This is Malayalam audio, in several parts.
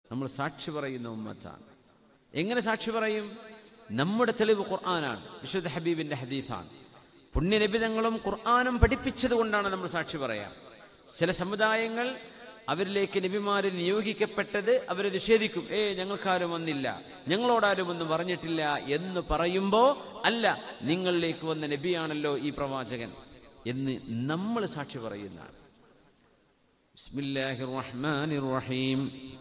നമ്മൾ സാക്ഷി പറയുന്ന ഉമ്മത്താണ് എങ്ങനെ സാക്ഷി പറയും നമ്മുടെ തെളിവ് ഖുർആനാണ് വിശുദ്ധ ഹബീബിന്റെ ഹദീഫാണ് പുണ്യനിബിതങ്ങളും ഖുർആാനും പഠിപ്പിച്ചത് കൊണ്ടാണ് നമ്മൾ സാക്ഷി പറയാം ചില സമുദായങ്ങൾ അവരിലേക്ക് നബിമാര് നിയോഗിക്കപ്പെട്ടത് അവർ നിഷേധിക്കും ഏ ഞങ്ങൾക്കാരും വന്നില്ല ഞങ്ങളോടാരും ഒന്നും പറഞ്ഞിട്ടില്ല എന്ന് പറയുമ്പോ അല്ല നിങ്ങളിലേക്ക് വന്ന നബിയാണല്ലോ ഈ പ്രവാചകൻ എന്ന് നമ്മൾ സാക്ഷി പറയുന്നതാണ് ബിസ്മില്ലാഹിർ റഹ്മാനിർ റഹീം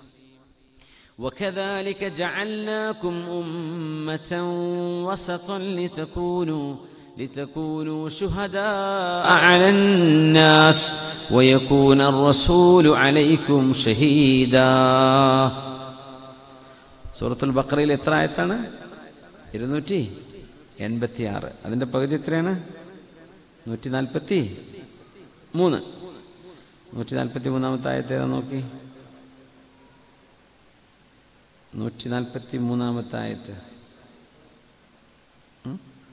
وكذلك جعلناكم أمة وسطا لتكونوا لتكونوا شهداء على الناس ويكون الرسول عليكم شهيدا സൂറത്തുൽ ബക്രയിൽ എത്ര ആയത്താണ് ഇരുന്നൂറ്റി എൺപത്തി ആറ് അതിൻ്റെ പകുതി എത്രയാണ് നൂറ്റി നാൽപ്പത്തി മൂന്ന് നൂറ്റി നാൽപ്പത്തി മൂന്നാമത്തെ ആയത്തേതാ നോക്കി നൂറ്റി നാൽപ്പത്തി മൂന്നാമത്തെ ആയത്ത് ഉം?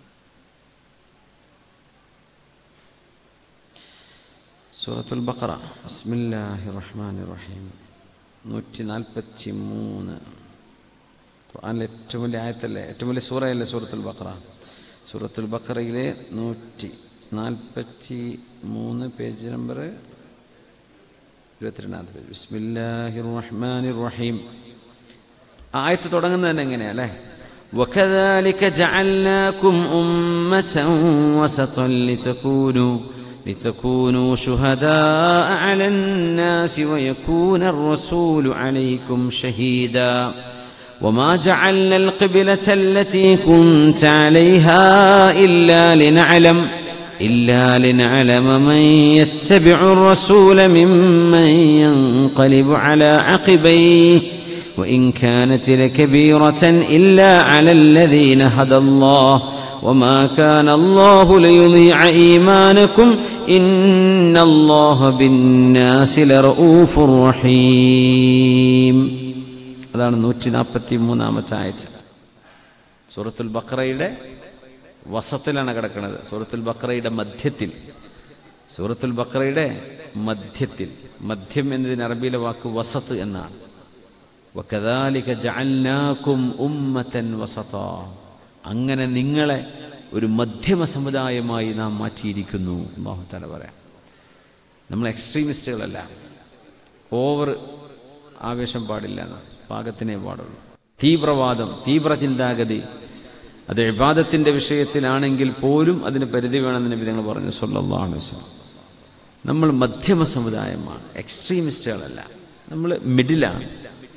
സൂറത്തുൽ ബഖറ ബിസ്മില്ലാഹി റഹ്മാൻ റഹീം നൂറ്റി നാൽപ്പത്തി മൂന്ന് ഖുർആനിലെ ഏറ്റവും വലിയ ആയത്തല്ലേ ഏറ്റവും വലിയ സൂറയല്ലേ സൂറത്തുൽ ബഖറ സൂറത്തുൽ ബഖറയിലെ നൂറ്റി നാൽപ്പത്തി മൂന്ന് പേജ് നമ്പർ ഇരുപത്തിരണ്ടാമത്തെ പേജ് ബിസ്മില്ലാഹി റഹ്മാൻ റഹീം ആയത്ത് തുടങ്ങുന്നത് തന്നെ എങ്ങനെയാ അല്ലേ وكذلك جعلناكم أمة وسطا لتكونوا لتكونوا شهداء على الناس ويكون الرسول عليكم شهيدا وما جعلنا القبلة التي كنت عليها إلا لنعلم إلا لنعلم من يتبع الرسول ممن ينقلب على عقبيه وإن كانت لكبيرة إلا على الذين هدى الله وما كان الله ليضيع إيمانكم إن الله بالناس لرؤوف رحيم അതാണ് നൂറ്റി നാൽപ്പത്തി മൂന്നാമത്തെ ആഴ്ച സൂറത്തുൽ ബക്രയുടെ വസത്തിലാണ് കിടക്കുന്നത് സൂറത്തുൽ ബക്രയുടെ മധ്യത്തിൽ സൂറത്തുൽ ബക്രയുടെ മധ്യത്തിൽ മധ്യം എന്നതിന് അറബിയിലെ വാക്ക് വസത്ത് എന്നാണ് വകദാലിക ജഅൽനാകും ഉമ്മതൻ വസതാ അങ്ങനെ നിങ്ങളെ ഒരു മധ്യമ സമുദായമായി നാം മാറ്റിയിരിക്കുന്നു അല്ലാഹു തആല പറയാം നമ്മൾ എക്സ്ട്രീമിസ്റ്റുകളല്ല ഓവർ ആവേശം പാടില്ല എന്ന് പാകത്തിനേ പാടുള്ളൂ തീവ്രവാദം തീവ്ര ചിന്താഗതി അത് ഇബാദത്തിന്റെ വിഷയത്തിലാണെങ്കിൽ പോലും അതിന് പരിധി വേണമെന്ന് നബി നിങ്ങൾ പറഞ്ഞു സല്ലല്ലാഹു അലൈഹി വസല്ലം നമ്മൾ മധ്യമ സമുദായമാണ് എക്സ്ട്രീമിസ്റ്റുകളല്ല നമ്മൾ മിഡിലാണ്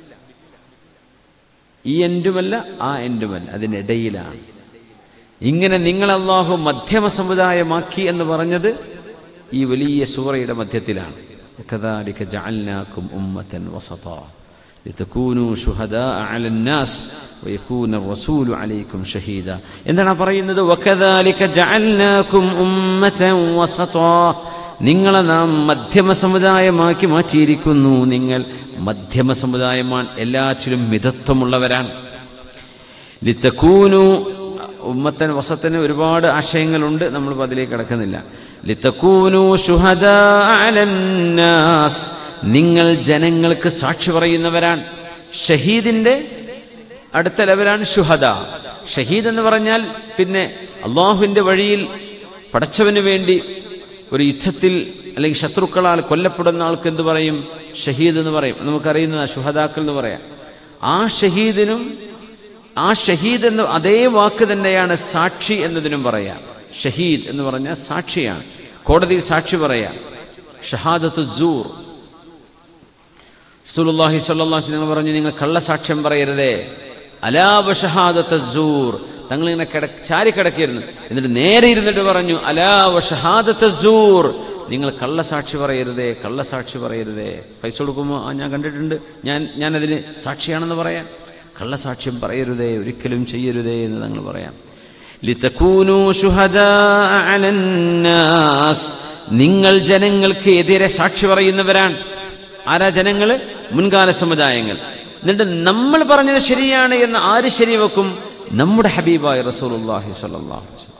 ഈ എൻഡുമല്ല ആ എൻഡുമല്ല അതിനിടയിലാണ് ഇങ്ങനെ നിങ്ങൾ അള്ളാഹു മധ്യമ സമുദായമാക്കി എന്ന് പറഞ്ഞത് ഈ വലിയ സൂറയുടെ മധ്യത്തിലാണ് كذلك جعلناكم أمة وسطا لتكونوا شهداء على الناس ويكون الرسول عليكم شهيدا എന്താണ് പറയുന്നത് وكذلك جعلناكم أمة وسطا നിങ്ങളെ നാം മധ്യമ സമുദായമാക്കി മാറ്റിയിരിക്കുന്നു നിങ്ങൾ മധ്യമ സമുദായമാണ് എല്ലാറ്റിലും മിതത്വമുള്ളവരാണ് ലിത്തക്കൂനു ഉമ്മത്തൻ വസത്തിന് ഒരുപാട് ആശയങ്ങളുണ്ട് നമ്മൾ അതിലേക്ക് കിടക്കുന്നില്ല ലിത്തക്കൂനു ശുഹദാ അലന്നാസ് നിങ്ങൾ ജനങ്ങൾക്ക് സാക്ഷി പറയുന്നവരാണ് ഷഹീദിന്റെ അടുത്ത ലെവലാണ് ഷുഹദ ഷഹീദ് എന്ന് പറഞ്ഞാൽ പിന്നെ അള്ളാഹുവിന്റെ വഴിയിൽ പടച്ചവന് വേണ്ടി ഒരു യുദ്ധത്തിൽ അല്ലെങ്കിൽ ശത്രുക്കളാൽ കൊല്ലപ്പെടുന്ന ആൾക്ക് എന്ത് പറയും ഷഹീദ് എന്ന് പറയും നമുക്കറിയുന്ന ശുഹദാക്കൾ എന്ന് പറയാം ആ ഷഹീദിനും ആ ഷഹീദ് എന്ന് അതേ വാക്ക് തന്നെയാണ് സാക്ഷി എന്നതിനും പറയാം ഷഹീദ് എന്ന് പറഞ്ഞാൽ സാക്ഷിയാണ് കോടതിയിൽ സാക്ഷി പറയാം ഷഹാദത്ത് സൂർ റസൂലുള്ളാഹി സ്വല്ലല്ലാഹു അലൈഹി വസല്ലം പറഞ്ഞു നിങ്ങൾ കള്ളസാക്ഷ്യം പറയരുതേ അലാവ ഷഹാദത്ത് സൂർ തങ്ങൾ ഇങ്ങനെ കിട ചാരി കിടക്കിയിരുന്നു എന്നിട്ട് നേരെ ഇരുന്നിട്ട് പറഞ്ഞു അലാവ ഷഹാദത്ത് സൂർ നിങ്ങൾ കള്ളസാക്ഷി പറയരുതേ കള്ളസാക്ഷി പറയരുതേ പൈസ കൊടുക്കുമ്പോൾ ആ ഞാൻ കണ്ടിട്ടുണ്ട് ഞാൻ ഞാനതിന് സാക്ഷിയാണെന്ന് പറയാം കള്ളസാക്ഷ്യം പറയരുതേ ഒരിക്കലും ചെയ്യരുതേ എന്ന് തങ്ങൾ പറയാം ലിതകൂനു ശുഹദാഅ അലന്നാസ് നിങ്ങൾ ജനങ്ങൾക്ക് എതിരെ സാക്ഷി പറയുന്നവരാണ് ആരാ ജനങ്ങള് മുൻകാല സമുദായങ്ങൾ എന്നിട്ട് നമ്മൾ പറഞ്ഞത് ശരിയാണ് എന്ന് ആര് ശരിവെക്കും നമ്മുടെ ഹബീബായ റസൂലുള്ളാഹി സ്വല്ലല്ലാഹു അലൈഹി വസല്ലം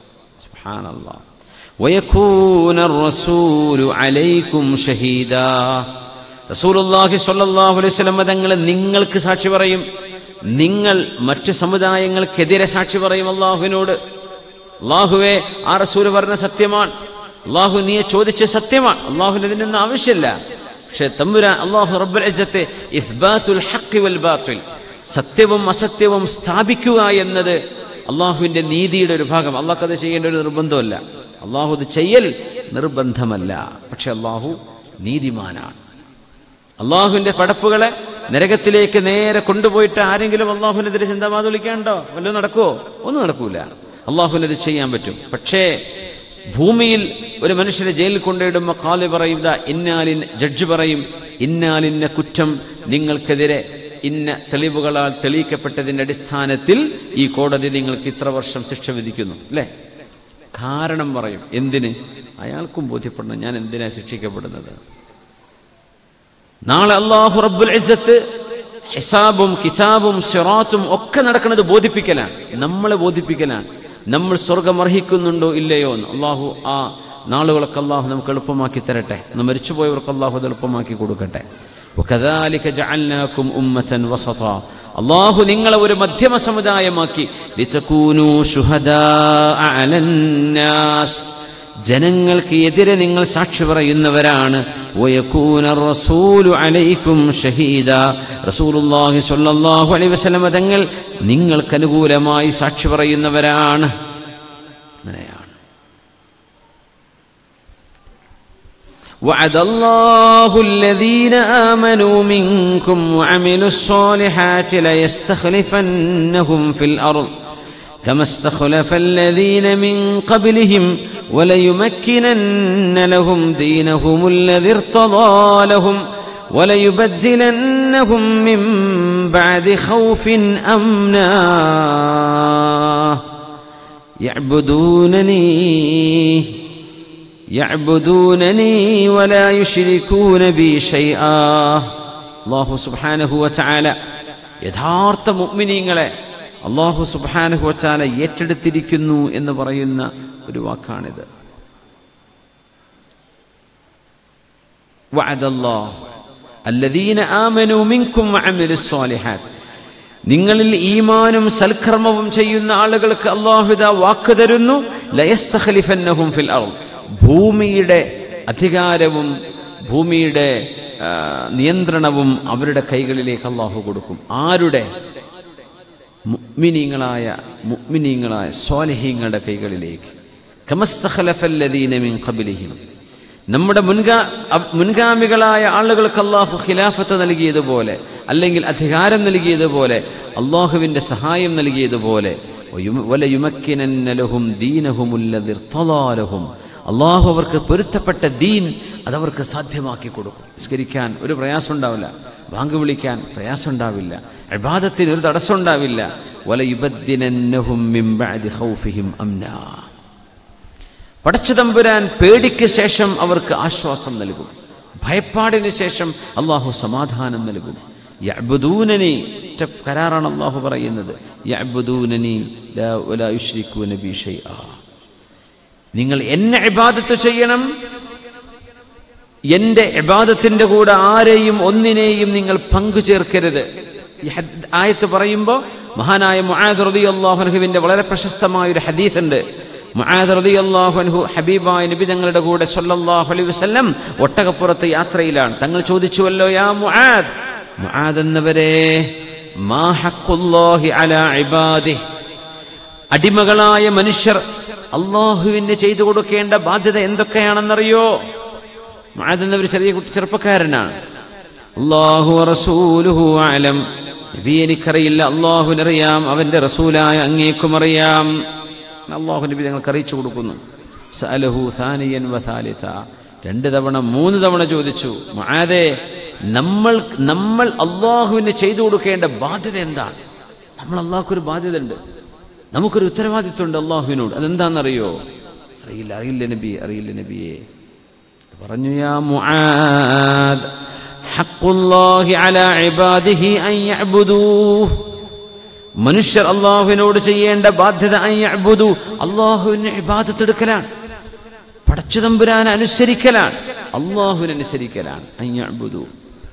സുബ്ഹാനല്ലാഹ് ويكون الرسول عليكم شهيدا റസൂലുള്ളാഹി സ്വല്ലല്ലാഹു അലൈഹി വസല്ലം തങ്ങൾ നിങ്ങൾക്ക് സാക്ഷി പറയും നിങ്ങൾ മറ്റു സമുദായങ്ങൾക്കെതിരെ സാക്ഷി പറയും അള്ളാഹുവിനോട് അള്ളാഹുവെ ആ റസൂല് പറഞ്ഞ സത്യമാണ് അള്ളാഹു നീയെ ചോദിച്ച സത്യമാണ് അള്ളാഹുവിന് ഇതിനൊന്നും ആവശ്യമില്ല പക്ഷെ തമ്പുരാൻ അള്ളാഹു റബ്ബുൽ ഇസ്സത്ത് ഇസ്ബാത്തുൽ ഹഖ് വൽ ബാത്തുൽ സത്യവും അസത്യവും സ്ഥാപിക്കുക എന്നത് അള്ളാഹുവിന്റെ നീതിയുടെ ഒരു ഭാഗം അള്ളാഹ് അത് ചെയ്യേണ്ട ഒരു നിർബന്ധമല്ല അള്ളാഹു അത് ചെയ്യൽ നിർബന്ധമല്ല പക്ഷെ അള്ളാഹു നീതിമാനാണ് അള്ളാഹുവിന്റെ പടപ്പുകളെ നരകത്തിലേക്ക് നേരെ കൊണ്ടുപോയിട്ട് ആരെങ്കിലും അള്ളാഹുവിനെതിരെ ചിന്താവാദ വിളിക്കാണ്ടോ വല്ലതും നടക്കുവോ ഒന്നും നടക്കൂല അള്ളാഹുവിനത് ചെയ്യാൻ പറ്റും പക്ഷേ ഭൂമിയിൽ ഒരു മനുഷ്യനെ ജയിലിൽ കൊണ്ടിടുമ്പോൾ കാലി പറയും ദാ ഇന്നാലിൻ ജഡ്ജ് പറയും ഇന്നാലിന്ന കുറ്റം നിങ്ങൾക്കെതിരെ ഇന്ന തെളിവുകളാൽ തെളിയിക്കപ്പെട്ടതിന്റെ അടിസ്ഥാനത്തിൽ ഈ കോടതി നിങ്ങൾക്ക് ഇത്ര വർഷം ശിക്ഷ വിധിക്കുന്നു അല്ലേ കാരണം പറയും എന്തിന് അയാൾക്കും ബോധ്യപ്പെടണം ഞാൻ എന്തിനാ ശിക്ഷിക്കപ്പെടുന്നത് നാളെ അള്ളാഹു റബ്ബുൽ ഇസ്സത്ത് ഹിസാബും കിതാബും സിറാത്തും ഒക്കെ നടക്കുന്നത് ബോധിപ്പിക്കലാണ് നമ്മളെ ബോധിപ്പിക്കലാണ് നമ്മൾ സ്വർഗം അർഹിക്കുന്നുണ്ടോ ഇല്ലയോ എന്ന് അള്ളാഹു ആ നാളുകളൊക്കെ അള്ളാഹു നമുക്ക് എളുപ്പമാക്കി തരട്ടെ ഒന്ന് മരിച്ചുപോയവർക്ക് അള്ളാഹു അത് എളുപ്പമാക്കി കൊടുക്കട്ടെ وكذلك جعلناكم أمة وسطا അള്ളാഹു നിങ്ങളെ ഒരു മധ്യമ സമുദായമാക്കി ലിതകൂനൂ ശുഹദാഅ അലന്നാസ് ജനങ്ങൾക്ക് എതിരെ നിങ്ങൾ സാക്ഷി പറയുന്നവരാണ് വയകൂന റസൂലു അലൈക്കും ഷഹീദ റസൂലുള്ളാഹി സ്വല്ലല്ലാഹു അലൈഹി വസല്ലം തങ്ങൾ നിങ്ങൾക്ക് അനുകൂലമായി സാക്ഷി പറയുന്നവരാണ് അങ്ങനെയാണ് وعد الله الذين آمنوا منكم وعملوا الصالحات ليستخلفنهم في الأرض كما استخلف الذين من قبلهم وليمكنن لهم دينهم الذي ارتضى لهم وليبدلنهم من بعد خوف أمنا يعبدونني يعبدونني ولا يشركون بي شيئا الله سبحانه وتعالى യഥാർത്ഥ മുഅ്മിനീങ്ങളെ അള്ളാഹു സുബ്ഹാനഹു വച്ചാല ഏറ്റെടുത്തിരിക്കുന്നു എന്ന് പറയുന്ന ഒരു വാക്കാണിത് وعد الله الذين آمنوا منكم وعملوا الصالحات നിങ്ങളിൽ ഈമാനും സൽക്കർമ്മവും ചെയ്യുന്ന ആളുകൾക്ക് അള്ളാഹുദ വാക്ക് തരുന്നു ലയസ്തഖലിഫന്നഹും ഫിൽ അർദ് ഭൂമിയുടെ അധികാരവും ഭൂമിയുടെ ആ, നിയന്ത്രണവും അവരുടെ കൈകളിലേക്ക് അള്ളാഹു കൊടുക്കും ആരുടെ മുഅ്മിനീങ്ങളായ മുഅ്മിനീങ്ങളായ സ്വാലിഹീങ്ങളുടെ കൈകളിലേക്ക് കമസ്തഖലഫല്ലദീന മിൻ ഖബ്ലിഹിം നമ്മുടെ മുൻഗാ അ- മുൻഗാമികളായ ആളുകൾക്ക് അള്ളാഹു ഖിലാഫത്ത് നൽകിയതുപോലെ അല്ലെങ്കിൽ അധികാരം നൽകിയതുപോലെ അള്ളാഹുവിന്റെ സഹായം നൽകിയതുപോലെ വയുമ- വലയുമക്കിനന്ന ലഹും ദീനഹുമുല്ലദി ഇർത്തദാ ലഹും. അള്ളാഹു അവർക്ക് പൊരുത്തപ്പെട്ട ദീൻ അതവർക്ക് സാധ്യമാക്കി കൊടുക്കും നിസ്കരിക്കാൻ ഒരു പ്രയാസം ഉണ്ടാവില്ല ബാങ്ക് വിളിക്കാൻ പ്രയാസം ഉണ്ടാവില്ല അബാദത്തിന് ഒരു തടസ്സം ഉണ്ടാവില്ല വലയുബദ്ദിനന്നഹും മിൻ ബഅദി ഖൗഫിഹിം അംനാ പടച്ചു തമ്പുരാൻ പേടിക്ക് ശേഷം അവർക്ക് ആശ്വാസം നൽകും ഭയപ്പാടിന് ശേഷം അള്ളാഹു സമാധാനം നൽകും യഅ്ബുദൂനനി ഒറ്റ കരാറാണ് അള്ളാഹു പറയുന്നത് യഅ്ബുദൂനനി ലാ വലാ യുശ്രികൂന ബി ഷൈആ നിങ്ങൾ എന്നെ ഇബാദത്ത് ചെയ്യണം എന്റെ ഇബാദത്തിന്റെ കൂടെ ആരെയും ഒന്നിനെയും നിങ്ങൾ പങ്കു ചേർക്കരുത് ഈ ഹദ് ആയത്ത് പറയുമ്പോൾ മഹാനായ മുആദ് റളിയല്ലാഹു അൻഹുവിന്റെ വളരെ പ്രശസ്തമായ ഒരു ഹദീസ് ഉണ്ട് മുആദ് റളിയല്ലാഹു അൻഹു ഹബീബായ നബി തങ്ങളുടെ കൂടെ സല്ലല്ലാഹു അലൈഹി വസല്ലം ഒട്ടകപ്പുറത്ത് യാത്രയിലാണ് തങ്ങൾ ചോദിച്ചുവല്ലോ യാ മുആദ് മുആദ് എന്നവരെ മാ ഹഖുല്ലാഹി അലാ ഇബാദിഹി അടിമകളായ മനുഷ്യർ അള്ളാഹുവിന് ചെയ്തു കൊടുക്കേണ്ട ബാധ്യത എന്തൊക്കെയാണെന്നറിയോ മുആദ് എന്നവർ ചെറിയ കുട്ടി ചെറുപ്പക്കാരനാണ് അള്ളാഹു റസൂലുഹു ആലം നബി എനിക്കറിയില്ല അള്ളാഹുവിനറിയാം അവന്റെ റസൂലായ അങ്ങേക്കും അറിയാം അള്ളാഹു നബി ഞങ്ങൾക്ക് അറിയിച്ചു കൊടുക്കുന്നു സഅലഹു സാനിയൻ വസാലിത രണ്ട് തവണ മൂന്ന് തവണ ചോദിച്ചു മുആദേ നമ്മൾ നമ്മൾ അള്ളാഹുവിന് ചെയ്തു കൊടുക്കേണ്ട ബാധ്യത എന്താണ് നമ്മൾ അള്ളാഹ്ക്കൊരു ബാധ്യത ഉണ്ട് നമുക്കൊരു ഉത്തരവാദിത്വമുണ്ട് അള്ളാഹുവിനോട് അതെന്താണെന്നറിയോ അറിയില്ല അറിയില്ല നബി അറിയില്ല നബിയെ പറഞ്ഞു യാ മുആദ് ഹഖുല്ലാഹി അലാ ഇബാദിഹി അൻ യഅ്ബുദൂഹ് മനുഷ്യർ അള്ളാഹുവിനോട് ചെയ്യേണ്ട ബാധ്യത അൻ യഅ്ബുദു അള്ളാഹുവിനെ ഇബാദത്ത് എടുക്കലാണ് പടച്ചു തമ്പുരാൻ അനുസരിക്കലാണ് അള്ളാഹുവിനെ അനുസരിക്കലാണ് അൻ യഅ്ബുദു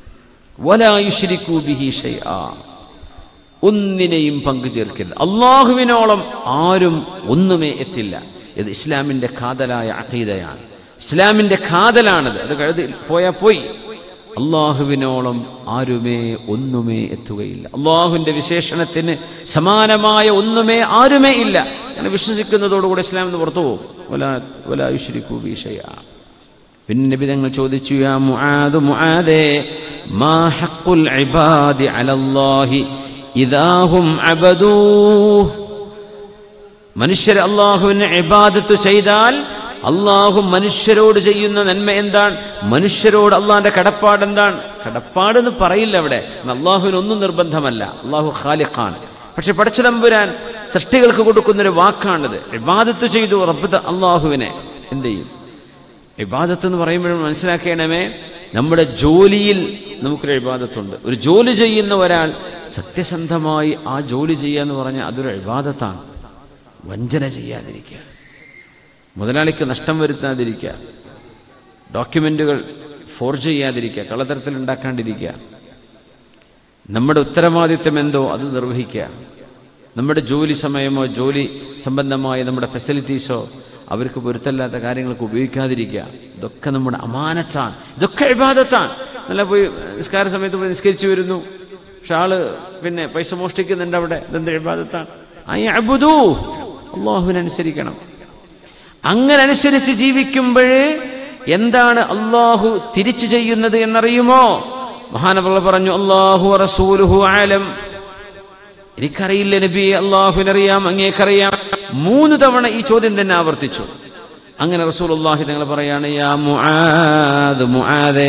വലായുശ്രിക്കൂ ബിഹി ഷൈആ ഒന്നിനെയും പങ്കു ചേർക്കരുത് അള്ളാഹുവിനോളം ആരും ഒന്നുമേ എത്തില്ല ഇത് ഇസ്ലാമിന്റെ കാതലായ അഖീദയാണ് ഇസ്ലാമിന്റെ കാതലാണത് അത് കഴുതി പോയാ പോയി അള്ളാഹുവിനോളം ആരുമേ ഒന്നുമേ എത്തുകയില്ല അള്ളാഹുവിന്റെ വിശേഷണത്തിന് സമാനമായ ഒന്നുമേ ആരുമേ ഇല്ല അങ്ങനെ വിശ്വസിക്കുന്നതോടുകൂടെ ഇസ്ലാം എന്ന് പുറത്തു പോകും വലായുശ്രിക്കൂ ബിഷയ പിന്നെ നബി തങ്ങൾ ചോദിച്ചു യാ മുആദ് മുആദേ മാ ഹഖുൽ ഇബാദി അലല്ലാഹി ഇദാഹും അബദൂഹ് മനുഷ്യർ അള്ളാഹുവിന് ഇബാദത്ത് ചെയ്താൽ അള്ളാഹു മനുഷ്യരോട് ചെയ്യുന്ന നന്മ എന്താണ് മനുഷ്യരോട് അള്ളാഹിന്റെ കടപ്പാട് എന്താണ് കടപ്പാട് എന്ന് പറയില്ല അവിടെ അള്ളാഹുവിന് ഒന്നും നിർബന്ധമല്ല അള്ളാഹു ഖാലിഖാൻ പക്ഷെ പഠിച്ചതമ്പുരാൻ സൃഷ്ടികൾക്ക് കൊടുക്കുന്നൊരു വാക്കാണിത് ഇബാദത്ത് ചെയ്തു റബ്ബത്ത് അള്ളാഹുവിനെ എന്ത് ചെയ്യും ഇബാദത്ത് എന്ന് പറയുമ്പോഴും മനസ്സിലാക്കണമേ നമ്മുടെ ജോലിയിൽ നമുക്കൊരു ഇബാദത്തുണ്ട് ഒരു ജോലി ചെയ്യുന്ന ഒരാൾ സത്യസന്ധമായി ആ ജോലി ചെയ്യുക എന്ന് പറഞ്ഞാൽ അതൊരു ഇബാദത്താണ് വഞ്ചന ചെയ്യാതിരിക്കുക മുതലാളിക്ക് നഷ്ടം വരുത്താതിരിക്കുക ഡോക്യുമെന്റുകൾ ഫോർജ് ചെയ്യാതിരിക്കുക കള്ളത്തരത്തിൽ ഉണ്ടാക്കാണ്ടിരിക്കുക നമ്മുടെ ഉത്തരവാദിത്വം എന്തോ അത് നിർവഹിക്കുക നമ്മുടെ ജോലി സമയമോ ജോലി സംബന്ധമായ നമ്മുടെ ഫെസിലിറ്റീസോ അവർക്ക് പൊരുത്തല്ലാത്ത കാര്യങ്ങൾക്ക് ഉപയോഗിക്കാതിരിക്കുക ഇതൊക്കെ നമ്മുടെ അമാനത്താണ് ഇതൊക്കെ എഴുപാദത്താണ് നല്ല പോയി നിസ്കാര സമയത്ത് പോയി നിസ്കരിച്ചു വരുന്നു പക്ഷെ ആള് പിന്നെ പൈസ മോഷ്ടിക്കുന്നുണ്ട് അവിടെ ഇതെന്ത് എഴുപാദത്താണ് അയ്യബുദൂ അള്ളാഹുവിനനുസരിക്കണം അങ്ങനെ അനുസരിച്ച് ജീവിക്കുമ്പോഴേ എന്താണ് അള്ളാഹു തിരിച്ചു ചെയ്യുന്നത് എന്നറിയുമോ മഹാനവള്ള പറഞ്ഞു അള്ളാഹു റസൂലുഹു ആലം എനിക്കറിയില്ല നബി അള്ളാഹുവിനറിയാം അങ്ങേക്കറിയാം മൂന്ന് തവണ ഈ ചോദ്യം തന്നെ ആവർത്തിച്ചു അങ്ങനെ റസൂൽ അള്ളാഹി തങ്ങൾ പറയാണ് യാ മുആദ് മുആദേ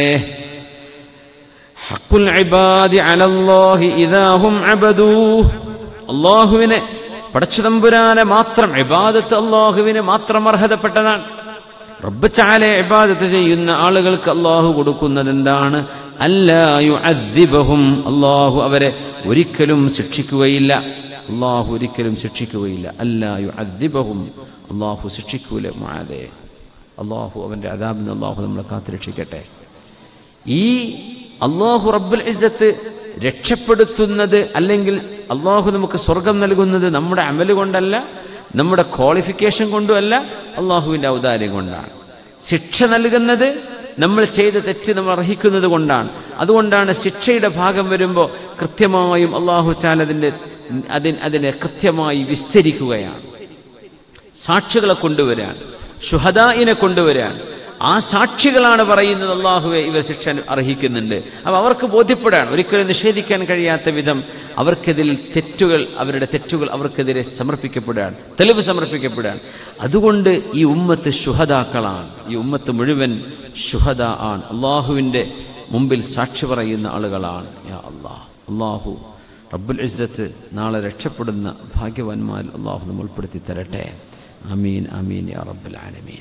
ഹഖുൽ ഇബാദി അലല്ലാഹി ഇദാ ഹും അബദൂഹ് അള്ളാഹുവിനെ പടച്ചുതമ്പുരാനെ മാത്രം ഇബാദത്ത് അള്ളാഹുവിന് മാത്രം അർഹതപ്പെട്ടതാണ് റബ്ബ് ചാലെ ഇബാദത്ത് ചെയ്യുന്ന ആളുകൾക്ക് അള്ളാഹു കൊടുക്കുന്നത് എന്താണ് അല്ലായു അദ്ദിബഹും അള്ളാഹു അവരെ ഒരിക്കലും ശിക്ഷിക്കുകയില്ല അള്ളാഹു ഒരിക്കലും ശിക്ഷിക്കുകയില്ല അല്ലായു അദ്ദിബഹും അള്ളാഹു ശിക്ഷിക്കൂല മാതെ അള്ളാഹു അവന്റെ അതാബിന് അള്ളാഹു നമ്മളെ കാത്തുരക്ഷിക്കട്ടെ ഈ അള്ളാഹു റബ്ബുൽ ഇസ്സത്ത് രക്ഷപ്പെടുത്തുന്നത് അല്ലെങ്കിൽ അള്ളാഹു നമുക്ക് സ്വർഗം നൽകുന്നത് നമ്മുടെ അമല് കൊണ്ടല്ല നമ്മുടെ ക്വാളിഫിക്കേഷൻ കൊണ്ടുമല്ല അള്ളാഹുവിൻ്റെ ഔദാര്യം കൊണ്ടാണ് ശിക്ഷ നൽകുന്നത് നമ്മൾ ചെയ്ത തെറ്റ് നമ്മൾ അർഹിക്കുന്നത് കൊണ്ടാണ് അതുകൊണ്ടാണ് ശിക്ഷയുടെ ഭാഗം വരുമ്പോൾ കൃത്യമായും അള്ളാഹു ചാൽ അതിൻ്റെ അതിന് അതിനെ കൃത്യമായി വിസ്തരിക്കുകയാണ് സാക്ഷികളെ കൊണ്ടുവരാൻ ഷുഹദായിനെ കൊണ്ടുവരാൻ ആ സാക്ഷികളാണ് പറയുന്നത് അള്ളാഹുവെ ഇവർ ശിക്ഷ അർഹിക്കുന്നുണ്ട് അപ്പോൾ അവർക്ക് ബോധ്യപ്പെടാൻ ഒരിക്കലും നിഷേധിക്കാൻ കഴിയാത്ത വിധം അവർക്കെതിൽ തെറ്റുകൾ അവരുടെ തെറ്റുകൾ അവർക്കെതിരെ സമർപ്പിക്കപ്പെടാൻ തെളിവ് സമർപ്പിക്കപ്പെടാൻ അതുകൊണ്ട് ഈ ഉമ്മത്ത് ശുഹദാക്കളാണ് ഈ ഉമ്മത്ത് മുഴുവൻ ശുഹദ ആണ് അള്ളാഹുവിൻ്റെ മുമ്പിൽ സാക്ഷി പറയുന്ന ആളുകളാണ് യാ അള്ളാഹ് അള്ളാഹു റബ്ബുൽ ഇസ്സത്ത് നാളെ രക്ഷപ്പെടുന്ന ഭാഗ്യവാന്മാരിൽ അള്ളാഹു നമ്മൾ ഉൾപ്പെടുത്തി തരട്ടെ അമീൻ അമീൻ യാ റബ്ബുൽ ആലമീൻ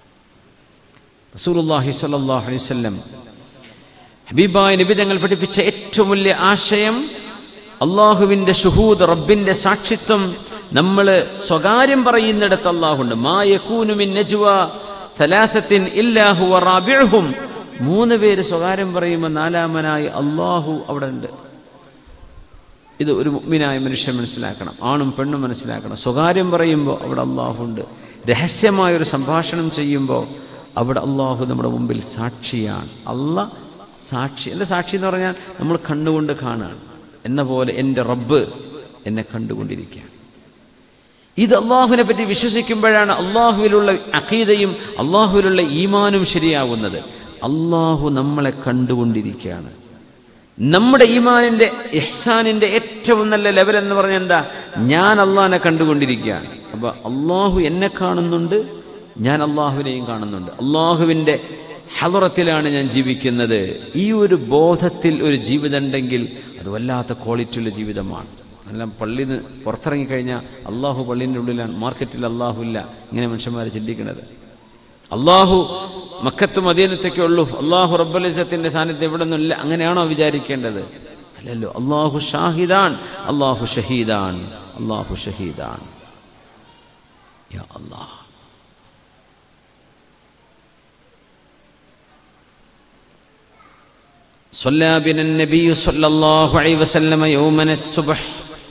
റസൂലുള്ളാഹി സ്വല്ലല്ലാഹു അലൈഹി വസല്ലം ഹബീബായ നബി തങ്ങൾ പഠിപ്പിച്ച ഏറ്റവും വലിയ ആശയം അള്ളാഹുവിൻ്റെ ഷുഹൂദ് റബ്ബിൻ്റെ സാക്ഷിത്വം നമ്മൾ സ്വകാര്യം പറയുന്നിടത്ത് അള്ളാഹുണ്ട് മാ യകൂനു മിൻ നജ്വ സലാസത്തിൻ ഇല്ലാഹു റാബിഉഹും മൂന്ന് പേര് സ്വകാര്യം പറയുമ്പോൾ നാലാമനായി അള്ളാഹു അവിടെ ഉണ്ട് ഇത് ഒരു മുഗ്മിനായ മനുഷ്യൻ മനസ്സിലാക്കണം ആണും പെണ്ണും മനസ്സിലാക്കണം സ്വകാര്യം പറയുമ്പോൾ അവിടെ അള്ളാഹുണ്ട് രഹസ്യമായ ഒരു സംഭാഷണം ചെയ്യുമ്പോൾ അവിടെ അള്ളാഹു നമ്മുടെ മുമ്പിൽ സാക്ഷിയാണ് അല്ല സാക്ഷി എന്താ സാക്ഷി എന്ന് പറഞ്ഞാൽ നമ്മൾ കണ്ണുകൊണ്ട് കാണുകയാണ് എന്ന പോലെ എൻ്റെ റബ്ബ് എന്നെ കണ്ടുകൊണ്ടിരിക്കുകയാണ് ഇത് അള്ളാഹുവിനെ പറ്റി വിശ്വസിക്കുമ്പോഴാണ് അള്ളാഹുവിലുള്ള അഖീദയും അള്ളാഹുവിലുള്ള ഈമാനും ശരിയാവുന്നത് അള്ളാഹു നമ്മളെ കണ്ടുകൊണ്ടിരിക്കുകയാണ് നമ്മുടെ ഈമാനിന്റെ ഇഹ്സാനിന്റെ ഏറ്റവും നല്ല ലെവൽ എന്ന് പറഞ്ഞാൽ എന്താ ഞാൻ അള്ളാഹിനെ കണ്ടുകൊണ്ടിരിക്കുകയാണ് അപ്പൊ അള്ളാഹു എന്നെ കാണുന്നുണ്ട് ഞാൻ അള്ളാഹുവിനെയും കാണുന്നുണ്ട് അള്ളാഹുവിൻ്റെ ഹലറത്തിലാണ് ഞാൻ ജീവിക്കുന്നത് ഈ ഒരു ബോധത്തിൽ ഒരു ജീവിതം ഉണ്ടെങ്കിൽ അത് വല്ലാത്ത ക്വാളിറ്റിയുള്ള ജീവിതമാണ് എല്ലാം പള്ളിയിൽ നിന്ന് പുറത്തിറങ്ങിക്കഴിഞ്ഞാൽ അള്ളാഹു പള്ളീൻ്റെ ഉള്ളിലാണ് മാർക്കറ്റിൽ അള്ളാഹു ഇല്ല ഇങ്ങനെ മനുഷ്യന്മാർ ചിന്തിക്കുന്നത് അള്ളാഹു മക്കത്ത് മദീനത്തൊക്കെ ഉള്ളൂ അള്ളാഹു റബ്ബലിസത്തിന്റെ സാന്നിധ്യം ഇവിടെ ഒന്നുമില്ല അങ്ങനെയാണോ വിചാരിക്കേണ്ടത് അല്ലല്ലോ അള്ളാഹു ഷാഹിദാൻ അള്ളാഹു ഷഹീദാൻ അള്ളാഹു ഷഹീദാൻ യാ അള്ളാഹ് صلى بنا النبي صلى الله عليه وسلم يومنا الصبح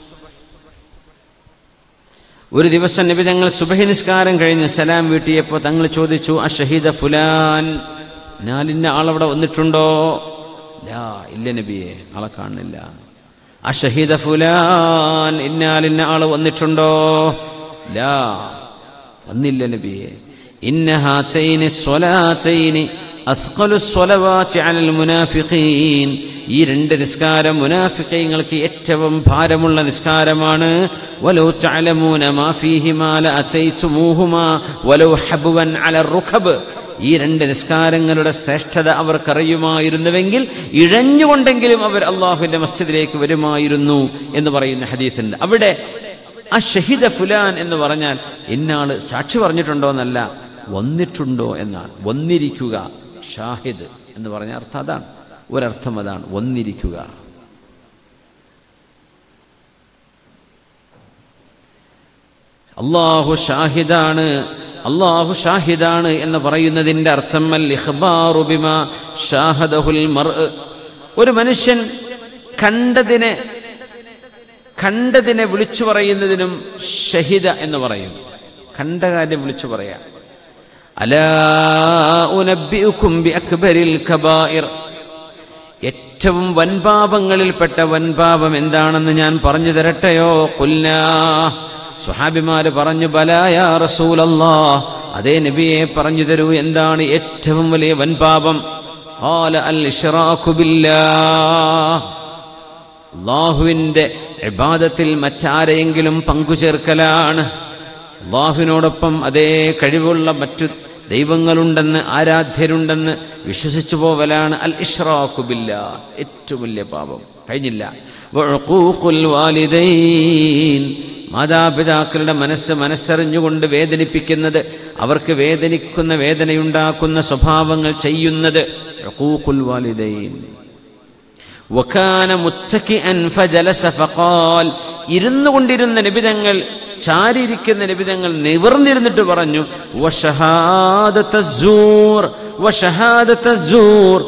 ഒരു ദിവസം നബി തങ്ങൾ സുബഹി നിസ്കാരം കഴിഞ്ഞ് സലാം വീട്ടിയപ്പോൾ തങ്ങൾ ചോദിച്ചു ആ ഷഹീദ ഫുലാൻ ഞാലിന്ന ആളവിടെ വന്നിട്ടുണ്ടോ ലാ ഇല്ല നബിയെ ആളെ കാണുന്നില്ല ആ ഷഹീദ ഫുലാൻ ഇന്നാലിന്ന ആള് വന്നിട്ടുണ്ടോ ലാ വന്നില്ല നബിയെ ഇന്ന ഹാതൈനി സ്വലാതൈനി അത്ഖലു സ്വലവാത്തി അലൽ മുനാഫിഖീൻ ഈ രണ്ട് നിസ്കാരം മുനാഫിഖീങ്ങൾക്ക് ഏറ്റവും ഭാരമുള്ള നിസ്കാരമാണ് വലൗ തഅലമൂന മാ ഫീഹിമാ ലഅതൈതുമൂഹുമാ വലൗ ഹബ്വൻ അല റുഖബ് ഈ രണ്ട് നിസ്കാരങ്ങളുടെ ശ്രേഷ്ഠത അവർക്കറിയുമായിരുന്നുവെങ്കിൽ ഇഴഞ്ഞുകൊണ്ടെങ്കിലും അവർ അള്ളാഹുവിന്റെ മസ്ജിദിലേക്ക് വരുമായിരുന്നു എന്ന് പറയുന്ന ഹദീത്തുണ്ട് അവിടെ ആ ഷഹിദ ഫുലാൻ എന്ന് പറഞ്ഞാൽ ഇന്നാള് സാക്ഷി പറഞ്ഞിട്ടുണ്ടോ എന്നല്ല വന്നിട്ടുണ്ടോ എന്നാണ് വന്നിരിക്കുക ഷാഹിദ് എന്ന് പറഞ്ഞ അർത്ഥം അതാണ് ഒരർത്ഥം അതാണ് വന്നിരിക്കുക അള്ളാഹു ഷാഹിദാണ് അള്ളാഹു ഷാഹിദാണ് എന്ന് പറയുന്നതിന്റെ അർത്ഥം അൽ ഇഖ്ബാറു ബിമാ ഷാഹദഹുൽ മർഅ് ഒരു മനുഷ്യൻ കണ്ടതിനെ കണ്ടതിനെ വിളിച്ചു പറയുന്നതിനും ഷഹിദ എന്ന് പറയും കണ്ട കാര്യം വിളിച്ചു പറയാം അലാ ഉനബ്ബിഉക്കും ബിഅക്ബരിൽ കബായിർ ഏറ്റവും വൻപാപങ്ങളിൽപ്പെട്ട വൻപാപം എന്താണെന്ന് ഞാൻ പറഞ്ഞു തരട്ടെയോ കുല്ലാ സുഹാബിമാര് പറഞ്ഞു ബലായ റസൂലല്ലാ അതേ നബിയെ പറഞ്ഞു തരൂ എന്താണ് ഏറ്റവും വലിയ വൻപാപം قال الاشراك بالله അള്ളാഹുവിൻ്റെ ഇബാദത്തിൽ മറ്റാരെയെങ്കിലും പങ്കുചേർക്കലാണ് അള്ളാഹുവിനോടൊപ്പം അതേ കഴിവുള്ള മറ്റു ദൈവങ്ങളുണ്ടെന്ന് ആരാധ്യരുണ്ടെന്ന് വിശ്വസിച്ചു പോവലാണ് അൽ ഇഷ്റാഖുബില്ല ഏറ്റവും വലിയ പാപം കഴിഞ്ഞില്ല വഅഖൂഖുൽ വാലിദൈൻ മാതാപിതാക്കളുടെ മനസ്സ് മനസ്സറിഞ്ഞുകൊണ്ട് വേദനിപ്പിക്കുന്നത് അവർക്ക് വേദനിക്കുന്ന വേദനയുണ്ടാക്കുന്ന സ്വഭാവങ്ങൾ ചെയ്യുന്നത് ഉഖൂഖുൽ വാലിദൈൻ വക്കാന മുത്തക്കിഅൻ ഫജലസ ഫഖാൽ ഇരുന്നു കൊണ്ടിരുന്ന നിബിതങ്ങൾ ചാരിയിരിക്കുന്ന നിബിതങ്ങൾ നിവർന്നിരുന്നിട്ട് പറഞ്ഞു വശഹാദത്തസ്സൂർ വശഹാദത്തസ്സൂർ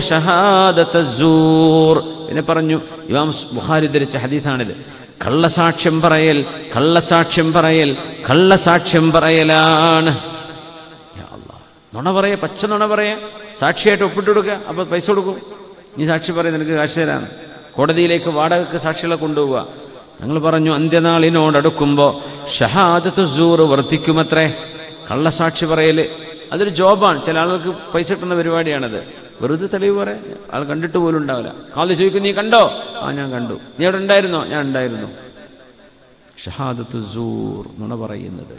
വശഹാദത്തസ്സൂർ പിന്നെ പറഞ്ഞു ഇമാം ബുഖാരി ധരിച്ച ഹദീഥാണിത് കള്ളസാക്ഷ്യം പറയൽ കള്ളസാക്ഷ്യം പറയൽ കള്ളസാക്ഷ്യം പറയലാണ് യാ അല്ലാ. നുണ പറയാ പച്ച നുണ പറയാ സാക്ഷിയായിട്ട് ഒപ്പിട്ട് കൊടുക്കുക അപ്പൊ പൈസ കൊടുക്കും നീ സാക്ഷി പറയും നിനക്ക് കാശ് തരാന്ന് കോടതിയിലേക്ക് വാടകക്ക് സാക്ഷികളെ കൊണ്ടുപോവുക ഞങ്ങൾ പറഞ്ഞു അന്ത്യനാളിനോടടുക്കുമ്പോൾ ഷഹാദത്ത് സൂർ വർദ്ധിക്കുമത്രേ കള്ളസാക്ഷി പറയല് അതൊരു ജോബാണ് ചില ആളുകൾക്ക് പൈസ കിട്ടുന്ന പരിപാടിയാണത് വെറുതെ തെളിവ് പറയാം ആൾ കണ്ടിട്ട് പോലും ഉണ്ടാവില്ല കാലി ചോദിക്കും നീ കണ്ടോ ആ ഞാൻ കണ്ടു നീ അവിടെ ഉണ്ടായിരുന്നോ ഞാൻ ഉണ്ടായിരുന്നു ഷഹാദത്ത് സൂർ നുണ പറയുന്നത്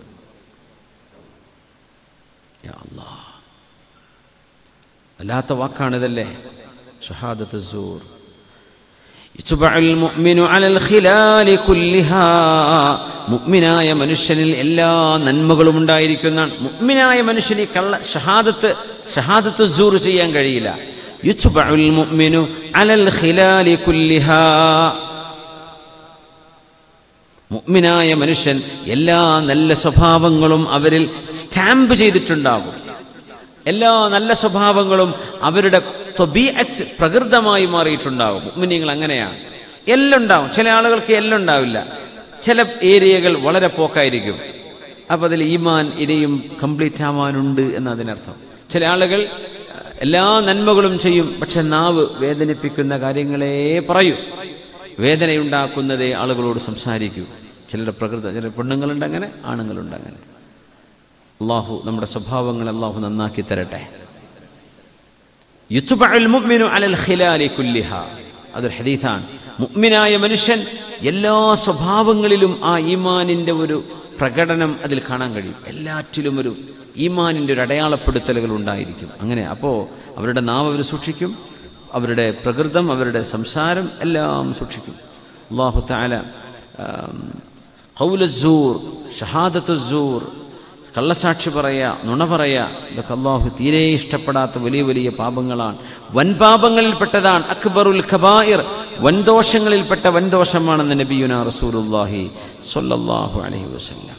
യാ അല്ലാ വല്ലാത്ത വാക്കാണിതല്ലേ ഷഹാദത്ത് സൂർ يتبع المؤمن على الخلال كلها മുഅ്മിനായ മനുഷ്യനിൽ എല്ലാ നന്മകളും ഉണ്ടായിരിക്കുന്നതാണ് മുഅ്മിനായ മനുഷ്യന് ഈ കള്ള ഷഹാദത്ത് ഷഹാദത്ത് സൂർ ചെയ്യാൻ കഴിയില്ല യുത്ബഉൽ മുഅ്മിനു അലൽ ഖിലാലി കുല്ലിഹാ മുഅ്മിനായ മനുഷ്യൻ എല്ലാ നല്ല സ്വഭാവങ്ങളും അവരിൽ സ്റ്റാമ്പ് ചെയ്തിട്ടുണ്ടാകും എല്ലാ നല്ല സ്വഭാവങ്ങളും അവരുടെ ത്വബീഅത്ത് പ്രകൃതമായി മാറിയിട്ടുണ്ടാകും മുഅ്മിനീങ്ങൾ അങ്ങനെയാണ് എല്ലാം ഉണ്ടാവും ചില ആളുകൾക്ക് എല്ലാം ഉണ്ടാവില്ല ചില ഏരിയകൾ വളരെ പോക്കായിരിക്കും അപ്പൊ അതിൽ ഈമാൻ ഇനിയും കംപ്ലീറ്റ് ആവാനുണ്ട് എന്നതിനർത്ഥം ചില ആളുകൾ എല്ലാ നന്മകളും ചെയ്യും പക്ഷെ നാവ് വേദനിപ്പിക്കുന്ന കാര്യങ്ങളെ പറയൂ വേദനയുണ്ടാക്കുന്നതേ ആളുകളോട് സംസാരിക്കൂ ചിലരുടെ പ്രകൃത ചില പെണ്ണുങ്ങളുണ്ട് അങ്ങനെ ആണുങ്ങളുണ്ട് അങ്ങനെ അള്ളാഹു നമ്മുടെ സ്വഭാവങ്ങൾ അള്ളാഹു നന്നാക്കി തരട്ടെ യുത്തുബഅൽ മുഅ്മിനു അലൽ ഖിലാലി കുല്ലിഹ അതൊരു ഹദീഥാണ് മുഅ്മിനായ മനുഷ്യൻ എല്ലാ സ്വഭാവങ്ങളിലും ആ ഈമാനിന്റെ ഒരു പ്രകടനം അതിൽ കാണാൻ കഴിയും എല്ലാറ്റിലും ഒരു ഈമാനിന്റെ ഒരു അടയാളപ്പെടുത്തലുകൾ ഉണ്ടായിരിക്കും അങ്ങനെ അപ്പോൾ അവരുടെ നാവ് അവർ സൂക്ഷിക്കും അവരുടെ പ്രകൃതം അവരുടെ സംസാരം എല്ലാം സൂക്ഷിക്കും അള്ളാഹു താല ഖൗലസൂർ ഷഹാദത്തുസൂർ കള്ളസാക്ഷി പറയാ നുണ പറയാ ഇതൊക്കെ അള്ളാഹു തീരെ ഇഷ്ടപ്പെടാത്ത വലിയ വലിയ പാപങ്ങളാണ് വൻപാപങ്ങളിൽപ്പെട്ടതാണ് അക്ബറുൽ ഖബായിർ വൻദോഷങ്ങളിൽപ്പെട്ട വൻദോഷമാണെന്ന് നബിയുന റസൂലുല്ലാഹി സ്വല്ലല്ലാഹു അലൈഹി വസല്ലം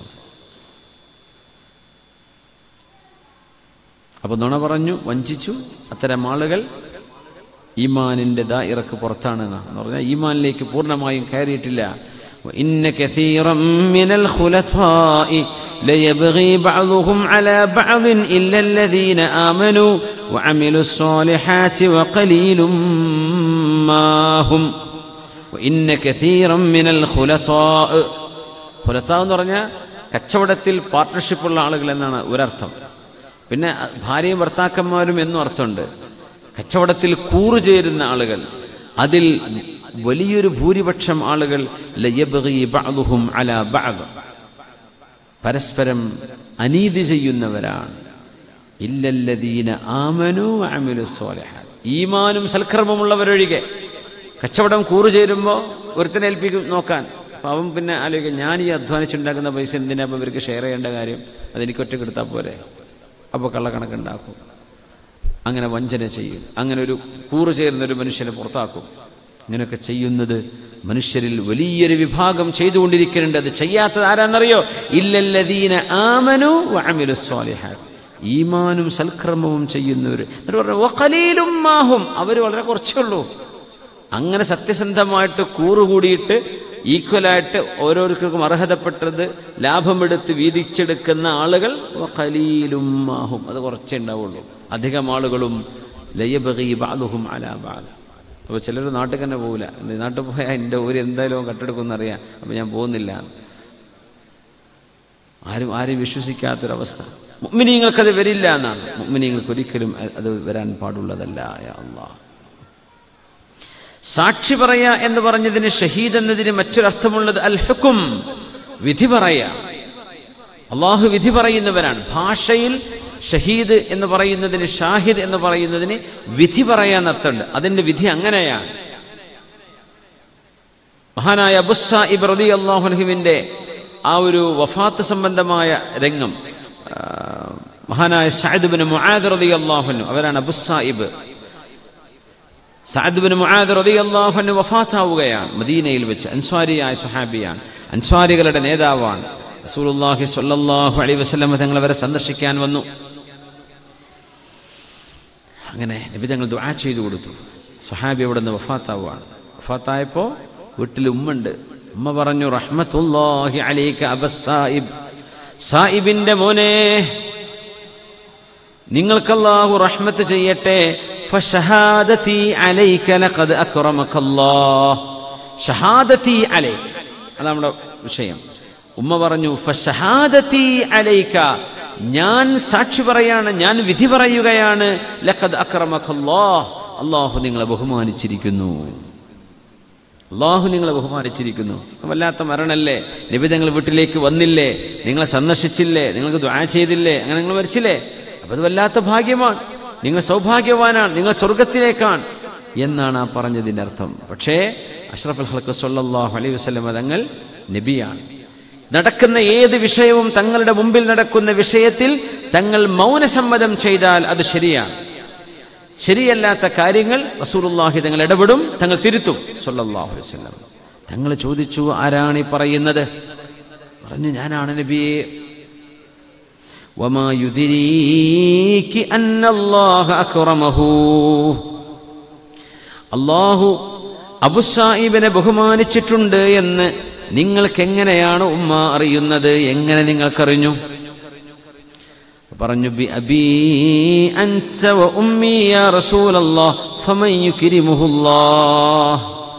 അപ്പൊ നുണ പറഞ്ഞു വഞ്ചിച്ചു അത്തരം ആളുകൾ ഈമാനിന്റെ ദായിറക്ക് പുറത്താണ് എന്ന് പറഞ്ഞാൽ ഈമാനിലേക്ക് പൂർണ്ണമായും കയറിയിട്ടില്ല وإن كثيرا من الخلطاء ليبغي بعضهم على بعض إلا الذين آمنوا وعملوا الصالحات وقليل ما هم وإن كثيرا من الخلطاء خلطاء എന്ന് പറഞ്ഞാൽ കച്ചവടത്തിൽ പാർട്ട്ണർഷിപ്പുള്ള ആളുകൾ എന്നാണ് ഒരർത്ഥം പിന്നെ ഭാര്യയും ഭർത്താക്കന്മാരും എന്നും അർത്ഥമുണ്ട് കച്ചവടത്തിൽ കൂറുചേരുന്ന ആളുകൾ അതിൽ വലിയൊരു ഭൂരിപക്ഷം ആളുകൾ ലയബ്ഗി ബഅ്ദുഹും അലാ ബഅദ് പരസ്പരം അനീതി ചെയ്യുന്നവരാണ് ഇല്ലല്ലദീന ആമനു അമിലു സ്വാലിഹാത്ത് ഈമാനും സൽക്കർമ്മമുള്ളവരൊഴികെ കച്ചവടം കൂറുചേരുമ്പോൾ ഒരുത്തനെ ഏൽപ്പിക്കും നോക്കാൻ അപ്പം അവൻ പിന്നെ ആലോചിക്കും ഞാൻ ഈ അധ്വാനിച്ചുണ്ടാക്കുന്ന പൈസ എന്തിനാ അപ്പം ഇവർക്ക് ഷെയർ ചെയ്യേണ്ട കാര്യം അതെനിക്ക് ഒറ്റയ്ക്ക് എടുത്താൽ പോരെ അപ്പോൾ കള്ളക്കണക്കുണ്ടാക്കും അങ്ങനെ വഞ്ചന ചെയ്യും അങ്ങനെ ഒരു കൂറു ചേർന്ന ഒരു മനുഷ്യനെ പുറത്താക്കും ഇങ്ങനെയൊക്കെ ചെയ്യുന്നത് മനുഷ്യരിൽ വലിയൊരു വിഭാഗം ചെയ്തുകൊണ്ടിരിക്കുന്നുണ്ട് അത് ചെയ്യാത്തത് ആരാന്നറിയോ ഇല്ലല്ലദീന ആമനു വഅമിലു സ്വാലിഹാത്ത് ഈമാനും സൽക്കർമ്മവും ചെയ്യുന്നവർ എന്നിട്ട് പറഞ്ഞു വഖലീലും മാഹും അവർ വളരെ കുറച്ചേ ഉള്ളൂ അങ്ങനെ സത്യസന്ധമായിട്ട് കൂറുകൂടിയിട്ട് ഈക്വലായിട്ട് ഓരോരുത്തർക്കും അർഹതപ്പെട്ടത് ലാഭമെടുത്ത് വീതിച്ചെടുക്കുന്ന ആളുകൾ വഖലീലും മാഹും അത് കുറച്ചേ ഉണ്ടാവുള്ളൂ അധികം ആളുകളും ലയബഗി ബാലുഹും അലാ ബാൽ അപ്പോൾ ചിലർ നാട്ടിൽ തന്നെ പോകില്ല നാട്ടിൽ പോയാൽ എൻ്റെ ഊര് എന്തായാലും കട്ടെടുക്കുമെന്ന് അറിയാം അപ്പോൾ ഞാൻ പോകുന്നില്ല ആരും ആരും വിശ്വസിക്കാത്തൊരവസ്ഥ മുഗ്മിനീങ്ങൾക്കത് വരില്ല എന്നാണ് മുഗ്മിനീങ്ങൾക്ക് ഒരിക്കലും അത് വരാൻ പാടുള്ളതല്ല യാ അള്ളാഹ് സാക്ഷി പറയാ എന്ന് പറഞ്ഞതിന് ഷഹീദ് എന്നതിന് മറ്റൊരർത്ഥമുള്ളത് അൽ ഹുക്കും വിധി പറയാ അള്ളാഹു വിധി പറയുന്നവരാണ് ഭാഷയിൽ ഷഹീദ് എന്ന് പറയുന്നതിന് ഷാഹിദ് എന്ന് പറയുന്നതിന് വിധി പറയാൻ അർത്ഥമുണ്ട് അതിന്റെ വിധി അങ്ങനെയാണ് മഹാനായ അബുസ ഇബ്രദി അള്ളാഹുലഹിവിന്റെ ആ ഒരു വഫാത്ത് സംബന്ധമായ രംഗം ആ, മഹാനായ സാഹിദ്ബിന് മുആദ് റതി അള്ളാഹുനു അവരാണ് അബുസായിബ് സഅദ് ബിൻ മുആദ് റളിയല്ലാഹു അൻഹു വഫാത്താവുകയാണ് മദീനയിൽ വെച്ച് അൻസ്വാരിയായ സുഹാബിയാണ് അൻസ്വാരികളുടെ നേതാവാണ് റസൂലുള്ളാഹി സ്വല്ലല്ലാഹു അലൈഹി വസല്ലം തങ്ങൾ അവരെ സന്ദർശിക്കാൻ വന്നു അങ്ങനെ നബി തങ്ങൾ ദുആ ചെയ്തു കൊടുത്തു സുഹാബി അവിടെ നിന്ന് വഫാത്താവുകയാണ് വഫാത്തായപ്പോൾ വീട്ടിൽ ഉമ്മുണ്ട് ഉമ്മ പറഞ്ഞു റഹ്മത്തുല്ലാഹി അലൈക അബസ്സായിബ് സായിബിന്റെ മോനെ നിങ്ങൾക്ക് അല്ലാഹു റഹ്മത്ത് ചെയ്യട്ടെ ഫഷഹാദതി അലൈക ലഖദ് അക്രമകല്ലാഹ് ഷഹാദതി അലൈക അതാണ് നമ്മുടെ വിഷയം ഉമ്മ പറഞ്ഞു ഫഷഹാദതി അലൈക ഞാൻ സാക്ഷി പറയാണ് ഞാൻ വിധി പറയുകയാണ് ലഖദ് അക്രമകല്ലാഹ് അല്ലാഹു നിങ്ങളെ ബഹുമാനിച്ചിരിക്കുന്നു അള്ളാഹു നിങ്ങളെ ബഹുമാനിച്ചിരിക്കുന്നു വല്ലാത്ത മരണല്ലേ നിബിതങ്ങൾ വീട്ടിലേക്ക് വന്നില്ലേ നിങ്ങളെ സന്ദർശിച്ചില്ലേ നിങ്ങൾക്ക് ദ്വാ ചെയ്തില്ലേ അങ്ങനെ നിങ്ങൾ മരിച്ചില്ലേ അപ്പൊ അത് വല്ലാത്ത ഭാഗ്യമാണ് നിങ്ങൾ സൗഭാഗ്യവാനാണ് നിങ്ങൾ സ്വർഗത്തിലേക്കാണ് എന്നാണ് ആ പറഞ്ഞതിൻ്റെ അർത്ഥം പക്ഷേ അഷ്റഫ് അൽ സല്ലല്ലാഹു അലൈഹി വസല്ലം തങ്ങൾ നബിയാണ് നടക്കുന്ന ഏത് വിഷയവും തങ്ങളുടെ മുമ്പിൽ നടക്കുന്ന വിഷയത്തിൽ തങ്ങൾ മൗനസമ്മതം ചെയ്താൽ അത് ശരിയാണ് ശരിയല്ലാത്ത കാര്യങ്ങൾ റസൂലുള്ളാഹി തങ്ങൾ ഇടപെടും തങ്ങൾ തിരുത്തും സല്ലല്ലാഹു അലൈഹി വസല്ലം തങ്ങൾ ചോദിച്ചു ആരാണ് ഈ പറയുന്നത് പറഞ്ഞു ഞാനാണ് നബിയെ وما يدريك أن الله أكرمه അള്ളാഹു അബുസാഹിബിനെ ബഹുമാനിച്ചിട്ടുണ്ട് എന്ന് നിങ്ങൾക്ക് എങ്ങനെയാണ് ഉമ്മ അറിയുന്നത് എങ്ങനെ നിങ്ങൾക്കറിഞ്ഞു പറഞ്ഞു ബി അബീ അൻത വ ഉമ്മി യാ റസൂലല്ലാഹ് ഫമൻ യുക്രിമുഹുല്ലാഹ്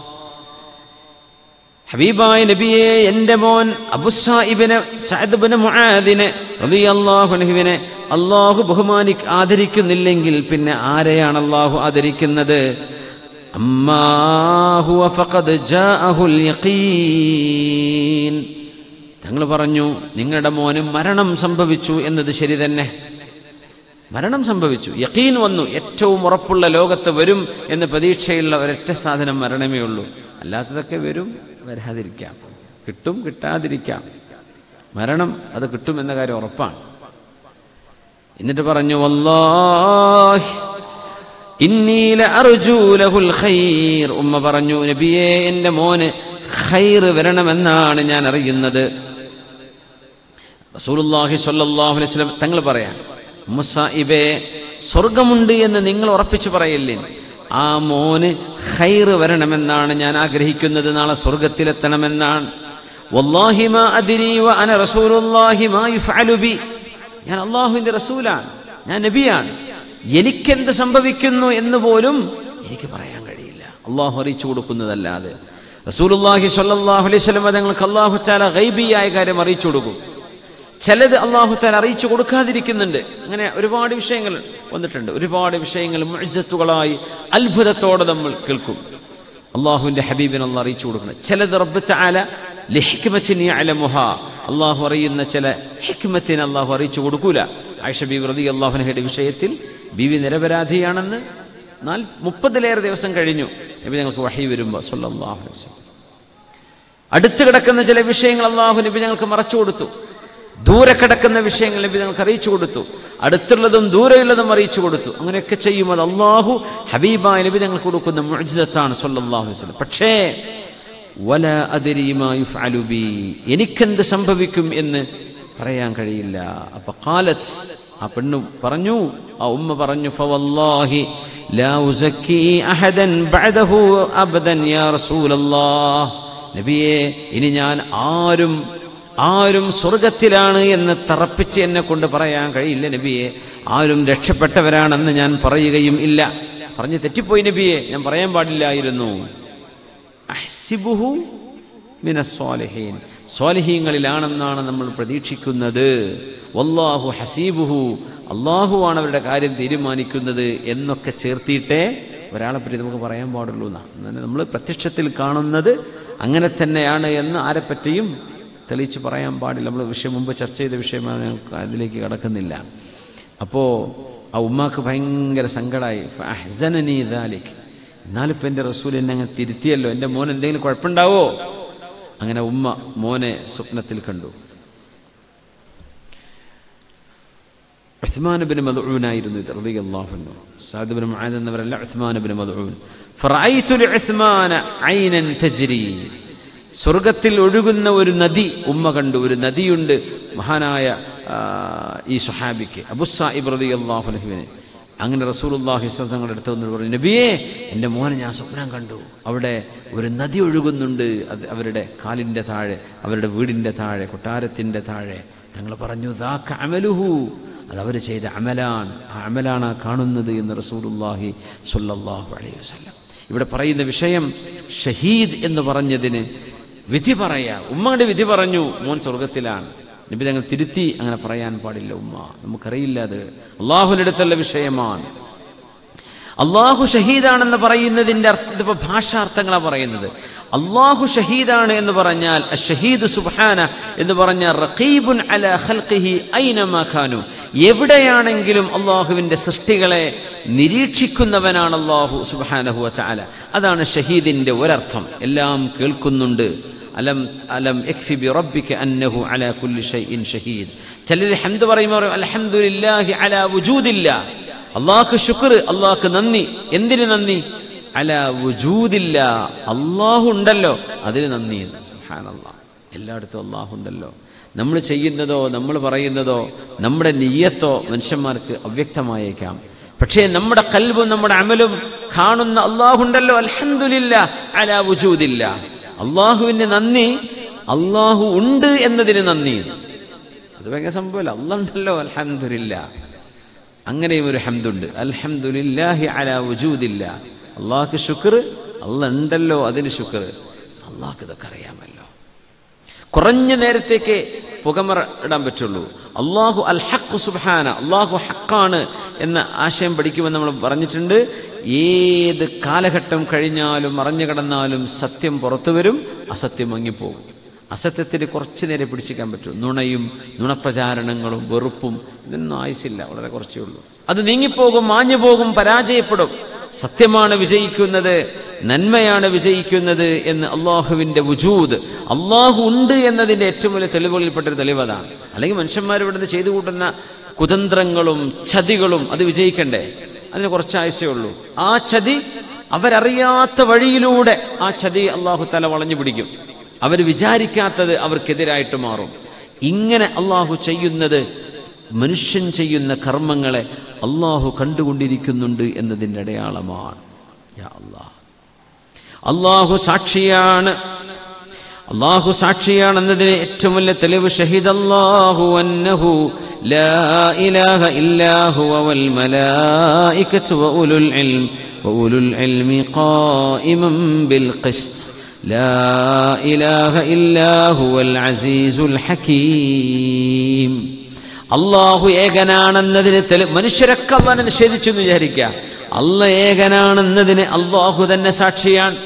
ഹബീബായ നബിയെ എൻ്റെ മോൻ അബുസായിബിനെ സഅദ്ബിന് മുആദിനെ റളിയല്ലാഹു അൻഹുവിനെ അള്ളാഹു ബഹുമാനി ആദരിക്കുന്നില്ലെങ്കിൽ പിന്നെ ആരെയാണ് അള്ളാഹു ആദരിക്കുന്നത് അമ്മാ ഹുവ ഫഖദ് ജാഅഹുൽ യഖീൻ തങ്ങൾ പറഞ്ഞു നിങ്ങളുടെ മോന് മരണം സംഭവിച്ചു എന്നത് ശരി തന്നെ മരണം സംഭവിച്ചു യക്കീൻ വന്നു ഏറ്റവും ഉറപ്പുള്ള ലോകത്ത് വരും എന്ന പ്രതീക്ഷയുള്ള ഒരൊറ്റ സാധനം മരണമേ ഉള്ളൂ അല്ലാത്തതൊക്കെ വരും വരാതിരിക്കാം കിട്ടും കിട്ടാതിരിക്കാം മരണം അത് കിട്ടും എന്ന കാര്യം ഉറപ്പാണ് എന്നിട്ട് പറഞ്ഞു വല്ലാഹി ഇന്നി ലഅർജൂ ലഹുൽ ഖൈർ ഉമ്മ പറഞ്ഞു നബിയെ എൻ്റെ മോന് ഖൈർ വരണമെന്നാണ് ഞാൻ അറിയുന്നത് റസൂലുള്ളാഹി സ്വല്ലല്ലാഹു അലൈഹി വസല്ലം തങ്ങൾ പറയാം മുസായിബേ സ്വർഗമുണ്ട് എന്ന് നിങ്ങൾ ഉറപ്പിച്ചു പറയില്ലേ ആ മോന് ഹൈറ് വരണമെന്നാണ് ഞാൻ ആഗ്രഹിക്കുന്നത് നാളെ സ്വർഗത്തിലെത്തണമെന്നാണ് വല്ലാഹി മാ അദ്രി വ അന റസൂലുള്ളാഹി മാ യുഫഅലു ബി ഞാൻ അള്ളാഹുവിന്റെ റസൂലാണ് ഞാൻ നബിയാണ് എനിക്കെന്ത് സംഭവിക്കുന്നു എന്ന് പോലും എനിക്ക് പറയാൻ കഴിയില്ല അള്ളാഹു അറിയിച്ചു കൊടുക്കുന്നതല്ലാതെ റസൂലുള്ളാഹി സ്വല്ലല്ലാഹു അലൈഹി വസല്ലം തങ്ങൾക്ക് അള്ളാഹു ചാല ഗൈബിയായ കാര്യം അറിയിച്ചു കൊടുക്കും ചിലത് അള്ളാഹു താല അറിയിച്ചു കൊടുക്കാതിരിക്കുന്നുണ്ട് അങ്ങനെ ഒരുപാട് വിഷയങ്ങൾ വന്നിട്ടുണ്ട് ഒരുപാട് വിഷയങ്ങൾ മുഅ്ജിസത്തുകളായി അത്ഭുതത്തോടെ നമ്മൾ കേൾക്കും അള്ളാഹുവിന്റെ ഹബീബിനെ അള്ളാഹ് അറിയിച്ചു കൊടുക്കണം ചിലത് റബ്ബ് തആല ലിഹിക്മത്തിൻ യഅലമുഹ അള്ളാഹു അറിയുന്ന ചില ഹിക്മത്തിനെ അള്ളാഹു അറിയിച്ചു കൊടുക്കൂല ആയിഷ ബീവി റതി അള്ളാഹുനഹയുടെ വിഷയത്തിൽ ബീവി നിരപരാധിയാണെന്ന് നാൽ മുപ്പതിലേറെ ദിവസം കഴിഞ്ഞു നബി ഞങ്ങൾക്ക് വഹി വരുമ്പോൾ സല്ലല്ലാഹു അലൈഹി വസല്ലം അടുത്ത് കിടക്കുന്ന ചില വിഷയങ്ങൾ അള്ളാഹു നബി ഞങ്ങൾക്ക് മറച്ചു കൊടുത്തു ദൂരെ കിടക്കുന്ന വിഷയങ്ങൾ നബി ഞങ്ങൾക്ക് അറിയിച്ചു കൊടുത്തു അടുത്തുള്ളതും ദൂരെയുള്ളതും അറിയിച്ചു കൊടുത്തു അങ്ങനെയൊക്കെ ചെയ്യും അത് അള്ളാഹു ഹബീബായ നബി ഞങ്ങൾക്ക് കൊടുക്കുന്ന മുഅ്ജിസത്താണ് സല്ലല്ലാഹു അലൈഹി വസല്ലം പക്ഷേ വല അദ്രി മാ യുഫ്അലു ബി എനിക്കെന്ത് സംഭവിക്കും എന്ന് പറയാൻ കഴിയില്ല അപ്പൊ ഖാലത്ത് ആ പെണ്ണു പറഞ്ഞു ആ ഉമ്മ പറഞ്ഞു ഫവല്ലാഹി ലാ ഉസക്കി അഹദൻ ബഅദഹു അബദൻ യാ റസൂലല്ലാഹ് നബിയെ ഇനി ഞാൻ ആരും ആരും സ്വർഗത്തിലാണ് എന്ന് തറപ്പിച്ച് എന്നെ കൊണ്ട് പറയാൻ കഴിയില്ല നബിയെ ആരും രക്ഷപ്പെട്ടവരാണെന്ന് ഞാൻ പറയുകയും ഇല്ല പറഞ്ഞു തെറ്റിപ്പോയി നബിയെ ഞാൻ പറയാൻ പാടില്ലായിരുന്നു അഹ്സിബുഹു മിനസ്വാലിഹീൻ സ്വാലിഹീങ്ങളിലാണെന്നാണ് നമ്മൾ പ്രതീക്ഷിക്കുന്നത് വല്ലാഹു ഹസീബുഹു അള്ളാഹുവാണ് അവരുടെ കാര്യം തീരുമാനിക്കുന്നത് എന്നൊക്കെ ചേർത്തിയിട്ടേ ഒരാളെ പറ്റി നമുക്ക് പറയാൻ പാടുള്ളൂ എന്നാണ് നമ്മൾ പ്രത്യക്ഷത്തിൽ കാണുന്നത് അങ്ങനെ തന്നെയാണ് എന്ന് ആരെപ്പറ്റിയും തെളിയിച്ച് പറയാൻ പാടില്ല നമ്മൾ വിഷയം മുമ്പ് ചർച്ച ചെയ്ത വിഷയമാണ് ഞങ്ങൾക്ക് അതിലേക്ക് കടക്കുന്നില്ല അപ്പോൾ ആ ഉമ്മാക്ക് ഭയങ്കര സങ്കടമായി അഹ്സനനി ദാലിക് എന്നാലിപ്പോൾ എൻ്റെ റസൂൽ എന്നെ അങ്ങ് തിരുത്തിയല്ലോ എൻ്റെ മോൻ എന്തെങ്കിലും കുഴപ്പമുണ്ടാവോ അങ്ങനെ ഉമ്മ മോനെ സ്വപ്നത്തിൽ കണ്ടു ഉസ്മാൻ ബിൻ മദ്ഊനായിരുന്നു ഇത് റളിയല്ലാഹു അൻഹു സാദ് ബിൻ മുആദ് എന്നവരല്ല ഉസ്മാൻ ബിൻ മദ്ഊൻ ഫറഅയ്തു ലിഉസ്മാന ഐനൻ തജ്രി സ്വർഗത്തിൽ ഒഴുകുന്ന ഒരു നദി ഉമ്മ കണ്ടു ഒരു നദിയുണ്ട് മഹാനായ ആ, ഈ സുഹാബിക്ക് അബുസാഹിബ് റളിയല്ലാഹു അൻഹുവിനെ അങ്ങനെ റസൂലുള്ളാഹി സ്വല്ലല്ലാഹു തങ്ങളുടെ അടുത്ത് വന്നിട്ട് പറഞ്ഞു നബിയേ എൻ്റെ മോനെ ഞാൻ സ്വപ്നം കണ്ടു അവിടെ ഒരു നദി ഒഴുകുന്നുണ്ട് അത് അവരുടെ കാലിൻ്റെ താഴെ അവരുടെ വീടിൻ്റെ താഴെ കൊട്ടാരത്തിൻ്റെ താഴെ തങ്ങൾ പറഞ്ഞു ദാക്ക അമലുഹു അത് അവർ ചെയ്ത അമലാണ് ആ അമലാണ് ആ കാണുന്നത് എന്ന് റസൂലുള്ളാഹി സ്വല്ലല്ലാഹു അലൈഹി വസല്ലം ഇവിടെ പറയുന്ന വിഷയം ഷഹീദ് എന്ന് പറഞ്ഞതിന് വിധി പറയാ ഉമ്മയുടെ വിധി പറഞ്ഞു മോൻ സ്വർഗത്തിലാണ് നബി തങ്ങൾ തിരുത്തി അങ്ങനെ പറയാൻ പാടില്ല ഉമ്മ നമുക്കറിയില്ല അത് അള്ളാഹുവിൻ്റെ അടുത്തുള്ള വിഷയമാണ് അള്ളാഹു ഷഹീദാണെന്ന് പറയുന്നതിന്റെ അർത്ഥം ഇതിപ്പോ ഭാഷാർത്ഥങ്ങളാണ് പറയുന്നത് അള്ളാഹു ഷഹീദാണ് എന്ന് പറഞ്ഞാൽ ഷഹീദ് സുബ്ഹാന എന്ന് പറഞ്ഞാൽ റഖീബുൻ അല ഖൽഖിഹി ഐനമാ ഖാനു എവിടെയാണെങ്കിലും അള്ളാഹുവിന്റെ സൃഷ്ടികളെ നിരീക്ഷിക്കുന്നവനാണ് അള്ളാഹു സുബ്ഹാനഹു വതആല അതാണ് ഷഹീദിന്റെ ഒരർത്ഥം എല്ലാം കേൾക്കുന്നുണ്ട് അലം അലം യക്ഫി ബി റബ്ബിക അന്നഹു അലാ കുല്ലി ഷൈഇൻ ഷഹീദ് ചിലർ ഹംദ് പറയുമ്പോൾ പറയും, അൽഹംദുലില്ലാഹി അലാ വുജൂദില്ലാ അള്ളാഹ്ക്ക് ശുക്ർ അള്ളാഹ്ക്ക് നന്ദി എന്തിന് നന്ദി അല വുജൂദില്ല അള്ളാഹു ഉണ്ടല്ലോ അതിന് നന്ദി സുബ്ഹാനല്ലാ എല്ലായിടത്തും അള്ളാഹു ഉണ്ടല്ലോ നമ്മൾ ചെയ്യുന്നതോ നമ്മൾ പറയുന്നതോ നമ്മുടെ നീയത്തോ മനുഷ്യന്മാർക്ക് അവ്യക്തമായേക്കാം പക്ഷേ നമ്മുടെ കൽബും നമ്മുടെ അമലും കാണുന്ന അള്ളാഹുണ്ടല്ലോ അൽഹംദുലില്ല അല വുജൂദില്ല അള്ളാഹുവിന് നന്ദി അള്ളാഹു ഉണ്ട് എന്നതിന് നന്ദി അത് ഭയങ്കര സംഭവമല്ല അള്ളാഹ് ഉണ്ടല്ലോ അൽഹംദുലില്ല അങ്ങനെയും ഒരു ഹംദുണ്ട് അൽഹംദുലില്ലാഹി അലാ വുജൂദില്ല അള്ളാഹ്ക്ക് ശുക്ർ അല്ല ഉണ്ടല്ലോ അതിന് ശുക്ർ അള്ളാഹ്ക്ക് ഇതൊക്കെ അറിയാമല്ലോ കുറഞ്ഞ നേരത്തേക്ക് പുകമറ ഇടാൻ പറ്റുള്ളൂ അള്ളാഹു അൽ ഹഖ് സുബ്ഹാന അള്ളാഹു ഹക്കാണ് എന്ന ആശയം പഠിക്കുമെന്ന് നമ്മൾ പറഞ്ഞിട്ടുണ്ട് ഏത് കാലഘട്ടം കഴിഞ്ഞാലും മറഞ്ഞു കിടന്നാലും സത്യം പുറത്തു വരും അസത്യം മങ്ങിപ്പോകും അസത്യത്തിന് കുറച്ചു നേരം പിടിച്ചിക്കാൻ പറ്റും നുണയും നുണപ്രചാരണങ്ങളും വെറുപ്പും ഇതൊന്നും ആയുസില്ല വളരെ കുറച്ചേ ഉള്ളൂ അത് നീങ്ങിപ്പോകും മാഞ്ഞു പോകും പരാജയപ്പെടും സത്യമാണ് വിജയിക്കുന്നത് നന്മയാണ് വിജയിക്കുന്നത് എന്ന് അള്ളാഹുവിന്റെ വുജൂദ് അള്ളാഹു ഉണ്ട് എന്നതിന്റെ ഏറ്റവും വലിയ തെളിവുകളിൽപ്പെട്ടൊരു തെളിവതാണ് അല്ലെങ്കിൽ മനുഷ്യന്മാർ ഇവിടുന്ന് ചെയ്തു കൂട്ടുന്ന കുതന്ത്രങ്ങളും ചതികളും അത് വിജയിക്കണ്ടേ അതിന് കുറച്ച് ആയുസേ ഉള്ളൂ ആ ചതി അവരറിയാത്ത വഴിയിലൂടെ ആ ചതി അള്ളാഹു തല വളഞ്ഞു പിടിക്കും അവർ വിചാരിക്കാത്തത് അവർക്കെതിരായിട്ട് മാറും ഇങ്ങനെ അള്ളാഹു ചെയ്യുന്നത് മനുഷ്യൻ ചെയ്യുന്ന കർമ്മങ്ങളെ അള്ളാഹു കണ്ടുകൊണ്ടിരിക്കുന്നുണ്ട് എന്നതിൻ്റെ അടയാളമാണ് യാ അല്ലാഹ് അള്ളാഹു സാക്ഷിയാണ് അള്ളാഹു സാക്ഷിയാണെന്നതിന് ഏറ്റവും വലിയ തെളിവ് ഷഹീദ് അല്ലാഹു അന്നഹു ലാ ഇലാഹ ഇല്ലാഹു വൽ മലായികത്തു വഉലുൽ ഇൽം വഉലുൽ ഇൽമി ഖായിമൻ ബിൽ ഖിസ്ത് ലാ ഇലാഹ ഇല്ലാഹു വൽ അസീസുൽ ഹകീം അള്ളാഹു ഏകനാണെന്നതിന് തെളിവ് മനുഷ്യരൊക്കെ അള്ളാനെ നിഷേധിച്ചു എന്ന് വിചാരിക്കുക അല്ല ഏകനാണെന്നതിന് അള്ളാഹു തന്നെ സാക്ഷിയാണ്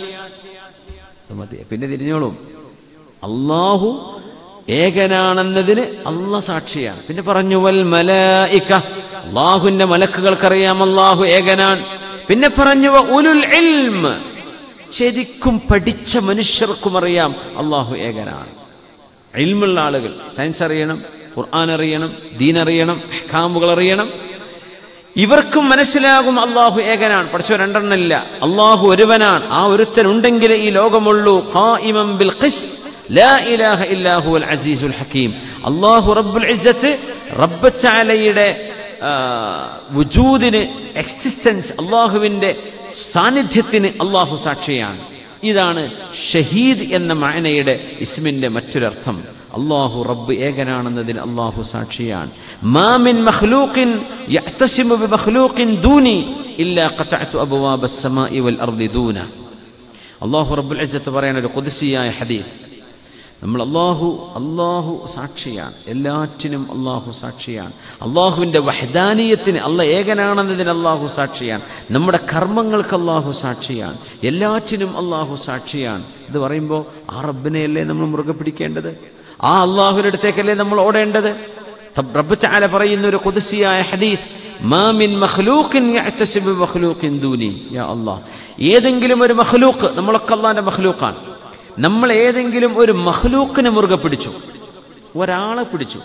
അത് മതി പിന്നെ തിരിഞ്ഞോളും അള്ളാഹു ഏകനാണെന്നതിന് അല്ല സാക്ഷിയാണ് പിന്നെ പറഞ്ഞു വൽ മലായിക അള്ളാഹുവിന്റെ മലക്കുകൾക്കറിയാം അള്ളാഹു ഏകനാണ് പിന്നെ പറഞ്ഞു വ ഉലുൽ ഇൽം ശരിക്കും പഠിച്ച മനുഷ്യർക്കും അറിയാം അള്ളാഹു ഏകനാണ് ഇൽമുള്ള ആളുകൾ സയൻസ് അറിയണം ഖുർആൻ അറിയണം ദീൻ അറിയണം ഹക്കാമുകൾ അറിയണം ഇവർക്കും മനസ്സിലാകും അള്ളാഹു ഏകനാണ് പഠിച്ചോ രണ്ടെണ്ണമില്ല അള്ളാഹു ഒരുവനാണ് ആ ഒരുത്തൻ ഉണ്ടെങ്കിലേ ഈ ലോകമുള്ളൂ ഖായിമൻ ബിൽ ഖിസ്ത് ലാ ഇലാഹ ഇല്ലാഹു അൽ അസീസുൽ ഹക്കീം അള്ളാഹു റബ്ബുൽ ഇസ്സത്ത് റബ്ബ് തആലയുടെ ആ, വുജൂദിന് എക്സിസ്റ്റൻസ് അള്ളാഹുവിന്റെ സാന്നിധ്യത്തിന് അള്ളാഹു സാക്ഷിയാണ് ഇതാണ് ഷഹീദ് എന്ന മാനയുടെ ഇസ്മിന്റെ മറ്റൊരർത്ഥം അള്ളാഹു റബ്ബ് ഏകനാണെന്നതിന് അള്ളാഹു സാക്ഷിയാണ് മാമിൻ മഖ്ലൂഖിൻ യഅ്തസിമു ബിമഖ്ലൂഖിൻ ദൂനി ഇല്ലാ ഖതഅതു അബ്വാബ السماء والارض ദൂന അള്ളാഹു റബ്ബുൽ ഇസ്സത്ത് പറയുന്ന ഒരു ഖുദ്സിയായ ഹദീസ് നമ്മൾ അള്ളാഹു അള്ളാഹു സാക്ഷിയാണ് എല്ലാറ്റിനും അള്ളാഹു സാക്ഷിയാണ് അള്ളാഹുവിൻ്റെ വഹദാനീയത്തിന് അല്ല ഏകനാണെന്നതിന് അള്ളാഹു സാക്ഷിയാണ് നമ്മുടെ കർമ്മങ്ങൾക്ക് അള്ളാഹു സാക്ഷിയാണ് എല്ലാറ്റിനും അള്ളാഹു സാക്ഷിയാണ് ഇത് പറയുമ്പോൾ ആ റബ്ബിനെയല്ലേ നമ്മൾ മുറുകെ പിടിക്കേണ്ടത് ആ അള്ളാഹുവിൻ്റെ അടുത്തേക്കല്ലേ നമ്മൾ ഓടേണ്ടത് തബ് റബ്ബ് ചാല പറയുന്ന ഒരു കുതിസിയായ ഹദീസ് മാമിൻ മഖ്ലൂഖിൻ യഅ്തസിബു മഖ്ലൂഖിൻ ദൂനി യാ അല്ലാഹ് ഏതെങ്കിലും ഒരു മഖ്ലൂഖ് നമ്മളൊക്കെ അള്ളാഹിന്റെ മഖ്ലൂഖാണ് നമ്മൾ ഏതെങ്കിലും ഒരു മഹ്ലൂക്കിനെ മുറുകെ പിടിച്ചു ഒരാളെ പിടിച്ചു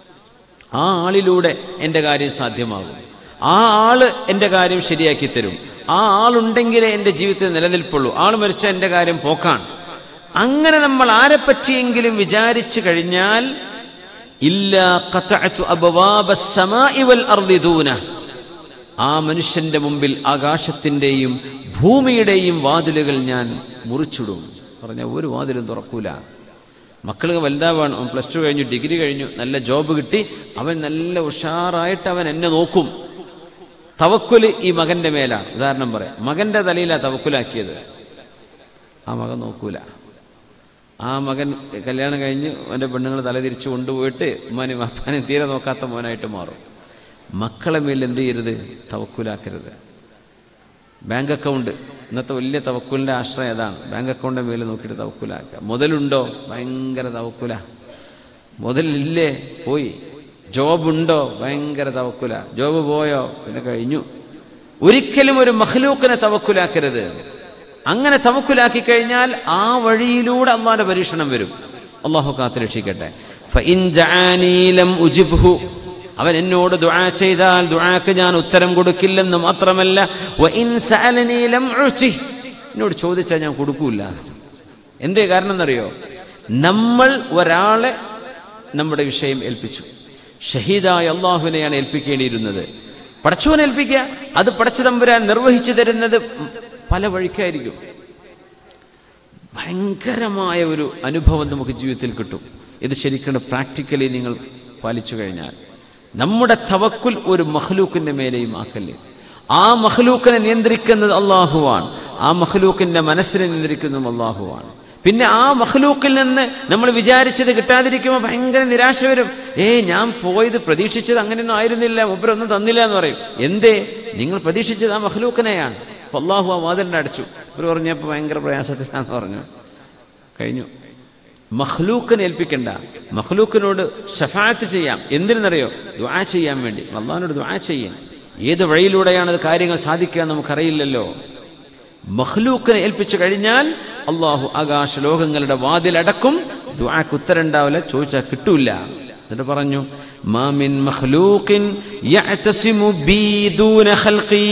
ആ ആളിലൂടെ എൻ്റെ കാര്യം സാധ്യമാകും ആ ആള് എൻ്റെ കാര്യം ശരിയാക്കി തരും ആ ആളുണ്ടെങ്കിലേ എൻ്റെ ജീവിതത്തിൽ നിലനിൽപ്പുള്ളൂ ആൾ മരിച്ച എൻ്റെ കാര്യം പോക്കാണ് അങ്ങനെ നമ്മൾ ആരെ പറ്റിയെങ്കിലും വിചാരിച്ചു കഴിഞ്ഞാൽ ഇല്ലാ ഖതഅതു അബ്വാബ السماء والارض ദൂന ആ മനുഷ്യന്റെ മുമ്പിൽ ആകാശത്തിന്റെയും ഭൂമിയുടെയും വാതിലുകൾ ഞാൻ മുറിച്ചിടും പറഞ്ഞ ഒരു വാതിലും തുറക്കൂല മക്കൾ വലുതാവാണ് അവൻ പ്ലസ് ടു കഴിഞ്ഞു ഡിഗ്രി കഴിഞ്ഞു നല്ല ജോബ് കിട്ടി അവൻ നല്ല ഉഷാറായിട്ട് അവൻ എന്നെ നോക്കും തവക്കുല് ഈ മകന്റെ മേലാണ് ഉദാഹരണം പറയാം മകന്റെ തലയിലാ തവക്കുലാക്കിയത് ആ മകൻ നോക്കൂല ആ മകൻ കല്യാണം കഴിഞ്ഞ് അവൻ്റെ പെണ്ണുങ്ങൾ തല തിരിച്ചു കൊണ്ടുപോയിട്ട് ഉമ്മാനും വാപ്പാനും തീരെ നോക്കാത്ത മോനായിട്ട് മാറും മക്കളെ മേൽ എന്ത് ചെയ്യരുത് തവക്കുലാക്കരുത് ബാങ്ക് അക്കൗണ്ട് ഇന്നത്തെ വലിയ തവക്കുലിൻ്റെ ആശ്രയം അതാണ് ബാങ്ക് അക്കൗണ്ടിൻ്റെ മേലെ നോക്കിയിട്ട് തവക്കുലാക്കുക മുതലുണ്ടോ ഭയങ്കര തവക്കുല മുതലില്ലേ പോയി ജോബ് ഉണ്ടോ ഭയങ്കര തവക്കുല ജോബ് പോയോ പിന്നെ കഴിഞ്ഞു ഒരിക്കലും ഒരു മഹ്ലൂക്കിനെ തവക്കുലാക്കരുത് അങ്ങനെ തവക്കുലാക്കി കഴിഞ്ഞാൽ ആ വഴിയിലൂടെ അള്ളാന്റെ പരീക്ഷണം വരും അള്ളാഹു കാത്ത് രക്ഷിക്കട്ടെ ഫഇൻ ജഅാനീ ലം ഉജിബ്ഹു അവൻ എന്നോട് ദുആ ചെയ്താൽ ദുആക്ക് ഞാൻ ഉത്തരം കൊടുക്കില്ലെന്ന് മാത്രമല്ല വഇൻ സഅലനീ ലം ഉഅ്തിഹ് എന്നോട് ചോദിച്ചാൽ ഞാൻ കൊടുക്കൂല എന്തേ കാരണം എന്നറിയോ നമ്മൾ ഒരാളെ നമ്മുടെ വിഷയം ഏൽപ്പിച്ചു ഷഹീദായ അള്ളാഹുവിനെയാണ് ഏൽപ്പിക്കേണ്ടിയിരുന്നത് പടച്ചോനെ ഏൽപ്പിക്കുക അത് പടച്ചു തമ്പുരാൻ നിർവഹിച്ചു തരുന്നത് പല വഴിക്കായിരിക്കും ഭയങ്കരമായ ഒരു അനുഭവം നമുക്ക് ജീവിതത്തിൽ കിട്ടും ഇത് ശരിക്കും പ്രാക്ടിക്കലി നിങ്ങൾ പാലിച്ചു കഴിഞ്ഞാൽ നമ്മുടെ തവക്കുൽ ഒരു മഹ്ലൂക്കിന്റെ മേലെയും ആക്കല്ലേ ആ മഹ്ലൂക്കിനെ നിയന്ത്രിക്കുന്നത് അള്ളാഹുവാണ് ആ മഹ്ലൂക്കിന്റെ മനസ്സിനെ നിയന്ത്രിക്കുന്നതും അള്ളാഹുവാണ് പിന്നെ ആ മഹ്ലൂക്കിൽ നിന്ന് നമ്മൾ വിചാരിച്ചത് കിട്ടാതിരിക്കുമ്പോൾ ഭയങ്കര നിരാശ വരും ഏയ് ഞാൻ പോയത് പ്രതീക്ഷിച്ചത് അങ്ങനെയൊന്നും ആയിരുന്നില്ല മുമ്പരൊന്നും തന്നില്ല എന്ന് പറയും എന്തേ നിങ്ങൾ പ്രതീക്ഷിച്ചത് ആ മഹ്ലൂക്കിനെയാണ് അപ്പൊ അള്ളാഹു ആ വാതിലിന്റെ അടച്ചു ഒരു പറഞ്ഞപ്പോൾ ഭയങ്കര പ്രയാസത്തിലാന്ന് പറഞ്ഞു കഴിഞ്ഞു മഹ്ലൂക്കിനെ ഏൽപ്പിക്കണ്ട മഹ്ലൂക്കിനോട് ഷഫാത്ത് ചെയ്യാം എന്തിനെന്നറിയോ ദുആ ചെയ്യാൻ വേണ്ടി അള്ളാഹിനോട് ദുആ ചെയ്യാം ഏത് വഴിയിലൂടെയാണ് അത് കാര്യങ്ങൾ സാധിക്കുക എന്ന് നമുക്കറിയില്ലല്ലോ മഹ്ലൂക്കിനെ ഏൽപ്പിച്ചു കഴിഞ്ഞാൽ അള്ളാഹു ആകാശ ലോകങ്ങളുടെ വാതിലടക്കും ദുആക്ക് ഉത്തരം ഉണ്ടാവില്ല ചോദിച്ചാൽ കിട്ടൂല എന്നിട്ട് പറഞ്ഞു മാമിൻ മഖ്ലൂഖിൻ യഅ്തസിമു ബി ദൂന ഖൽഖി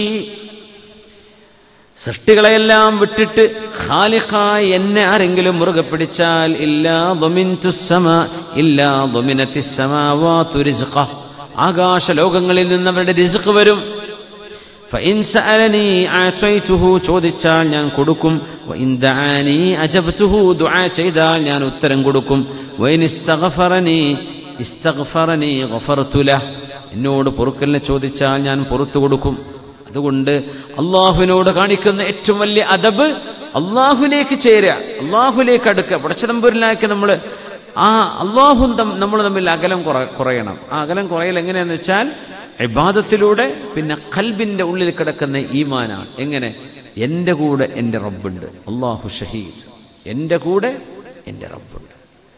സൃഷ്ടികളെല്ലാം വിട്ടിട്ട് ഖാലിഖായി എന്നെ ആരെങ്കിലും മുറുകെ പിടിച്ചാൽ ഇല്ലാ ദമിൻതു സമ ഇല്ലാ ദമിനത്തി സമാവാതു റിസ്ഖ ആകാശ ലോകങ്ങളിൽ നിന്ന് അവരുടെ റിസ്ഖ് വരും ഫഇൻ സഅലനി അഅതൈതുഹു ചോദിച്ചാൽ ഞാൻ കൊടുക്കും വഇൻ ദഅാനി അജബ്തുഹു ദുആ ചെയ്താൽ ഞാൻ ഉത്തരം കൊടുക്കും വഇൻ ഇസ്തഗ്ഫറനി ഇസ്തഗ്ഫറനി ഗഫർതു ലഹ് എന്നോട് പൊറുക്കലിനെ ചോദിച്ചാൽ ഞാൻ പുറത്തു കൊടുക്കും അതുകൊണ്ട് അള്ളാഹുവിനോട് കാണിക്കുന്ന ഏറ്റവും വലിയ അദബ് അള്ളാഹുലേക്ക് ചേരുക അള്ളാഹുലേക്ക് അടുക്കുക പടച്ചതമ്പൂരിലേക്ക് നമ്മൾ ആ അള്ളാഹും നമ്മൾ തമ്മിൽ അകലം കുറ കുറയണം ആ അകലം കുറയൽ എങ്ങനെയാന്ന് വെച്ചാൽ ഇബാദത്തിലൂടെ പിന്നെ കൽബിന്റെ ഉള്ളിൽ കിടക്കുന്ന ഈമാനാണ് എങ്ങനെ എൻ്റെ കൂടെ എൻ്റെ റബ്ബുണ്ട് അള്ളാഹു ഷഹീദ് എൻ്റെ കൂടെ എൻ്റെ റബ്ബുണ്ട്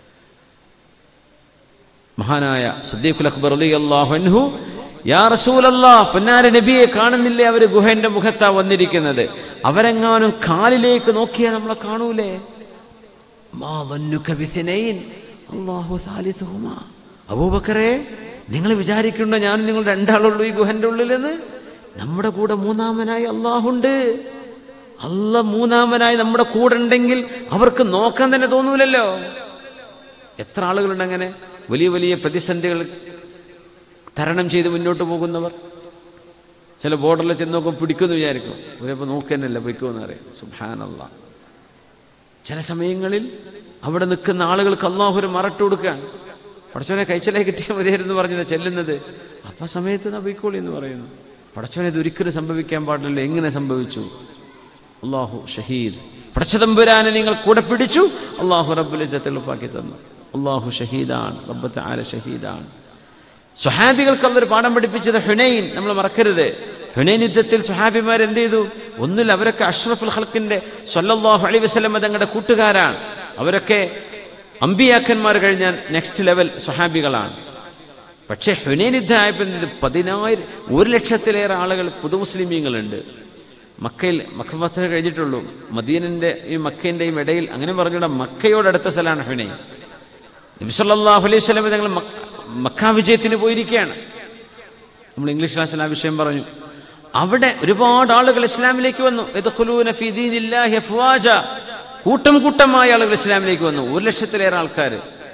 മഹാനായ സുദ്ദീഖുൽ അക്ബർ അലി അള്ളാഹു അൻഹു യാ റസൂലല്ലാ പൊന്നാര നബിയെ കാണുന്നില്ലേ അവര് ഗുഹന്റെ മുഖത്താ വന്നിരിക്കുന്നത് അവരെങ്ങാനും കാലിലേക്ക് നോക്കിയാൽ നമ്മളെ കാണൂലേ മാ ظنك بثنين അല്ലാഹു സാലിസുഹുമാ അബൂബക്കറേ നിങ്ങൾ വിചാരിക്കണ്ട ഞാൻ നിങ്ങൾ രണ്ടാളുള്ളൂ ഈ ഗുഹന്റെ ഉള്ളിലെന്ന് നമ്മുടെ കൂടെ മൂന്നാമനായി അള്ളാഹുണ്ട് അല്ല മൂന്നാമനായി നമ്മുടെ കൂടെ ഉണ്ടെങ്കിൽ അവർക്ക് നോക്കാൻ തന്നെ തോന്നൂലല്ലോ എത്ര ആളുകളുണ്ട് അങ്ങനെ വലിയ വലിയ പ്രതിസന്ധികൾ തരണം ചെയ്ത് മുന്നോട്ട് പോകുന്നവർ ചില ബോർഡറിൽ ചെന്ന് നോക്കുമ്പോൾ പിടിക്കുമെന്ന് വിചാരിക്കും ഇവരിപ്പോൾ നോക്കുന്നല്ല പൊയ്ക്കുമെന്ന് അറിയാം സുഹാനല്ല ചില സമയങ്ങളിൽ അവിടെ നിൽക്കുന്ന ആളുകൾക്ക് അള്ളാഹു ഒരു മറട്ട് കൊടുക്കുകയാണ് പടച്ചോനെ കഴിച്ചലേ കിട്ടിയാൽ മതിയായിരുന്നു പറഞ്ഞത് ചെല്ലുന്നത് അപ്പൊ ആ സമയത്ത് നബിക്കോളി എന്ന് പറയുന്നു പടച്ചോനെ ഇത് ഒരിക്കലും സംഭവിക്കാൻ പാടില്ല എങ്ങനെ സംഭവിച്ചു അള്ളാഹു ഷഹീദ് പടച്ചതമ്പുരാനെ നിങ്ങൾ കൂടെ പിടിച്ചു അള്ളാഹു റബ്ബുൽ ഇസ്സത്ത് എളുപ്പാക്കി തന്നു അള്ളാഹു ഷഹീദാണ് റബ്ബത്ത് ആല ഷഹീദാണ് സുഹാബികൾക്ക് അതൊരു പാഠം പഠിപ്പിച്ചത് ഹുനൈൻ നമ്മൾ മറക്കരുത് ഹുനൈൻ യുദ്ധത്തിൽ സുഹാബിമാർ എന്ത് ചെയ്തു ഒന്നിൽ അവരൊക്കെ അഷ്റഫുൽ ഹൽക്കിന്റെ സല്ലല്ലാഹു അലൈഹി വസല്ലം തങ്ങളുടെ കൂട്ടുകാരാണ് അവരൊക്കെ അമ്പിയാക്കന്മാർ കഴിഞ്ഞാൽ നെക്സ്റ്റ് ലെവൽ സുഹാബികളാണ് പക്ഷേ ഹുനൈൻ യുദ്ധമായപ്പോൾ എന്ത് ചെയ്തു? പതിനായിരം ഒരു ലക്ഷത്തിലേറെ ആളുകൾ പുതുമുസ്ലിമീങ്ങളുണ്ട് മക്കയിൽ മക്ക ഫത്തഹ് കഴിഞ്ഞിട്ടുള്ളൂ മദീനന്റെ ഈ മക്കേന്റെയും ഇടയിൽ അങ്ങനെ പറഞ്ഞുകൂടെ മക്കയോടടുത്ത സ്ഥലമാണ് ഹുനൈൻ നബിസല്ലാഹു അലൈഹി സ്വലം തങ്ങൾ മക്ക വിജയത്തിന് പോയിരിക്കുകയാണ് നമ്മൾ ഇംഗ്ലീഷ് ക്ലാസ്സിൽ ആ വിഷയം പറഞ്ഞു അവിടെ ഒരുപാട് ആളുകൾ ഇസ്ലാമിലേക്ക് വന്നു യദ്ഖുലൂന ഫീ ദീനില്ലാഹി അഫ്വാജ. കൂട്ടം കൂട്ടമായ ആളുകൾ ഇസ്ലാമിലേക്ക് വന്നു ഒരു ലക്ഷത്തിലേറെ ആൾക്കാർ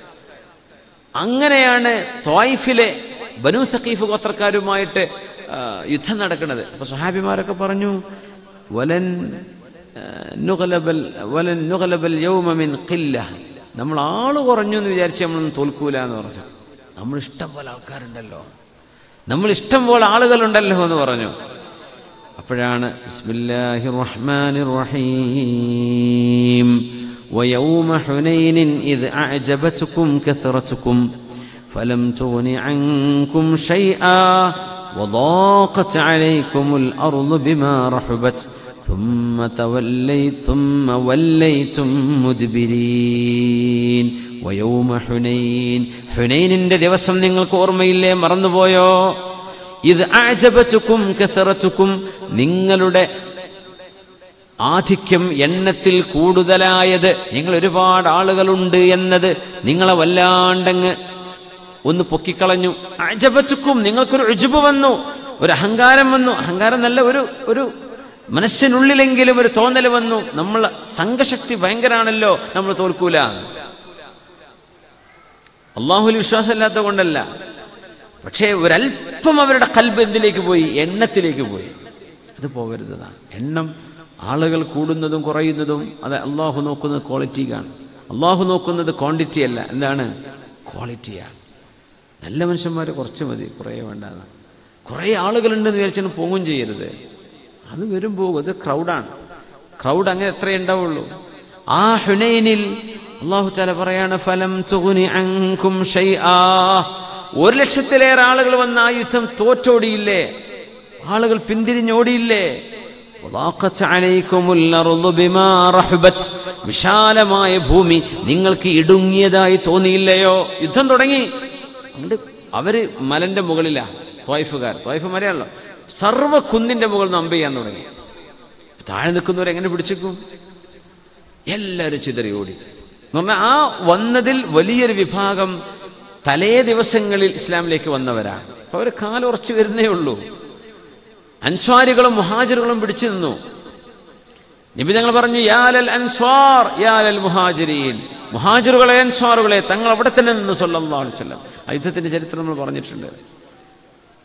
അങ്ങനെയാണ് ത്വായിഫിലെ ബനു സഖീഫ് ഗോത്രക്കാരുമായിട്ട് ആ, യുദ്ധം നടക്കുന്നത് അപ്പൊ സുഹാബിമാരൊക്കെ പറഞ്ഞു വലൻ ആ, നുഗ്ലബൽ വലൻ നുഗ്ലബൽ യൗമ മിൻ ഖില്ല നമ്മൾ ആള് കുറഞ്ഞു എന്ന് വിചാരിച്ച് നമ്മളൊന്നും തോൽക്കൂല എന്ന് പറഞ്ഞു നമ്മൾ ഇഷ്ടം പോലെ ആൾക്കാരുണ്ടല്ലോ നമ്മൾ ഇഷ്ടം പോലെ ആളുകളുണ്ടല്ലോ എന്ന് പറഞ്ഞു അപ്പോഴാണ് ബിസ്മില്ലാഹി റഹ്മാനി റഹീം ويوم حنين إذ أعجبتكم كثرتكم فلم تغن عنكم شيئا وضاقت عليكم الأرض بما رحبت ثم توليت ثم وليتم مدبرين ويوم حنين ഹുനൈനിന്റെ ദിവസം നിങ്ങൾക്ക് ഓർമ്മയില്ലേ മറന്നുപോയോ ഇത് ആജബച്ചുക്കും കസറച്ചുക്കും നിങ്ങളുടെ ആധിക്യം എണ്ണത്തിൽ കൂടുതലായത് നിങ്ങൾ ഒരുപാട് ആളുകളുണ്ട് എന്നത് നിങ്ങളെ വല്ലാണ്ടങ്ങ് ഒന്ന് പൊക്കിക്കളഞ്ഞു അജബച്ചുക്കും നിങ്ങൾക്കൊരു രുചുബ് വന്നു ഒരു അഹങ്കാരം വന്നു അഹങ്കാരം നല്ല ഒരു ഒരു മനസ്സിനുള്ളിലെങ്കിലും ഒരു തോന്നൽ വന്നു നമ്മൾ സംഘശക്തി ഭയങ്കരാണല്ലോ നമ്മൾ തോൽക്കൂല അള്ളാഹുൽ വിശ്വാസമില്ലാത്ത കൊണ്ടല്ല പക്ഷേ ഒരല്പം അവരുടെ കൽബ് എന്തിലേക്ക് പോയി എണ്ണത്തിലേക്ക് പോയി അത് പോകരുതാണ് എണ്ണം ആളുകൾ കൂടുന്നതും കുറയുന്നതും അത് അള്ളാഹു നോക്കുന്നത് ക്വാളിറ്റിക്കാണ് അള്ളാഹു നോക്കുന്നത് ക്വാണ്ടിറ്റി അല്ല എന്താണ് ക്വാളിറ്റിയാണ് നല്ല മനുഷ്യന്മാർ കുറച്ച് മതി കുറേ വേണ്ടാന്ന് കുറേ ആളുകളുണ്ടെന്ന് വിചാരിച്ചാൽ പോകും ചെയ്യരുത് അത് വരും പോകും അത് ക്രൗഡാണ് ക്രൗഡ് അങ്ങനെ എത്രയേ ഉണ്ടാവുള്ളൂ ആ ഹുനൈനിൽ അള്ളാഹു ചാല പറയാണ് ഫലം തുഗ്നി അൻകും ഷൈആ ഒരു ലക്ഷത്തിലേറെ ആളുകൾ വന്ന ആ യുദ്ധം തോറ്റോടിയില്ലേ ആളുകൾ പിന്തിരിഞ്ഞോടിയില്ലേ وضاقت عليكم الأرض بما رحبت വിശാലമായ ഭൂമി നിങ്ങൾക്ക് ഇടുങ്ങിയതായി തോന്നിയില്ലയോ യുദ്ധം തുടങ്ങി അങ്ങോട്ട് അവര് മലന്റെ മുകളിലാ ത്വായിഫുകാർ ത്വായിഫ് മലയാണല്ലോ സർവ്വ കുന്നിന്റെ മുകളിൽ നിന്ന് അമ്പ് ചെയ്യാൻ തുടങ്ങി താഴെ നിൽക്കുന്നവർ എങ്ങനെ പിടിച്ചേക്കും എല്ലാവരും ചിതറി ഓടി എന്ന് പറഞ്ഞാൽ ആ വന്നതിൽ വലിയൊരു വിഭാഗം തലേ ദിവസങ്ങളിൽ ഇസ്ലാമിലേക്ക് വന്നവരാണ് അപ്പൊ അവർ കാലുറച്ചു വരുന്നേ ഉള്ളൂ അൻസ്വാരികളും മുഹാജിറുകളും പിടിച്ചു നിന്നു നബി തങ്ങൾ പറഞ്ഞു യാലൽ അൻസ്വാർ യാലൽ മുഹാജിരീൻ മുഹാജിറുകളെ അൻസ്വാറുകളെ തങ്ങൾ അവിടെ തന്നെ നിന്ന് സല്ലല്ലാഹു അലൈഹി വസല്ലം ആ യുദ്ധത്തിന്റെ ചരിത്രം നമ്മൾ പറഞ്ഞിട്ടുണ്ട്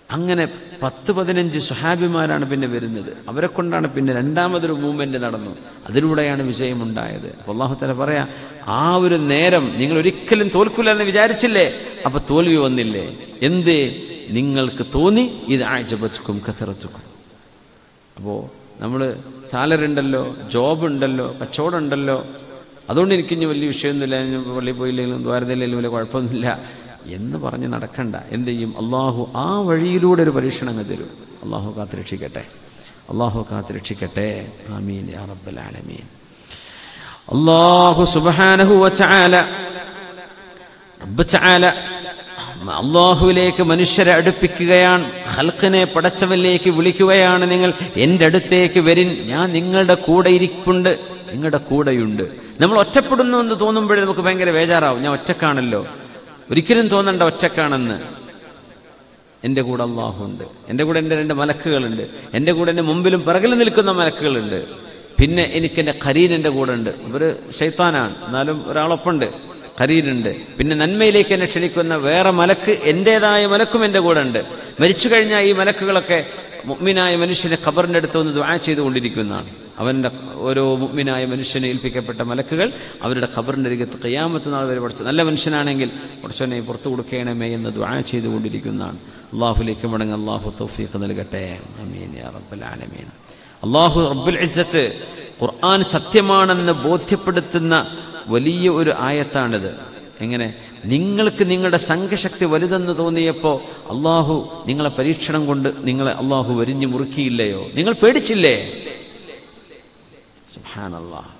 അങ്ങനെ പത്ത് പതിനഞ്ച് സുഹാബിമാരാണ് പിന്നെ വരുന്നത് അവരെ കൊണ്ടാണ് പിന്നെ രണ്ടാമതൊരു മൂവ്മെന്റ് നടന്നു അതിലൂടെയാണ് വിജയമുണ്ടായത് അപ്പോൾ അള്ളാഹുത്തല പറയാ ആ ഒരു നേരം നിങ്ങൾ ഒരിക്കലും തോൽക്കില്ല എന്ന് വിചാരിച്ചില്ലേ അപ്പൊ തോൽവി വന്നില്ലേ എന്ത് നിങ്ങൾക്ക് തോന്നി ഇത് ആഴ്ചപ്പച്ചുക്കും കഥറച്ചുക്കും അപ്പോൾ നമ്മൾ സാലറി ഉണ്ടല്ലോ ജോബ് ഉണ്ടല്ലോ കച്ചവടം ഉണ്ടല്ലോ അതുകൊണ്ട് എനിക്കിനി വലിയ വിഷയമൊന്നുമില്ല ഞാൻ പള്ളിയിൽ പോയില്ലെങ്കിലും ദ്വാരതയില്ലെങ്കിലും വലിയ കുഴപ്പമൊന്നുമില്ല എന്ന് പറഞ്ഞ് നടക്കണ്ട എന്ത് ചെയ്യും അള്ളാഹു ആ വഴിയിലൂടെ ഒരു പരീക്ഷണം അങ്ങ് തരും അള്ളാഹു കാത്തുരക്ഷിക്കട്ടെ അള്ളാഹു കാത്തുരക്ഷിക്കട്ടെ ആമീൻ യാ റബ്ബൽ ആലമീൻ അള്ളാഹു സുബ്ഹാനഹു വതആല റബ്ബ് തആല അള്ളാഹുവിലേക്ക് മനുഷ്യരെ അടുപ്പിക്കുകയാണ് ഹൽക്കിനെ പടച്ചവനിലേക്ക് വിളിക്കുകയാണ് നിങ്ങൾ എൻ്റെ അടുത്തേക്ക് വരിൻ ഞാൻ നിങ്ങളുടെ കൂടെ ഇരിപ്പുണ്ട് നിങ്ങളുടെ കൂടെയുണ്ട് നമ്മൾ ഒറ്റപ്പെടുന്നു എന്ന് തോന്നുമ്പോഴേ നമുക്ക് ഭയങ്കര ബേജാറാവും ഞാൻ ഒറ്റക്കാണല്ലോ ഒരിക്കലും തോന്നണ്ട ഒറ്റക്കാണെന്ന് എൻ്റെ കൂടെ അള്ളാഹുണ്ട് എൻ്റെ കൂടെ എൻ്റെ രണ്ട് മലക്കുകളുണ്ട് എൻ്റെ കൂടെ എൻ്റെ മുമ്പിലും പിറകിലും നിൽക്കുന്ന മലക്കുകളുണ്ട് പിന്നെ എനിക്ക് എൻ്റെ ഖരീൻ എൻ്റെ കൂടെ ഉണ്ട് ഇവര് ഷെയ്ത്താനാണ് എന്നാലും ഒരാളൊപ്പുണ്ട് ഖരീനുണ്ട് പിന്നെ നന്മയിലേക്ക് എന്നെ ക്ഷണിക്കുന്ന വേറെ മലക്ക് എൻ്റെതായ മലക്കും എൻ്റെ കൂടെ ഉണ്ട് മരിച്ചു കഴിഞ്ഞാൽ ഈ മലക്കുകളൊക്കെ മുഗ്മിനായ മനുഷ്യനെ ഖബറിൻ്റെ അടുത്ത് ഒന്ന് ദുആ ചെയ്തുകൊണ്ടിരിക്കുന്നതാണ് അവൻ്റെ ഓരോ മുഗ്മിനായ മനുഷ്യനെ ഏൽപ്പിക്കപ്പെട്ട മലക്കുകൾ അവരുടെ ഖബറിൻ്റെ അരികത്ത് കയ്യാമത്ത് നാൾ വരെ പഠിച്ചു നല്ല മനുഷ്യനാണെങ്കിൽ പഠിച്ചവനെ പുറത്തു കൊടുക്കണമേ എന്ന് ദുആ ചെയ്തുകൊണ്ടിരിക്കുന്നതാണ് അള്ളാഹുലേക്ക് മടങ്ങ് അള്ളാഹു തൗഫീഖ് നൽകട്ടെ അമീൻ യാ റബ്ബൽ ആലമീൻ അള്ളാഹു റബ്ബുൽ ഇസ്സത്ത് ഖുർആൻ സത്യമാണെന്ന് ബോധ്യപ്പെടുത്തുന്ന വലിയ ഒരു ആയത്താണിത് എങ്ങനെ നിങ്ങൾക്ക് നിങ്ങളുടെ സംഘശക്തി വലുതെന്ന് തോന്നിയപ്പോൾ അള്ളാഹു നിങ്ങളെ പരീക്ഷണം കൊണ്ട് നിങ്ങളെ അള്ളാഹു വരിഞ്ഞു മുറുക്കിയില്ലയോ നിങ്ങൾ പേടിച്ചില്ലേ സുബ്ഹാനല്ലാഹ്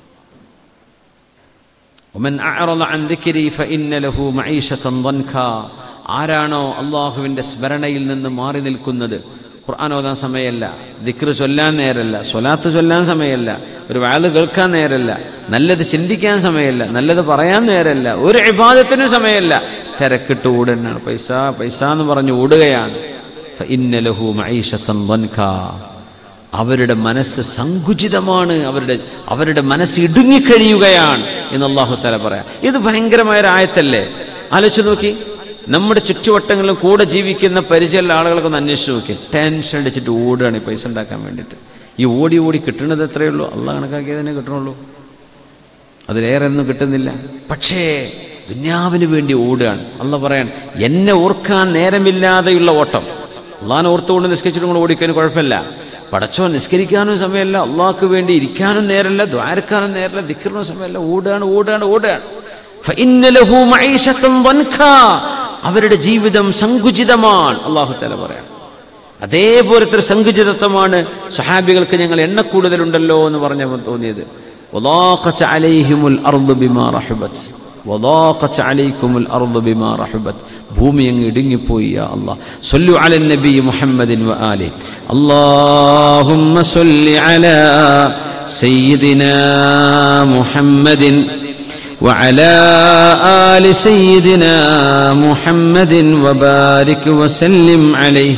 ومن أعرض عن ذكري فإن له معيشة ضنكا ആരാണോ അള്ളാഹുവിൻ്റെ സ്മരണയിൽ നിന്ന് മാറി നിൽക്കുന്നത് ഖുർആൻ ഓതാൻ സമയമല്ല ദിക്ർ ചൊല്ലാൻ നേരല്ല സ്വലാത്ത് ചൊല്ലാൻ സമയമല്ല ഒരു വാല് കേൾക്കാൻ നേരല്ല നല്ലത് ചിന്തിക്കാൻ സമയമല്ല നല്ലത് പറയാൻ നേരല്ല ഒരു ഇബാദത്തിനും സമയമല്ല തിരക്കിട്ട് ഓടുകയാണ് പൈസ പൈസ എന്ന് പറഞ്ഞ് ഓടുകയാണ് ഫഇന്നലഹു മഈശത്തൻ ضنكا അവരുടെ മനസ്സ് സങ്കുചിതമാണ് അവരുടെ അവരുടെ മനസ്സ് ഇടുങ്ങിക്കഴിയുകയാണ് എന്ന് അള്ളാഹു തല പറയാം ഇത് ഭയങ്കരമായ ഒരു ആയത്തല്ലേ ആലോചിച്ച് നോക്കി നമ്മുടെ ചുറ്റുവട്ടങ്ങളിലും കൂടെ ജീവിക്കുന്ന പരിചയമുള്ള ആളുകളൊക്കെ ഒന്ന് അന്വേഷിച്ച് നോക്കി ടെൻഷൻ അടിച്ചിട്ട് ഓടുകയാണ് ഈ പൈസ ഉണ്ടാക്കാൻ വേണ്ടിയിട്ട് ഈ ഓടി ഓടി കിട്ടുന്നത് എത്രയേ ഉള്ളൂ അള്ള കണക്കാക്കിയതിനെ കിട്ടണുള്ളൂ അതിലേറെ ഒന്നും കിട്ടുന്നില്ല പക്ഷേ ദുന്യാവിന് വേണ്ടി ഓടുകയാണ് അല്ല പറയാൻ എന്നെ ഓർക്കാൻ നേരമില്ലാതെയുള്ള ഓട്ടം അള്ളാഹാനെ ഓർത്തുകൊണ്ട് നിസ്കരിച്ചിട്ട് കൂടെ ഓടിക്കാൻ കുഴപ്പമില്ല പടച്ചോ നിസ്കരിക്കാനും സമയമല്ല അള്ളാഹ്ക്ക് വേണ്ടി ഇരിക്കാനും നേരമല്ല ദ്വാരക്കാനും നേരമല്ല ദിക്കറിനും സമയമല്ല ഓടുകയാണ് ഓടുകയാണ് ഓടുകയാണ് فإن له معيشة ضنكا. അവരുടെ ജീവിതം സങ്കുചിതമാണ് അള്ളാഹു തല പറയാം അതേപോലത്തെ ഒരു സങ്കുചിതത്വമാണ് സഹാബികൾക്ക് ഞങ്ങൾ എണ്ണ കൂടുതലുണ്ടല്ലോ എന്ന് പറഞ്ഞപ്പോൾ തോന്നിയത് وضاقت عليهم الأرض بما رحبت وضاقت عليكم الأرض بما رحبت ഭൂമി അങ്ങ് ഇടുങ്ങിപ്പോയി യാ അല്ലാ صلوا على النبي محمد وآله اللهم صل على سيدنا محمد وعلى آل سيدنا محمد وبارك وسلم عليه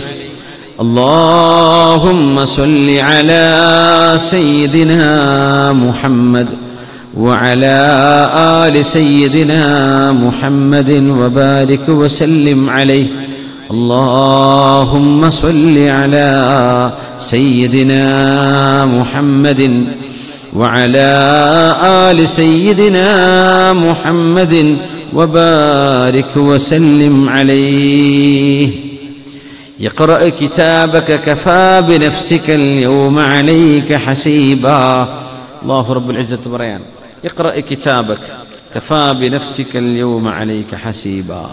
اللهم صل على سيدنا محمد وعلى آل سيدنا محمد وبارك وسلم عليه اللهم صل على سيدنا محمد وعلى آل سيدنا محمد وبارك وسلم عليه اقرأ كتابك كفى بنفسك اليوم عليك حسيبا الله رب العزة بريان اقرأ كتابك كفى بنفسك اليوم عليك حسيبا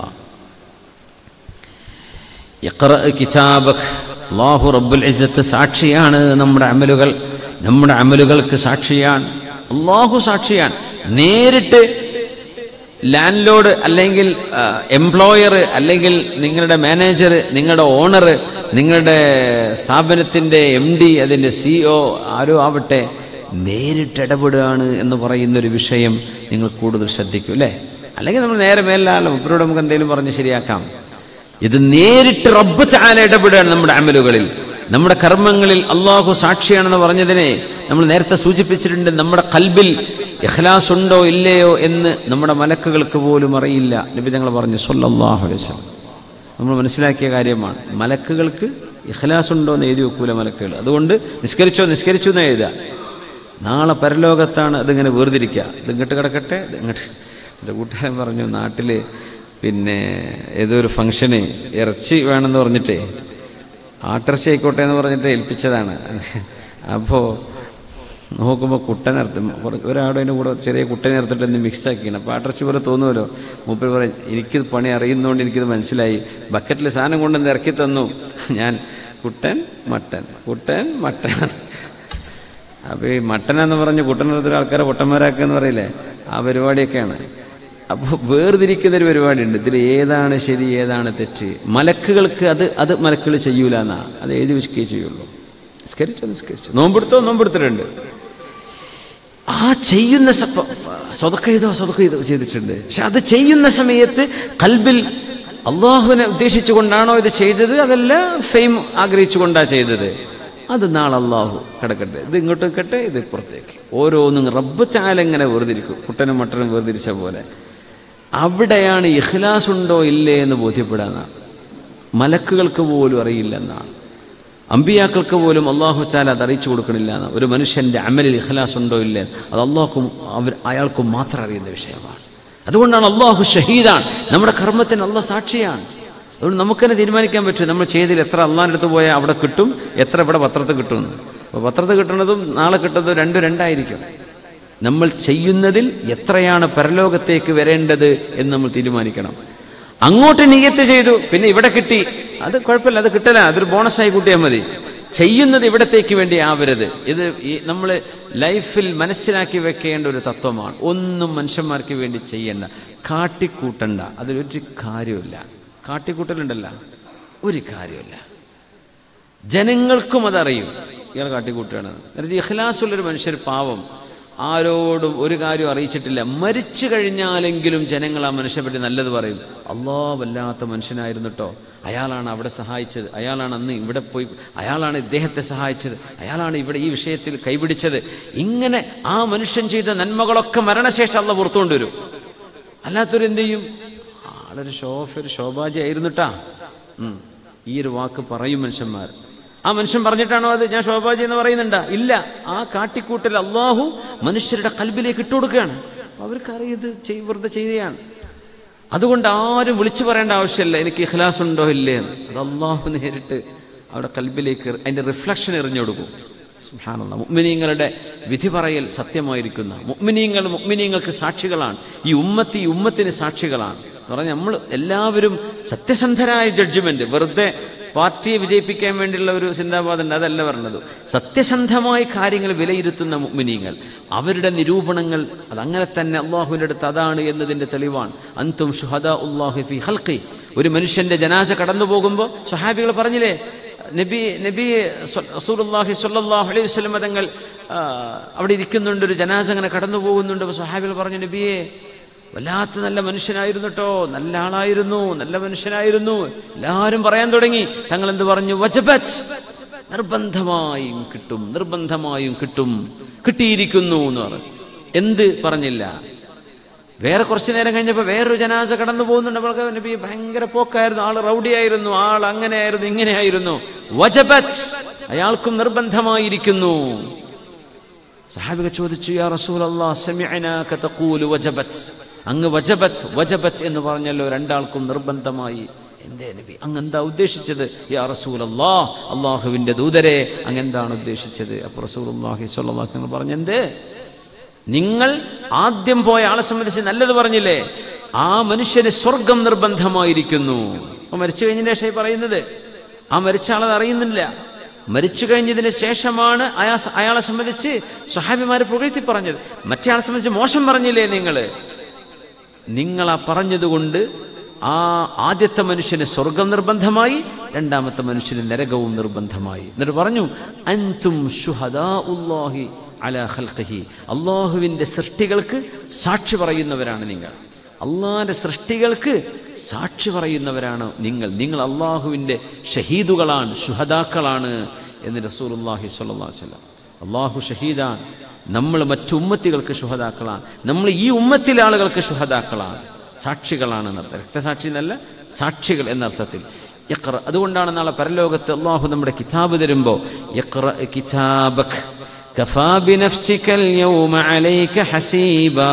اقرأ كتابك الله رب العزة സാക്ഷിയാണ് നമ്മുടെ അമലുകൾ നമ്മുടെ അമലുകൾക്ക് സാക്ഷിയാണ് അള്ളാഹു സാക്ഷിയാണ് നേരിട്ട് ലാൻഡ് ലോഡ് അല്ലെങ്കിൽ എംപ്ലോയർ അല്ലെങ്കിൽ നിങ്ങളുടെ മാനേജർ നിങ്ങളുടെ ഓണർ നിങ്ങളുടെ സ്ഥാപനത്തിൻ്റെ എം ഡി അതിൻ്റെ സിഒ ആരോ ആവട്ടെ നേരിട്ട് ഇടപെടുകയാണ് എന്ന് പറയുന്ന ഒരു വിഷയം നിങ്ങൾ കൂടുതൽ ശ്രദ്ധിക്കും അല്ലേ അല്ലെങ്കിൽ നമ്മൾ നേരെ മേലാലോ ഇവരോട് നമുക്ക് എന്തെങ്കിലും പറഞ്ഞ് ശരിയാക്കാം ഇത് നേരിട്ട് റബ്ബ് താല ഇടപെടുകയാണ് നമ്മുടെ അമലുകളിൽ നമ്മുടെ കർമ്മങ്ങളിൽ അള്ളാഹു സാക്ഷിയാണെന്ന് പറഞ്ഞതിനെ നമ്മൾ നേരത്തെ സൂചിപ്പിച്ചിട്ടുണ്ട് നമ്മുടെ കൽബിൽ ഇഖ്ലാസ് ഉണ്ടോ ഇല്ലയോ എന്ന് നമ്മുടെ മലക്കുകൾക്ക് പോലും അറിയില്ല നബി ഞങ്ങൾ പറഞ്ഞു സല്ലല്ലാഹു അലൈഹി വസല്ലം നമ്മൾ മനസ്സിലാക്കിയ കാര്യമാണ് മലക്കുകൾക്ക് ഇഖ്ലാസ് ഉണ്ടോ എന്ന് എഴുതി വെക്കൂല മലക്കുകൾ അതുകൊണ്ട് നിസ്കരിച്ചോ നിസ്കരിച്ചു എന്ന് എഴുതുക നാളെ പരലോകത്താണ് അതിങ്ങനെ വേർതിരിക്കുക ഇത് ഇങ്ങോട്ട് കിടക്കട്ടെ ഇത് ഇങ്ങോട്ട് എൻ്റെ കൂട്ടുകാരൻ പറഞ്ഞു നാട്ടിൽ പിന്നെ ഏതോ ഒരു ഫംഗ്ഷന് ഇറച്ചി വേണമെന്ന് പറഞ്ഞിട്ടേ ആട്ടിറച്ചി ആയിക്കോട്ടെ എന്ന് പറഞ്ഞിട്ട് ഏൽപ്പിച്ചതാണ് അപ്പോൾ നോക്കുമ്പോൾ കുട്ടനിർത്തും ഒരാളുടെ അതിൻ്റെ കൂടെ ചെറിയ കുട്ടനിർത്തിട്ട് എന്ത് മിക്സ് ആക്കിയാണ് അപ്പോൾ ആട്ടിറച്ചി പോലെ തോന്നുമല്ലോ മൂപ്പർ പറയും എനിക്കിത് പണി അറിയുന്നതുകൊണ്ട് എനിക്കിത് മനസ്സിലായി ബക്കറ്റിൽ സാധനം കൊണ്ടുവന്ന് ഇറക്കി തന്നു ഞാൻ കുട്ടൻ മട്ടൻ കുട്ടൻ മട്ടൻ അപ്പോൾ ഈ മട്ടനെന്ന് പറഞ്ഞ് കുട്ടനെടുത്തൊരു ആൾക്കാരെ പൊട്ടന്മാരാക്കുക എന്ന് പറയില്ലേ ആ പരിപാടിയൊക്കെയാണ് അപ്പോൾ വേർതിരിക്കുന്ന ഒരു പരിപാടിയുണ്ട് ഇതിൽ ഏതാണ് ശരി ഏതാണ് തെറ്റ് മലക്കുകൾക്ക് അത് അത് മലക്കുകൾ ചെയ്യൂല എന്നാ അത് എഴുതി വെക്കുകയേ ചെയ്യുള്ളൂ നിസ്കരിച്ചോ നിസ്കരിച്ചു നോമ്പെടുത്തോ നോമ്പെടുത്തിട്ടുണ്ട് ആ ചെയ്യുന്ന സ്വതക്ക ചെയ്തോ സ്വതക്ക ചെയ്തോ ചെയ്തിട്ടുണ്ട് പക്ഷെ അത് ചെയ്യുന്ന സമയത്ത് കൽബിൽ അള്ളാഹുവിനെ ഉദ്ദേശിച്ചുകൊണ്ടാണോ ഇത് ചെയ്തത് അതല്ല ഫെയിം ആഗ്രഹിച്ചുകൊണ്ടാണ് ചെയ്തത് അത് നാളെ അള്ളാഹു കിടക്കട്ടെ ഇത് ഇങ്ങോട്ട് നിൽക്കട്ടെ ഇത് പുറത്തേക്ക് ഓരോന്നും റബ്ബ് ചാലെങ്ങനെ വേർതിരിക്കും കുട്ടനും മട്ടനും വേർതിരിച്ച പോലെ അവിടെയാണ് ഇഖ്ലാസ് ഉണ്ടോ ഇല്ലേ എന്ന് ബോധ്യപ്പെടാന്നാണ് മലക്കുകൾക്ക് പോലും അറിയില്ലെന്നാണ് അമ്പിയാക്കൾക്ക് പോലും അള്ളാഹു ചാല അത് അറിയിച്ചു കൊടുക്കണില്ല എന്ന് ഒരു മനുഷ്യന്റെ അമലിൽ ഇഖ്ലാസ് ഉണ്ടോ ഇല്ലേ അത് അള്ളാഹ്ക്കും അവർ അയാൾക്കും മാത്രം അറിയുന്ന വിഷയമാണ് അതുകൊണ്ടാണ് അള്ളാഹു ഷഹീദാണ് നമ്മുടെ കർമ്മത്തിന് അള്ളാഹ് സാക്ഷിയാണ് അതുകൊണ്ട് നമുക്ക് തന്നെ തീരുമാനിക്കാൻ പറ്റും നമ്മൾ ചെയ്തതിൽ എത്ര അള്ളാഹിൻ്റെ അടുത്ത് പോയാൽ അവിടെ കിട്ടും എത്ര ഇവിടെ പത്രത്തിൽ കിട്ടും അപ്പോൾ പത്രത്തിൽ കിട്ടുന്നതും നാളെ കിട്ടുന്നതും രണ്ടും രണ്ടായിരിക്കും നമ്മൾ ചെയ്യുന്നതിൽ എത്രയാണ് പരലോകത്തേക്ക് വരേണ്ടത് എന്ന് നമ്മൾ തീരുമാനിക്കണം അങ്ങോട്ട് നീയത്ത് ചെയ്തു പിന്നെ ഇവിടെ കിട്ടി അത് കുഴപ്പമില്ല അത് കിട്ടല അതൊരു ബോണസായി കൂട്ടിയാൽ മതി ചെയ്യുന്നത് ഇവിടത്തേക്ക് വേണ്ടി ആവരുത് ഇത് ഈ നമ്മൾ ലൈഫിൽ മനസ്സിലാക്കി വെക്കേണ്ട ഒരു തത്വമാണ് ഒന്നും മനുഷ്യന്മാർക്ക് വേണ്ടി ചെയ്യണ്ട കാട്ടിക്കൂട്ടണ്ട അതിലൊരു കാര്യമില്ല കാട്ടിക്കൂട്ടലുണ്ടല്ല ഒരു കാര്യമില്ല ജനങ്ങൾക്കും അതറിയും ഇയാൾ കാട്ടിക്കൂട്ടുകയാണ് എന്നിട്ട് ഇഖ്ലാസുള്ളൊരു മനുഷ്യർ പാവം ആരോടും ഒരു കാര്യം അറിയിച്ചിട്ടില്ല മരിച്ചു കഴിഞ്ഞാലെങ്കിലും ജനങ്ങൾ ആ മനുഷ്യനെ പറ്റി നല്ലത് പറയും അള്ളാ വല്ലാത്ത മനുഷ്യനായിരുന്നു കേട്ടോ അയാളാണ് അവിടെ സഹായിച്ചത് അയാളാണ് അന്ന് ഇവിടെ പോയി അയാളാണ് ഇദ്ദേഹത്തെ സഹായിച്ചത് അയാളാണ് ഇവിടെ ഈ വിഷയത്തിൽ കൈപിടിച്ചത് ഇങ്ങനെ ആ മനുഷ്യൻ ചെയ്ത നന്മകളൊക്കെ മരണശേഷം അള്ള പുറത്തുകൊണ്ടുവരും അല്ലാത്തൊരു എന്ത് ചെയ്യും ആളൊരു ഷോഫ് ഒരു ശോഭാജി ആയിരുന്നു കേട്ടാ ഈ ഒരു വാക്ക് പറയും മനുഷ്യന്മാർ ആ മനുഷ്യൻ പറഞ്ഞിട്ടാണോ അത് ഞാൻ ശോഭാജി എന്ന് പറയുന്നുണ്ടാ ഇല്ല ആ കാട്ടിക്കൂട്ടൽ അള്ളാഹു മനുഷ്യരുടെ കൽബിലേക്ക് ഇട്ടുകൊടുക്കുകയാണ് അവർക്കറിയത് ഇത് ചെയ് വെറുതെ ചെയ്യുകയാണ് അതുകൊണ്ട് ആരും വിളിച്ചു പറയേണ്ട ആവശ്യമില്ല എനിക്ക് ഇഖ്ലാസ് ഉണ്ടോ ഇല്ലേ എന്ന് അത് അള്ളാഹു നേരിട്ട് അവിടെ കൽബിലേക്ക് അതിന്റെ റിഫ്ലക്ഷൻ എറിഞ്ഞു കൊടുക്കും സുഹാനുള്ള മുഗ്മിനീങ്ങളുടെ വിധി പറയൽ സത്യമായിരിക്കുന്ന മുഗ്മിനീങ്ങൾ മുഗ്മിനീങ്ങൾക്ക് സാക്ഷികളാണ് ഈ ഉമ്മത്തി ഈ ഉമ്മത്തിന് സാക്ഷികളാണ് എന്ന് പറഞ്ഞാൽ നമ്മൾ എല്ലാവരും സത്യസന്ധരായ ജഡ്ജ്മെന്റ് വെറുതെ പാർട്ടിയെ വിജയിപ്പിക്കാൻ വേണ്ടിയുള്ള ഒരു ചിന്താബാധുണ്ട് അതല്ല പറഞ്ഞത് സത്യസന്ധമായ കാര്യങ്ങൾ വിലയിരുത്തുന്ന മുഗ്മിനീങ്ങൾ അവരുടെ നിരൂപണങ്ങൾ അതങ്ങനെ തന്നെ അള്ളാഹുവിൻ്റെ അടുത്ത് അതാണ് എന്നതിൻ്റെ തെളിവാണ് അന്തും ഷുഹദ ഉള്ളാഹു ഫി ഹൽക്കി ഒരു മനുഷ്യന്റെ ജനാസ കടന്നു പോകുമ്പോൾ സ്വഹാബികൾ പറഞ്ഞില്ലേ നബി നബി റസൂലുള്ളാഹി സ്വല്ലല്ലാഹു അലൈഹി വസല്ലം തങ്ങൾ അവിടെ ഇരിക്കുന്നുണ്ട് ഒരു ജനാസ അങ്ങനെ കടന്നു പോകുന്നുണ്ട് അപ്പോൾ സ്വഹാബികൾ പറഞ്ഞു നബിയെ വല്ലാത്ത നല്ല മനുഷ്യനായിരുന്നു കേട്ടോ നല്ല ആളായിരുന്നു നല്ല മനുഷ്യനായിരുന്നു എല്ലാവരും പറയാൻ തുടങ്ങി തങ്ങൾ എന്ത് പറഞ്ഞു വജബത്ത് നിർബന്ധമായും കിട്ടും നിർബന്ധമായും കിട്ടും കിട്ടിയിരിക്കുന്നു എന്ന് പറഞ്ഞു എന്ത് പറഞ്ഞില്ല വേറെ കുറച്ചു നേരം കഴിഞ്ഞപ്പോൾ വേറൊരു ജനാസ കടന്നു പോകുന്നുണ്ട് അവൾക്ക് നബി ഭയങ്കര പോക്കായിരുന്നു ആള് റൗഡിയായിരുന്നു ആൾ അങ്ങനെയായിരുന്നു ഇങ്ങനെയായിരുന്നു വജബത്ത് അയാൾക്കും നിർബന്ധമായിരിക്കുന്നു സഹാബിക ചോദിച്ചു യാ റസൂൽ വജബത്ത് അങ്ങ് വജബത്ത് വജബത്ത് എന്ന് പറഞ്ഞല്ലോ രണ്ടാൾക്കും നിർബന്ധമായി എന്തേ നബി അങ്ങ് എന്താ ഉദ്ദേശിച്ചത് യാ റസൂൽ അല്ലാ അള്ളാഹുവിന്റെ ദൂതരെ അങ്ങ് എന്താണ് ഉദ്ദേശിച്ചത് അപ്പൊ റസൂൽ അള്ളാഹി സ്വല്ലാസ് നിങ്ങൾ പറഞ്ഞെന്ത് നിങ്ങൾ ആദ്യം പോയ ആളെ സംബന്ധിച്ച് നല്ലത് പറഞ്ഞില്ലേ ആ മനുഷ്യന് സ്വർഗം നിർബന്ധമായിരിക്കുന്നു അപ്പൊ മരിച്ചു കഴിഞ്ഞതിന് ശേഷം പറയുന്നത് ആ മരിച്ച ആളത് അറിയുന്നില്ല മരിച്ചു കഴിഞ്ഞതിന് ശേഷമാണ് അയാ അയാളെ സംബന്ധിച്ച് സ്വഹാബിമാരെ പുകഴ്ത്തി പറഞ്ഞത് മറ്റേ ആളെ സംബന്ധിച്ച് മോശം പറഞ്ഞില്ലേ നിങ്ങൾ നിങ്ങൾ ആ പറഞ്ഞതുകൊണ്ട് ആ ആദ്യത്തെ മനുഷ്യന് സ്വർഗം നിർബന്ധമായി രണ്ടാമത്തെ മനുഷ്യന് നരകവും നിർബന്ധമായി എന്നിട്ട് പറഞ്ഞു അൻതും ഷുഹദാഉല്ലാഹി അലാ ഖൽഖിഹി അള്ളാഹുവിൻ്റെ സൃഷ്ടികൾക്ക് സാക്ഷി പറയുന്നവരാണ് നിങ്ങൾ അള്ളാഹിൻ്റെ സൃഷ്ടികൾക്ക് സാക്ഷി പറയുന്നവരാണ് നിങ്ങൾ നിങ്ങൾ അള്ളാഹുവിൻ്റെ ഷഹീദുകളാണ് ശുഹദാക്കളാണ് എന്ന് റസൂലുല്ലാഹി സ്വല്ലല്ലാഹു അലൈഹി വസല്ലം അള്ളാഹു ഷഹീദാണ് നമ്മൾ മറ്റു ഉമ്മത്തികൾക്ക് ശുഹദാക്കളാണ് നമ്മൾ ഈ ഉമ്മത്തിലെ ആളുകൾക്ക് ശുഹദാക്കളാണ് സാക്ഷികളാണ് എന്നർത്ഥം രക്തസാക്ഷി എന്നല്ല സാക്ഷികൾ എന്നർത്ഥത്തിൽ ഇഖ്റ അതുകൊണ്ടാണ് നാളെ പരലോകത്ത് അള്ളാഹു നമ്മുടെ കിതാബ് തരുമ്പോൾ ഇഖ്റ കിതാബക് കഫാ ബിനഫ്സിക اليوم عليك حسيبا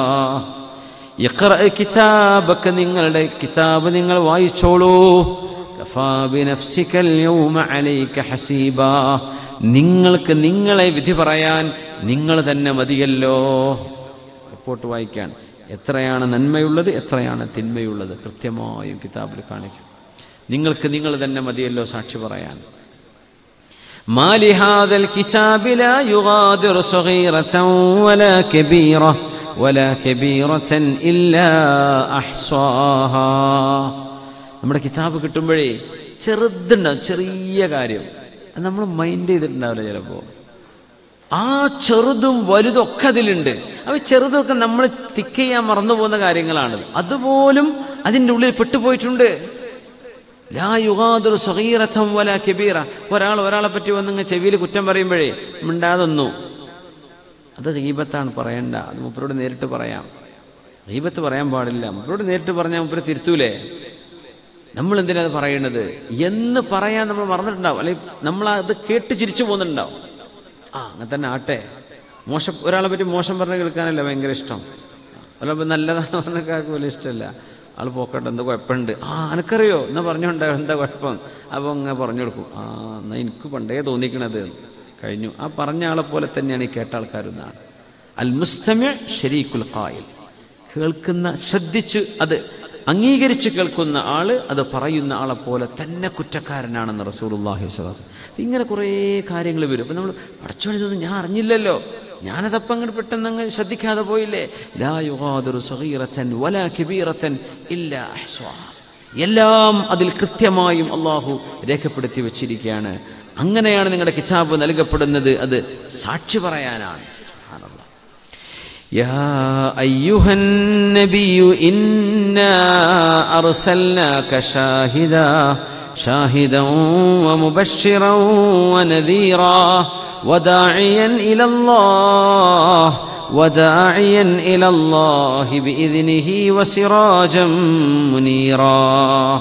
ഇഖ്റ കിതാബക് നിങ്ങളുടെ കിതാബ് നിങ്ങൾ വായിച്ചോളൂ കഫാ ബിനഫ്സിക اليوم عليك حسيبا നിങ്ങൾക്ക് നിങ്ങളെ വിധി പറയാൻ നിങ്ങൾ തന്നെ മതിയല്ലോ റിപ്പോർട്ട് വായിക്കാൻ എത്രയാണ് നന്മയുള്ളത് എത്രയാണ് തിന്മയുള്ളത് കൃത്യമായും കിതാബിൽ കാണിക്കും നിങ്ങൾക്ക് നിങ്ങൾ തന്നെ മതിയല്ലോ സാക്ഷി പറയാൻ ما لهذا الكتاب لا يغادر صغيرة ولا كبيرة ولا كبيرة إلا أحصاها നമ്മുടെ കിതാബ് കിട്ടുമ്പോഴേ ചെറുതുണ്ടാവും ചെറിയ കാര്യം അത് നമ്മൾ മൈൻഡ് ചെയ്തിട്ടുണ്ടാവില്ല ചിലപ്പോൾ ആ ചെറുതും വലുതും ഒക്കെ അതിലുണ്ട് അവ ചെറുതൊക്കെ നമ്മൾ തിക്ക് ചെയ്യാൻ മറന്നു പോകുന്ന കാര്യങ്ങളാണ് അതുപോലും അതിൻ്റെ ഉള്ളിൽ പെട്ടുപോയിട്ടുണ്ട് ലാ യുഗാദുർ സഹീറത്തം വല കബീറ ഒരാൾ ഒരാളെ പറ്റി വന്നിങ്ങ് ചെവിയിൽ കുറ്റം പറയുമ്പോഴേ മിണ്ടാതൊന്നു അത് ഗീബത്താണ് പറയണ്ട അത് മുപ്പരോട് നേരിട്ട് പറയാം ഗീബത്ത് പറയാൻ പാടില്ല മുപ്പരോട് നേരിട്ട് പറഞ്ഞാൽ മുപ്പര് തിരുത്തൂലേ നമ്മൾ എന്തിനാ അത് പറയേണ്ടത് എന്ന് പറയാൻ നമ്മൾ മറന്നിട്ടുണ്ടാവും അല്ലെങ്കിൽ നമ്മൾ അത് കേട്ട് ചിരിച്ചു പോകുന്നുണ്ടാവും ആ അങ്ങനെ തന്നെ ആട്ടെ മോശം ഒരാളെ പറ്റി മോശം പറഞ്ഞ് കേൾക്കാനല്ല ഭയങ്കര ഇഷ്ടം ഒരാൾ നല്ലതാന്ന് പറഞ്ഞക്കാർക്ക് വലിയ ഇഷ്ടമല്ല ആൾ പോക്കട്ടെ എന്താ കുഴപ്പമുണ്ട് ആ എനക്കറിയോ എന്നാ പറഞ്ഞോണ്ടോ എന്താ കുഴപ്പം അപ്പോൾ അങ്ങനെ പറഞ്ഞു കൊടുക്കും ആ എന്നാ എനിക്ക് പണ്ടേ തോന്നിക്കണത് കഴിഞ്ഞു ആ പറഞ്ഞ ആളെ പോലെ തന്നെയാണ് ഈ കേട്ട ആൾക്കാരെന്നാണ് അൽ മുസ്തമ്യ ഷരീഖുൽ ഖായിൽ കേൾക്കുന്ന ശ്രദ്ധിച്ച് അത് അംഗീകരിച്ച് കേൾക്കുന്ന ആള് അത് പറയുന്ന ആളെ പോലെ തന്നെ കുറ്റക്കാരനാണെന്ന് റസൂലുള്ളാഹി സ്വലാസ് ഇങ്ങനെ കുറേ കാര്യങ്ങൾ വരും അപ്പം നമ്മൾ പഠിച്ചോളിതൊന്നും ഞാൻ അറിഞ്ഞില്ലല്ലോ ഞാനതപ്പം അങ്ങോട്ട് പെട്ടെന്ന് അങ്ങ് ശ്രദ്ധിക്കാതെ പോയില്ലേ ലാ യുഗാദിറു സഗീറത്തൻ വലാ കബീറത്തൻ ഇല്ലാ അഹ്സ്വാഹ. എല്ലാം അതിൽ കൃത്യമായും അള്ളാഹു രേഖപ്പെടുത്തി വച്ചിരിക്കുകയാണ് അങ്ങനെയാണ് നിങ്ങളുടെ കിതാബ് നൽകപ്പെടുന്നത് അത് സാക്ഷി പറയാനാണ് സുബ്ഹാനല്ലാഹ്. يا أيها النبي إنا أرسلناك شاهدا شاهدا ومبشرا ونذيرا وداعيا إلى الله وداعيا إلى الله بإذنه وسراجا منيرا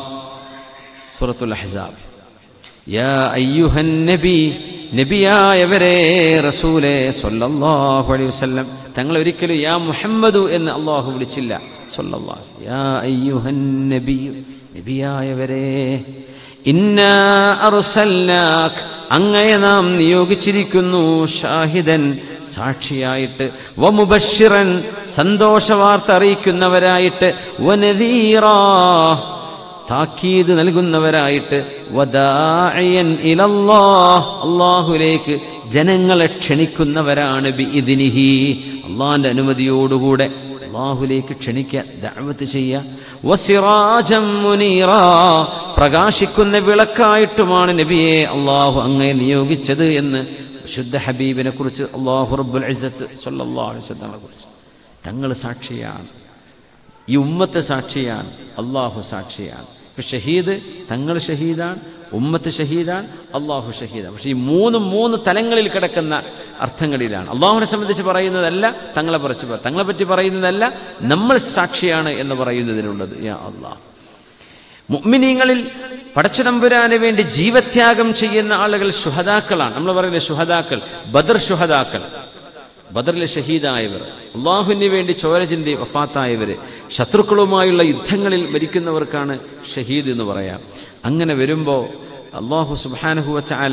سورة الأحزاب യാ അയ്യുഹൻ നബി നബിയായവരെ റസൂലെ സല്ലല്ലാഹു അലൈഹി വസല്ലം തങ്ങൾ ഒരിക്കലും യാ മുഹമ്മദു എന്ന് അള്ളാഹു വിളിച്ചില്ല സല്ലല്ലാഹു യാ അയ്യുഹൻ നബി നബിയായവരെ ഇന്നാ അർസൽനാക് അങ്ങയെ നാം നിയോഗിച്ചിരിക്കുന്നു ഷാഹിദൻ സാക്ഷിയായിട്ട് വമുബഷിറൻ സന്തോഷവാർത്ത അറിയിക്കുന്നവരായിട്ട് വനദീറാ താക്കീത് നൽകുന്നവരായിട്ട് വദാഇയൻ ഇലല്ലാഹ് അള്ളാഹുലേക്ക് ജനങ്ങളെ ക്ഷണിക്കുന്നവരാണ് ബി ഇതിനിഹി അള്ളാഹിന്റെ അനുമതിയോടുകൂടെ അള്ളാഹുലേക്ക് ക്ഷണിക്കുക ദഅവത്ത് ചെയ്യുക വസിറാജം മുനീറ പ്രകാശിക്കുന്ന വിളക്കായിട്ടുമാണ് നബിയെ അള്ളാഹു അങ്ങയെ നിയോഗിച്ചത് എന്ന് ശുദ്ധ ഹബീബിനെ കുറിച്ച് അള്ളാഹു റബ്ബുൽ ഇസ്സത്ത് സല്ലല്ലാഹു അലൈഹി വസല്ലമയെ കുറിച്ച് തങ്ങൾ സാക്ഷിയാണ് ഈ ഉമ്മത്ത് സാക്ഷിയാണ് അള്ളാഹു സാക്ഷിയാണ് ഇപ്പൊ ഷഹീദ് തങ്ങൾ ഷഹീദാണ് ഉമ്മത്ത് ഷഹീദാണ് അള്ളാഹു ഷഹീദാണ് പക്ഷെ ഈ മൂന്നും മൂന്ന് തലങ്ങളിൽ കിടക്കുന്ന അർത്ഥങ്ങളിലാണ് അള്ളാഹുവിനെ സംബന്ധിച്ച് പറയുന്നതല്ല തങ്ങളെ പറിച്ച് പറ- തങ്ങളെ പറ്റി പറയുന്നതല്ല നമ്മൾ സാക്ഷിയാണ് എന്ന് പറയുന്നതിനുള്ളത് യാ അള്ളാഹ് മുഅ്മിനീങ്ങളിൽ പടച്ചുതമ്പുരാന് വേണ്ടി ജീവത്യാഗം ചെയ്യുന്ന ആളുകൾ ശുഹദാക്കളാണ് നമ്മൾ പറയുന്നത് ശുഹദാക്കൾ ബദർ ശുഹദാക്കൾ ബദറിലെ ഷഹീദായവർ അള്ളാഹുവിന് വേണ്ടി ചോര ചിന്തി വഫാത്തായവർ ശത്രുക്കളുമായുള്ള യുദ്ധങ്ങളിൽ മരിക്കുന്നവർക്കാണ് ഷഹീദ് എന്ന് പറയാം അങ്ങനെ വരുമ്പോൾ അള്ളാഹു സുബാനഹുവ ചാല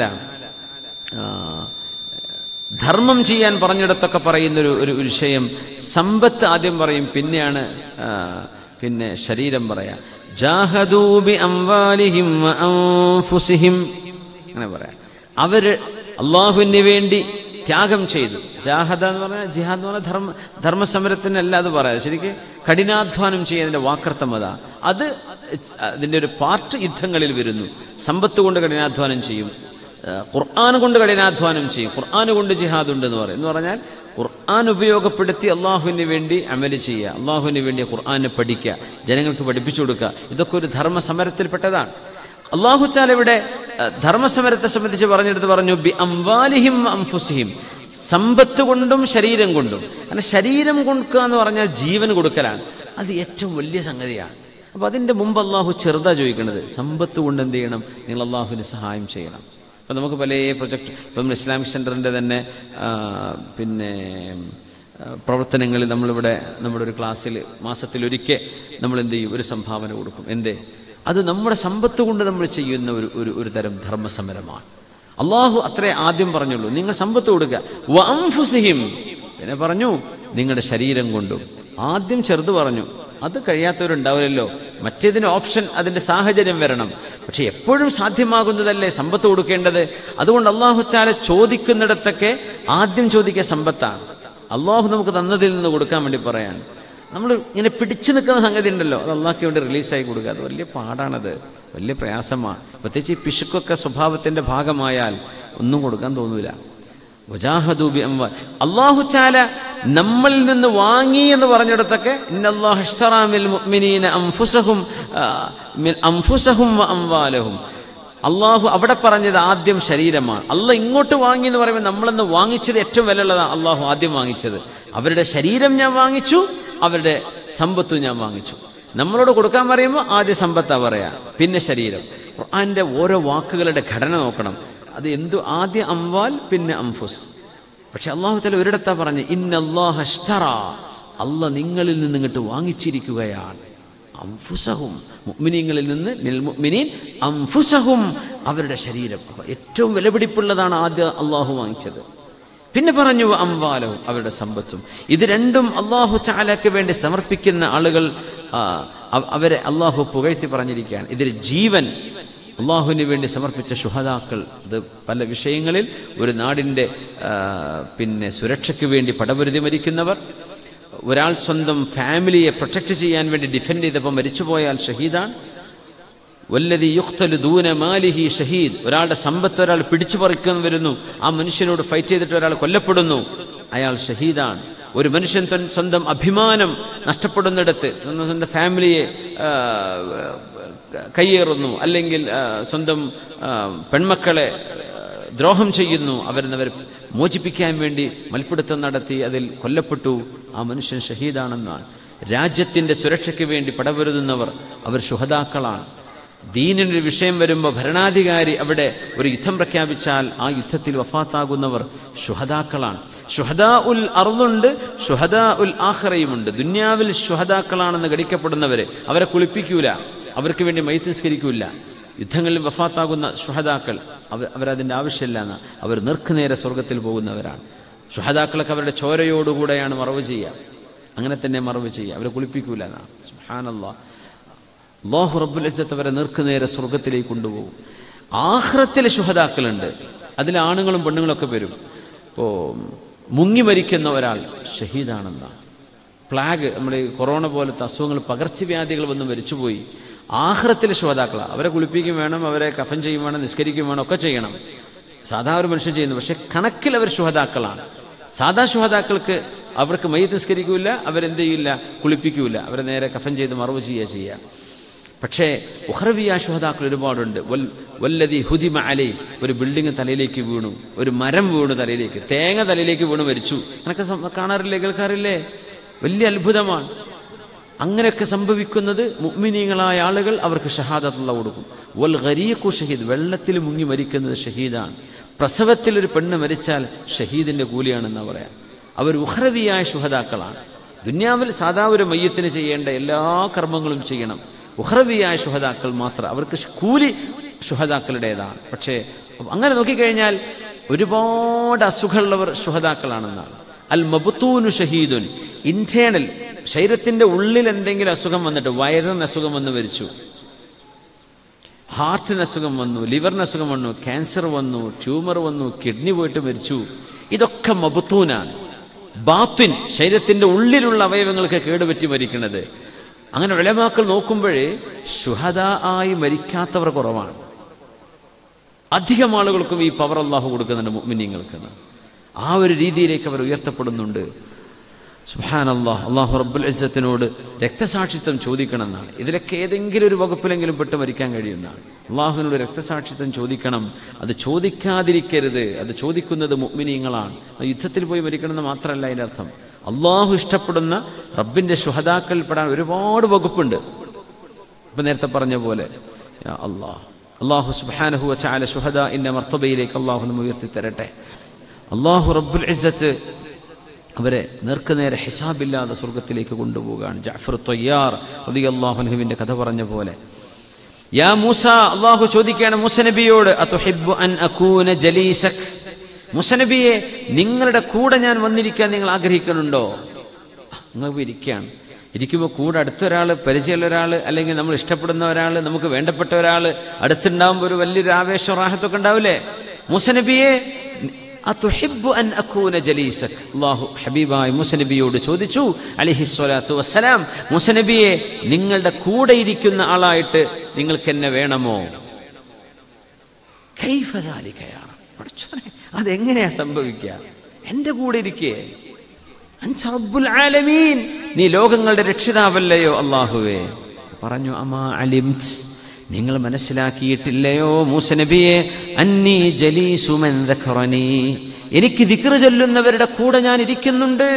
ധർമ്മം ചെയ്യാൻ പറഞ്ഞിടത്തൊക്കെ പറയുന്നൊരു ഒരു ഒരു വിഷയം സമ്പത്ത് ആദ്യം പറയും പിന്നെയാണ് ആ, പിന്നെ ശരീരം പറയാം ജാഹദൂബി അംവാലിഹിം വ അൻഫുസിഹിം അങ്ങനെ പറയാം അവര് അള്ളാഹുവിന് വേണ്ടി ത്യാഗം ചെയ്തു ജാഹദ എന്ന് പറഞ്ഞാൽ ജിഹാദ് എന്ന് പറഞ്ഞാൽ ധർമ്മ ധർമ്മസമരത്തിനല്ല അത് പറയാം ശരിക്ക് കഠിനാധ്വാനം ചെയ്യുന്നതിന്റെ വാക്കർത്ഥം അതാ അത് അതിന്റെ ഒരു പാർട്ട് യുദ്ധങ്ങളിൽ വരുന്നു സമ്പത്ത് കൊണ്ട് കഠിനാധ്വാനം ചെയ്യും ഏഹ് ഖുർആൻ കൊണ്ട് കഠിനാധ്വാനം ചെയ്യും ഖുർആൻ കൊണ്ട് ജിഹാദ് ഉണ്ട് എന്ന് പറയും എന്ന് പറഞ്ഞാൽ ഖുർആൻ ഉപയോഗപ്പെടുത്തി അള്ളാഹുവിന് വേണ്ടി അമല് ചെയ്യുക അള്ളാഹുവിന് വേണ്ടി ഖുർആനെ പഠിക്കുക ജനങ്ങൾക്ക് പഠിപ്പിച്ചു കൊടുക്കുക ഇതൊക്കെ ഒരു ധർമ്മ സമരത്തിൽപ്പെട്ടതാണ് അള്ളാഹുച്ചാൽ ഇവിടെ ഏഹ്, ധർമ്മസമരത്തെ സംബന്ധിച്ച് പറഞ്ഞെടുത്ത് പറഞ്ഞു ബി അംവാലിഹിം അംഫുസിഹിം സമ്പത്ത് കൊണ്ടും ശരീരം കൊണ്ടും കാരണം ശരീരം കൊടുക്കുക എന്ന് പറഞ്ഞാൽ ജീവൻ കൊടുക്കലാണ് അത് ഏറ്റവും വലിയ സംഗതിയാണ് അപ്പോൾ അതിൻ്റെ മുമ്പ് അള്ളാഹു ചെറുതാ ചോദിക്കുന്നത് സമ്പത്ത് കൊണ്ട് എന്ത് ചെയ്യണം നിങ്ങൾ അള്ളാഹുവിന് സഹായം ചെയ്യണം അപ്പോൾ നമുക്ക് പല പ്രൊജക്ട് ഇപ്പം ഇസ്ലാമിക് സെൻറ്ററിൻ്റെ തന്നെ ആ, പിന്നെ ആ, പ്രവർത്തനങ്ങളിൽ നമ്മളിവിടെ നമ്മുടെ ഒരു ക്ലാസ്സിൽ മാസത്തിലൊരിക്കൽ നമ്മൾ എന്ത് ചെയ്യും ഒരു സംഭാവന കൊടുക്കും എന്തേ അത് നമ്മുടെ സമ്പത്ത് കൊണ്ട് നമ്മൾ ചെയ്യുന്ന ഒരു ഒരു ഒരു തരം ധർമ്മസമരമാണ് അള്ളാഹു അത്രേ ആദ്യം പറഞ്ഞുള്ളൂ നിങ്ങൾ സമ്പത്ത് കൊടുക്കുക വഅൻഫുസിഹിം പിന്നെ പറഞ്ഞു നിങ്ങളുടെ ശരീരം കൊണ്ടും ആദ്യം ചെറുത് പറഞ്ഞു അത് കഴിയാത്തവരുണ്ടാവില്ലല്ലോ മറ്റേതിന് ഓപ്ഷൻ അതിന്റെ സാഹചര്യം വരണം പക്ഷെ എപ്പോഴും സാധ്യമാകുന്നതല്ലേ സമ്പത്ത് കൊടുക്കേണ്ടത് അതുകൊണ്ട് അള്ളാഹു ചാല ചോദിക്കുന്നിടത്തൊക്കെ ആദ്യം ചോദിക്കുക സമ്പത്താണ് അള്ളാഹു നമുക്ക് തന്നതിൽ നിന്ന് കൊടുക്കാൻ വേണ്ടി പറയാണ് നമ്മൾ ഇങ്ങനെ പിടിച്ചു നിൽക്കുന്ന സംഗതി ഉണ്ടല്ലോ അത് അള്ളാഹ്ക്ക് വേണ്ടി റിലീസായി കൊടുക്കുക അത് വലിയ പാടാണത് വലിയ പ്രയാസമാണ് പ്രത്യേകിച്ച് ഈ പിശുക്കൊക്കെ സ്വഭാവത്തിന്റെ ഭാഗമായാൽ ഒന്നും കൊടുക്കാൻ തോന്നൂല വജാഹദൂബി അംവാൽ അള്ളാഹു ചാല നമ്മളിൽ നിന്ന് വാങ്ങി എന്ന് പറഞ്ഞിടത്തൊക്കെ ഇന്നല്ലാഹു ഇഷ്തറാ മിൽ മുഅ്മിനീന അൻഫുസഹും ആ, മിൻ അൻഫുസഹും വ അംവാലഹും അള്ളാഹു അവിടെ പറഞ്ഞത് ആദ്യം ശരീരമാണ് അല്ല ഇങ്ങോട്ട് വാങ്ങി എന്ന് പറയുമ്പോൾ നമ്മളെന്ന് വാങ്ങിച്ചത് ഏറ്റവും വിലയുള്ളതാണ് അള്ളാഹു ആദ്യം വാങ്ങിച്ചത് അവരുടെ ശരീരം ഞാൻ വാങ്ങിച്ചു അവരുടെ സമ്പത്ത് ഞാൻ വാങ്ങിച്ചു നമ്മളോട് കൊടുക്കാൻ പറയുമ്പോൾ ആദ്യ സമ്പത്താ പറയാ പിന്നെ ശരീരം ഖുർആന്റെ ഓരോ വാക്കുകളുടെ ഘടന നോക്കണം അത് എന്തു ആദ്യ അംവാൽ പിന്നെ അംഫുസ് പക്ഷെ അള്ളാഹു തല ഒരിടത്താ പറഞ്ഞ് ഇന്നല്ലാഹ അല്ല നിങ്ങളിൽ നിന്ന് ഇങ്ങോട്ട് വാങ്ങിച്ചിരിക്കുകയാണ് അംഫുസഹും മുഅ്മിനീങ്ങളിൽ നിന്ന് മിൽ മുഅ്മിനീൻ അംഫുസഹും അവരുടെ ശരീരം അപ്പൊ ഏറ്റവും വിലപിടിപ്പുള്ളതാണ് ആദ്യം അള്ളാഹു വാങ്ങിച്ചത് പിന്നെ പറഞ്ഞു അംവാലവും അവരുടെ സമ്പത്തും ഇത് രണ്ടും അള്ളാഹു ചാലക്ക് വേണ്ടി സമർപ്പിക്കുന്ന ആളുകൾ ആ, അവ- അവരെ അള്ളാഹു പുകഴ്ത്തി പറഞ്ഞിരിക്കുകയാണ് ഇതിൽ ജീവൻ അള്ളാഹുവിന് വേണ്ടി സമർപ്പിച്ച ശുഹതാക്കൾ ഇത് പല വിഷയങ്ങളിൽ ഒരു നാടിൻ്റെ ആ, പിന്നെ സുരക്ഷയ്ക്ക് വേണ്ടി പടപൊരുതി മരിക്കുന്നവർ ഒരാൾ സ്വന്തം ഫാമിലിയെ പ്രൊട്ടക്ട് ചെയ്യാൻ വേണ്ടി ഡിഫെൻഡ് ചെയ്തപ്പോൾ മരിച്ചുപോയാൽ ഷഹീദാണ് വല്ലതി യുക്തലു ദൂന മാലിഹി ഷഹീദ് ഒരാളുടെ സമ്പത്ത് ഒരാൾ പിടിച്ചു പറിക്കുന്നു വരുന്നു ആ മനുഷ്യനോട് ഫൈറ്റ് ചെയ്തിട്ട് ഒരാൾ കൊല്ലപ്പെടുന്നു അയാൾ ഷഹീദാണ് ഒരു മനുഷ്യൻ തൻ സ്വന്തം അഭിമാനം നഷ്ടപ്പെടുന്നിടത്ത് സ്വന്തം ഫാമിലിയെ ആ, കയ്യേറുന്നു അല്ലെങ്കിൽ ആ, സ്വന്തം ആ, പെൺമക്കളെ ആ, ദ്രോഹം ചെയ്യുന്നു അവരെന്നവർ മോചിപ്പിക്കാൻ വേണ്ടി മൽപ്പിടുത്തം നടത്തി അതിൽ കൊല്ലപ്പെട്ടു ആ മനുഷ്യൻ ഷഹീദാണെന്നാണ് രാജ്യത്തിന്റെ സുരക്ഷയ്ക്ക് വേണ്ടി പടപൊരുതുന്നവർ അവർ ശുഹതാക്കളാണ് ദീനിനൊരു വിഷയം വരുമ്പോൾ ഭരണാധികാരി അവിടെ ഒരു യുദ്ധം പ്രഖ്യാപിച്ചാൽ ആ യുദ്ധത്തിൽ വഫാത്താകുന്നവർ ശുഹതാക്കളാണ് ഷുഹദാ ഉൽ അറുതുണ്ട് ഷുഹദാ ഉൽ ആഹ്റയുമുണ്ട് ദുന്യാവിൽ ശുഹതാക്കളാണെന്ന് ഗണിക്കപ്പെടുന്നവര് അവരെ കുളിപ്പിക്കൂല അവർക്ക് വേണ്ടി മൈത്ത് നിസ്കരിക്കൂല യുദ്ധങ്ങളിൽ വഫാത്താകുന്ന ഷുഹദാക്കൾ അവർ അവരതിൻ്റെ ആവശ്യമില്ല എന്ന് അവർ നേർക്കുനേരെ സ്വർഗത്തിൽ പോകുന്നവരാണ് ഷുഹദാക്കളൊക്കെ അവരുടെ ചോരയോടുകൂടെയാണ് മറവ് ചെയ്യുക അങ്ങനെ തന്നെ മറവ് ചെയ്യുക അവരെ കുളിപ്പിക്കൂല എന്നാണ് സുബ്ഹാനല്ലാ അള്ളാഹു റബ്ബുൽ ഇസ്സത്ത് അവരെ നേർക്കുനേരെ സ്വർഗത്തിലേക്ക് കൊണ്ടുപോകും ആഹ്റത്തിലെ ശുഹതാക്കളുണ്ട് അതിൽ ആണുങ്ങളും പെണ്ണുങ്ങളൊക്കെ വരും ഇപ്പോൾ മുങ്ങി മരിക്കുന്ന ഒരാൾ ഷഹീദാണെന്നാണ് പ്ലാഗ് നമ്മുടെ ഈ കൊറോണ പോലത്തെ അസുഖങ്ങൾ പകർച്ചവ്യാധികൾ വന്ന് മരിച്ചുപോയി ആഹ്റത്തിലെ ശോതാക്കളാണ് അവരെ കുളിപ്പിക്കും വേണം അവരെ കഫൻ ചെയ്യും വേണം നിസ്കരിക്കും വേണം ഒക്കെ ചെയ്യണം സാധാ ഒരു മനുഷ്യൻ ചെയ്യുന്നു പക്ഷെ കണക്കിൽ അവർ ശുഹതാക്കളാണ് സാധാ ശുഹതാക്കൾക്ക് അവർക്ക് മയ്യത്ത് നിസ്കരിക്കൂല അവരെന്ത് ചെയ്യില്ല കുളിപ്പിക്കൂല അവരെ നേരെ കഫൻ ചെയ്ത് മറവ് ചെയ്യുക ചെയ്യുക പക്ഷേ ഉഹ്റവിയ ശുഹതാക്കൾ ഒരുപാടുണ്ട് വൽ- വല്ലതി ഹുദിമ അലൈ ഒരു ബിൽഡിംഗ് തലയിലേക്ക് വീണു ഒരു മരം വീണു തലയിലേക്ക് തേങ്ങ തലയിലേക്ക് വീണു മരിച്ചു അങ്ങനൊക്കെ സം- കാണാറില്ലേ കേൾക്കാറില്ലേ വലിയ അത്ഭുതമാണ് അങ്ങനെയൊക്കെ സംഭവിക്കുന്നത് മുഅ്മിനീങ്ങളായ ആളുകൾ അവർക്ക് ഷഹാദത്തുള്ള കൊടുക്കും വൽ ഗരീഖു ഷഹീദ് വെള്ളത്തിൽ മുങ്ങി മരിക്കുന്നത് ഷഹീദാണ് പ്രസവത്തിൽ ഒരു പെണ്ണ് മരിച്ചാൽ ഷഹീദിന്റെ കൂലിയാണെന്ന് പറയാം അവർ ഉഹ്റവിയായ ശുഹതാക്കളാണ് ദുന്യാവിൽ സാധാ ഒരു മയ്യത്തിന് ചെയ്യേണ്ട എല്ലാ കർമ്മങ്ങളും ചെയ്യണം ഉഹ്റവിയായ ശുഹതാക്കൾ മാത്രം അവർക്ക് ഷ് കൂലി ശുഹതാക്കളുടേതാണ് പക്ഷേ അങ്ങനെ നോക്കിക്കഴിഞ്ഞാൽ ഒരുപാട് അസുഖമുള്ളവർ ശുഹതാക്കളാണെന്നാണ് അൽ മബുത്തൂനു ഷഹീദുൻ ഇന്റേണൽ ശരീരത്തിന്റെ ഉള്ളിൽ എന്തെങ്കിലും അസുഖം വന്നിട്ട് വയറിന് അസുഖം വന്ന് മരിച്ചു ഹാർട്ടിന് അസുഖം വന്നു ലിവറിന് അസുഖം വന്നു ക്യാൻസർ വന്നു ട്യൂമർ വന്നു കിഡ്നി പോയിട്ട് മരിച്ചു ഇതൊക്കെ മബുത്തൂനാണ് ബാത്തിൻ ശരീരത്തിന്റെ ഉള്ളിലുള്ള അവയവങ്ങൾക്ക് കേടുപറ്റി മരിക്കുന്നത് അങ്ങനെ വിളമാക്കൾ നോക്കുമ്പോഴേ ശുഹദ ആയി മരിക്കാത്തവർ കുറവാണ് അധികം ആളുകൾക്കും ഈ പവർ അള്ളാഹു കൊടുക്കുന്നുണ്ട് മുഅ്മിനീങ്ങൾക്ക് ആ ഒരു രീതിയിലേക്ക് അവർ ഉയർത്തപ്പെടുന്നുണ്ട് സുഹാൻ അള്ളാഹ് അള്ളാഹു റബ്ബുൽ ഇസ്സത്തിനോട് രക്തസാക്ഷിത്വം ചോദിക്കണം എന്നാണ് ഇതിലൊക്കെ ഏതെങ്കിലും ഒരു വകുപ്പിലെങ്കിലും പെട്ട് മരിക്കാൻ കഴിയുന്നതാണ് അള്ളാഹുവിനോട് രക്തസാക്ഷിത്വം ചോദിക്കണം അത് ചോദിക്കാതിരിക്കരുത് അത് ചോദിക്കുന്നത് മുഅ്മിനീങ്ങളാണ് അത് യുദ്ധത്തിൽ പോയി മരിക്കണമെന്ന് മാത്രമല്ല അതിൻ്റെ അർത്ഥം അള്ളാഹു ഇഷ്ടപ്പെടുന്ന റബ്ബിന്റെ ശുഹദാക്കൽപ്പെടാൻ ഒരുപാട് വകുപ്പുണ്ട് ഇപ്പൊ നേരത്തെ പറഞ്ഞ പോലെ യാ അള്ളാഹ് അള്ളാഹു സുബാനഹു ചാല ശുഹദ ഇന്ന മർത്തബയിലേക്ക് അള്ളാഹു നമ്മ ഉയർത്തി തരട്ടെ അള്ളാഹു റബ്ബുൽ ഇസ്സത്ത് അവരെ നേർക്കുനേരെ ഹിസാബില്ലാതെ സ്വർഗത്തിലേക്ക് കൊണ്ടുപോവുകയാണ് ജാഫർ തൊയ്യാർ അള്ളാഹുനുവിന്റെ കഥ പറഞ്ഞ പോലെ യാ മൂസ അള്ളാഹു ചോദിക്കുകയാണ് മൂസ നബിയോട് അതുഹിബ്ബു അൻ അകൂന ജലീസക് മൂസ നബിയെ നിങ്ങളുടെ കൂടെ ഞാൻ വന്നിരിക്കാൻ നിങ്ങൾ ആഗ്രഹിക്കുന്നുണ്ടോ നിങ്ങൾ പോയി ഇരിക്കുകയാണ് ഇരിക്കുമ്പോൾ കൂടെ അടുത്തൊരാൾ പരിചയമുള്ള ഒരാൾ അല്ലെങ്കിൽ നമ്മൾ ഇഷ്ടപ്പെടുന്ന ഒരാൾ നമുക്ക് വേണ്ടപ്പെട്ട ഒരാൾ അടുത്തുണ്ടാകുമ്പോൾ ഒരു വലിയൊരു ആവേശം റാഹത്തൊക്കെ ഉണ്ടാവില്ലേ മൂസ നബിയെ അതുഹിബ്ബു അൻ അകൂന ജലീസക് അല്ലാഹു ഹബീബായ മുസനബിയോട് ചോദിച്ചു അലിഹി സ്വലാത്തു വസ്സലാം മുസനബിയെ നിങ്ങളുടെ കൂടെ ഇരിക്കുന്ന ആളായിട്ട് നിങ്ങൾക്ക് എന്നെ വേണമോ കൈഫദാലിക്കയാണ് പഠിച്ചോനെ അതെങ്ങനെയാ സംഭവിക്കുക എൻ്റെ കൂടെ ഇരിക്കേ അൻസ റബ്ബുൽ ആലമീൻ നീ ലോകങ്ങളുടെ രക്ഷിതാവല്ലയോ അള്ളാഹുവേ പറഞ്ഞു അമാ അലിംത് നിങ്ങൾ മനസ്സിലാക്കിയിട്ടില്ലയോ മൂസ നബിയെ അന്നി ജലീസുമൻ ദഖറനി എനിക്ക് ദിക്ർ ചൊല്ലുന്നവരുടെ കൂടെ ഞാൻ ഇരിക്കുന്നുണ്ട്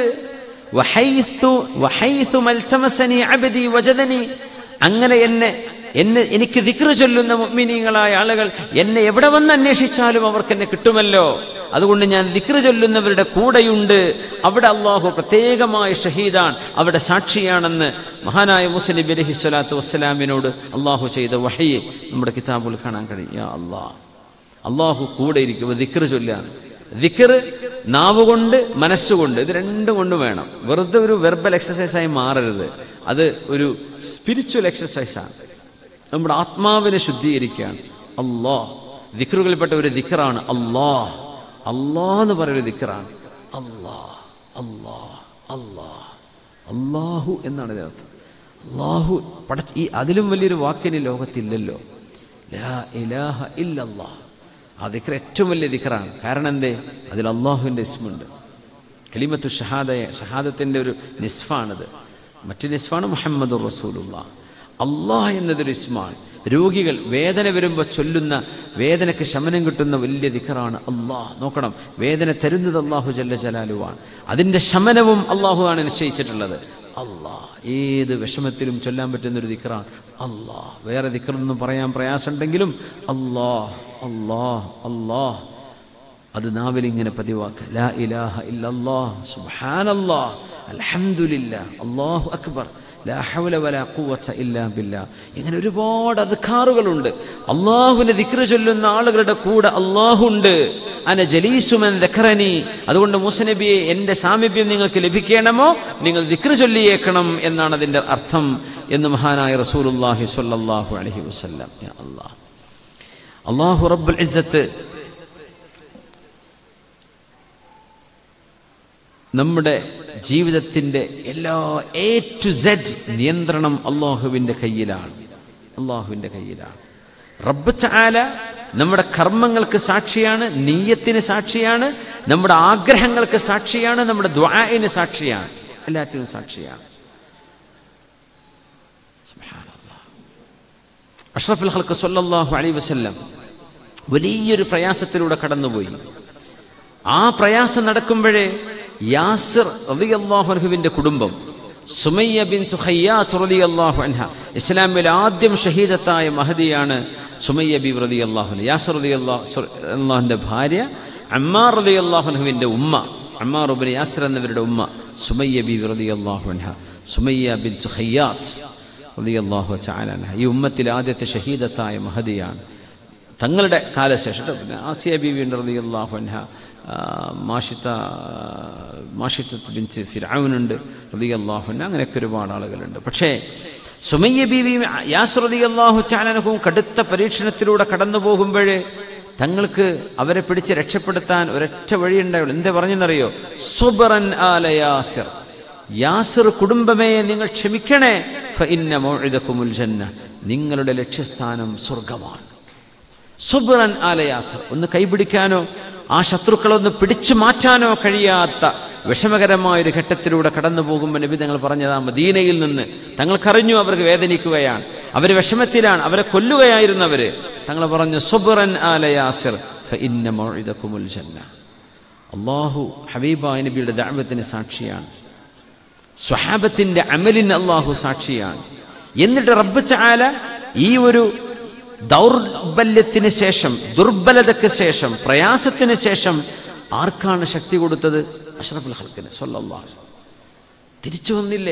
വഹൈത്തു വഹൈത്തു മൽതമസനി അബ്ദി വജദനി അങ്ങനെ എന്നെ എന്നെ എനിക്ക് ദിക്ർ ചൊല്ലുന്ന മുഅ്മിനീങ്ങളായ ആളുകൾ എന്നെ എവിടെ വന്ന് അന്വേഷിച്ചാലും അവർക്ക് എന്നെ കിട്ടുമല്ലോ അതുകൊണ്ട് ഞാൻ ദിക്ർ ചൊല്ലുന്നവരുടെ കൂടെയുണ്ട് അവിടെ അള്ളാഹു പ്രത്യേകമായ ഷഹീദാൻ അവിടെ സാക്ഷിയാണെന്ന് മഹാനായ മുസ്ലിം നബി അലൈഹി സ്വലാത്തു വസ്സലാമിനോട് അള്ളാഹു ചെയ്ത വഹയെ നമ്മുടെ കിതാബുൽ കാണാൻ കഴിയും യാ അള്ളാഹ് അള്ളാഹു കൂടെ ഇരിക്കുമ്പോൾ ദിക്ർ ചൊല്ലാൻ ദിക്ർ നാവ് കൊണ്ട് മനസ്സുകൊണ്ട് ഇത് രണ്ടും കൊണ്ട് വേണം വെറുതെ ഒരു വെർബൽ എക്സസൈസായി മാറരുത് അത് ഒരു സ്പിരിച്വൽ എക്സസൈസാണ് നമ്മുടെ ആത്മാവിനെ ശുദ്ധീകരിക്കുകയാണ് അള്ളാഹ് ദിക്റുകളിൽപ്പെട്ട ഒരു ദിക്റാണ് അള്ളാഹ് അള്ളാഹ് എന്ന് പറയുന്ന ദിക്റാണ് അള്ളാഹ് അള്ളാഹ് അള്ളാഹ് അള്ളാഹു എന്നാണ് ഇതിനർത്ഥം അള്ളാഹു പട ഈ അതിലും വലിയൊരു വാക്കിന് ലോകത്തില്ലല്ലോ ലാ ഇലാഹ ഇല്ലല്ലാഹ് ആ ദിക്ർ ഏറ്റവും വലിയ ദിക്റാണ് കാരണം എന്തേ അതിൽ അള്ളാഹുവിൻ്റെ ഇസ്മുണ്ട് കലിമത്തു ഷഹാദയ ഷഹാദത്തിൻ്റെ ഒരു നിസ്ഫാണിത് മറ്റു നിസ്ഫാണ് മുഹമ്മദ് റസൂലുള്ള അള്ളാഹ് എന്നതൊരു ഇസ്മാണ് രോഗികൾ വേദന വരുമ്പോൾ ചൊല്ലുന്ന വേദനയ്ക്ക് ശമനം കിട്ടുന്ന വലിയ ദിക്കറാണ് അള്ളാഹ് നോക്കണം വേദന തരുന്നത് അള്ളാഹു ജല്ല ജലാലുവാണ് അതിൻ്റെ ശമനവും അള്ളാഹു ആണ് നിശ്ചയിച്ചിട്ടുള്ളത് അള്ളാഹ് ഏത് വിഷമത്തിലും ചൊല്ലാൻ പറ്റുന്ന ഒരു ദിക്കറാണ് അള്ളാഹ് വേറെ ദിക്കറൊന്നും പറയാൻ പ്രയാസമുണ്ടെങ്കിലും അള്ളാഹ് അള്ളാഹ് അള്ളാഹ് അത് നാവിൽ ഇങ്ങനെ പതിവാക്കുക ലാ ഇലാഹ ഇല്ലല്ലാഹ് സുബ്ഹാനല്ലാഹ് അൽഹംദുലില്ലാ അല്ലാഹു അക്ബർ ലാ ഹൗല വലാ ഖുവത ഇല്ലാ ബില്ലാ ഇങ്ങനെ ഒരുപാട് അദ്കാറുകളുണ്ട് അള്ളാഹുവിനെ ദിക്ർ ചൊല്ലുന്ന ആളുകളുടെ കൂടെ അള്ളാഹു ഉണ്ട് അന ജലീസുമൻ ദഖറനി അതുകൊണ്ട് മുസനബിയെ എൻ്റെ സാമീപ്യം നിങ്ങൾക്ക് ലഭിക്കണമോ നിങ്ങൾ ദിക്ർ ചൊല്ലിയേക്കണം എന്നാണ് അതിൻ്റെ അർത്ഥം എന്ന് മഹാനായ റസൂലുള്ളാഹി സ്വല്ലല്ലാഹു അലൈഹി വസല്ലം യാ അല്ലാഹ് അള്ളാഹു റബ്ബുൽ ഇസ്സത്ത് നമ്മുടെ ജീവിതത്തിൻ്റെ എല്ലാ എ ടു സെഡ് നിയന്ത്രണം അള്ളാഹുവിൻ്റെ കയ്യിലാണ് അള്ളാഹുവിൻ്റെ കയ്യിലാണ് റബ്ബ് ചാല നമ്മുടെ കർമ്മങ്ങൾക്ക് സാക്ഷിയാണ് നീയത്തിന് സാക്ഷിയാണ് നമ്മുടെ ആഗ്രഹങ്ങൾക്ക് സാക്ഷിയാണ് നമ്മുടെ ദ്വായന് സാക്ഷിയാണ് എല്ലാറ്റിനും സാക്ഷിയാണ് അഷ്റഫുൽ ഹൽക്ക് സല്ലല്ലാഹു അലൈഹി വസല്ലം വലിയൊരു പ്രയാസത്തിലൂടെ കടന്നുപോയി ആ പ്രയാസം നടക്കുമ്പോഴേ യാസിർ റളിയല്ലാഹുവിന്റെ കുടുംബം സുമയ്യ ബിൻ സുഹയ്യാത്ത് റളിയല്ലാഹു അൻഹ ഇസ്ലാമിൽ ആദ്യം ഷഹീദത്തായ മഹദിയാണ് സുമയ്യ ബി റളിയല്ലാഹു അൻഹ യാസിർ റളിയല്ലാഹുവിന്റെ ഭാര്യ അമ്മാർ റളിയല്ലാഹുവിന്റെ ഉമ്മ അമ്മാർ ഉബിൻ യാസിർ എന്നവരുടെ ഉമ്മ സുമയ്യ ബി റളിയല്ലാഹു അൻഹ സുമയ്യ ബിൻ സുഹയ്യാത്ത് റളിയല്ലാഹു തആല അൻഹ ഈ ഉമ്മത്തിൽ ആദ്യത്തെ ഷഹീദത്തായ മഹദിയാണ് തങ്ങളുടെ കാലശേഷം ട്ടോ. പിന്നെ ആസിയ ബീവി ഉണ്ട് റളിയല്ലാഹു അൻഹ ആ, മാഷിത്ത മാഷിത്ത ബിൻസ് ഫിർഔനുണ്ട് റളിയല്ലാഹു അൻഹ അങ്ങനെയൊക്കെ ഒരുപാട് ആളുകളുണ്ട് പക്ഷേ സുമയ്യ ബീവി യാസ് റളിയല്ലാഹു ചാനനഹും കടുത്ത പരീക്ഷണത്തിലൂടെ കടന്നു പോകുമ്പോഴേ തങ്ങൾക്ക് അവരെ പിടിച്ച് രക്ഷപ്പെടുത്താൻ ഒരൊറ്റ വഴിയുണ്ടായുള്ളൂ എന്താ പറഞ്ഞെന്നറിയോ സുബറൻ ആല യാസിർ യാസിർ കുടുംബമേ നിങ്ങൾ ക്ഷമിക്കണേ ഫഇന്ന മൗഇദകുമുൽ ജന്ന നിങ്ങളുടെ ലക്ഷ്യസ്ഥാനം സ്വർഗമാണ് സുബ്രൻ ആലയാസർ ഒന്ന് കൈപിടിക്കാനോ ആ ശത്രുക്കളൊന്ന് പിടിച്ചു മാറ്റാനോ കഴിയാത്ത വിഷമകരമായ ഒരു ഘട്ടത്തിലൂടെ കടന്നു പോകുമ്പോൾ നബി തങ്ങൾ പറഞ്ഞത് ആ മദീനയിൽ നിന്ന് തങ്ങൾക്കറിഞ്ഞു അവർക്ക് വേദനിക്കുകയാണ് അവർ വിഷമത്തിലാണ് അവരെ കൊല്ലുകയായിരുന്നവര് തങ്ങൾ പറഞ്ഞു സുബ്രൻ ആലയാസിർ ഫഇന്ന മൗഇദകുമുൽ ജന്ന അള്ളാഹു ഹബീബായ നബിയുടെ ദഅവത്തിന് സാക്ഷിയാണ് സ്വഹാബത്തിന്റെ അമലിന് അള്ളാഹു സാക്ഷിയാണ് എന്നിട്ട് റബ്ബ് ചാല ഈ ഒരു ദൗർബല്യത്തിന് ശേഷം ദുർബലതയ്ക്ക് ശേഷം പ്രയാസത്തിന് ശേഷം ആർക്കാണ് ശക്തി കൊടുത്തത് അഷ്റഫുൽ ഹൽക്കിന് സല്ലല്ലാഹു അലൈഹി വസല്ലം. തിരിച്ചു വന്നില്ലേ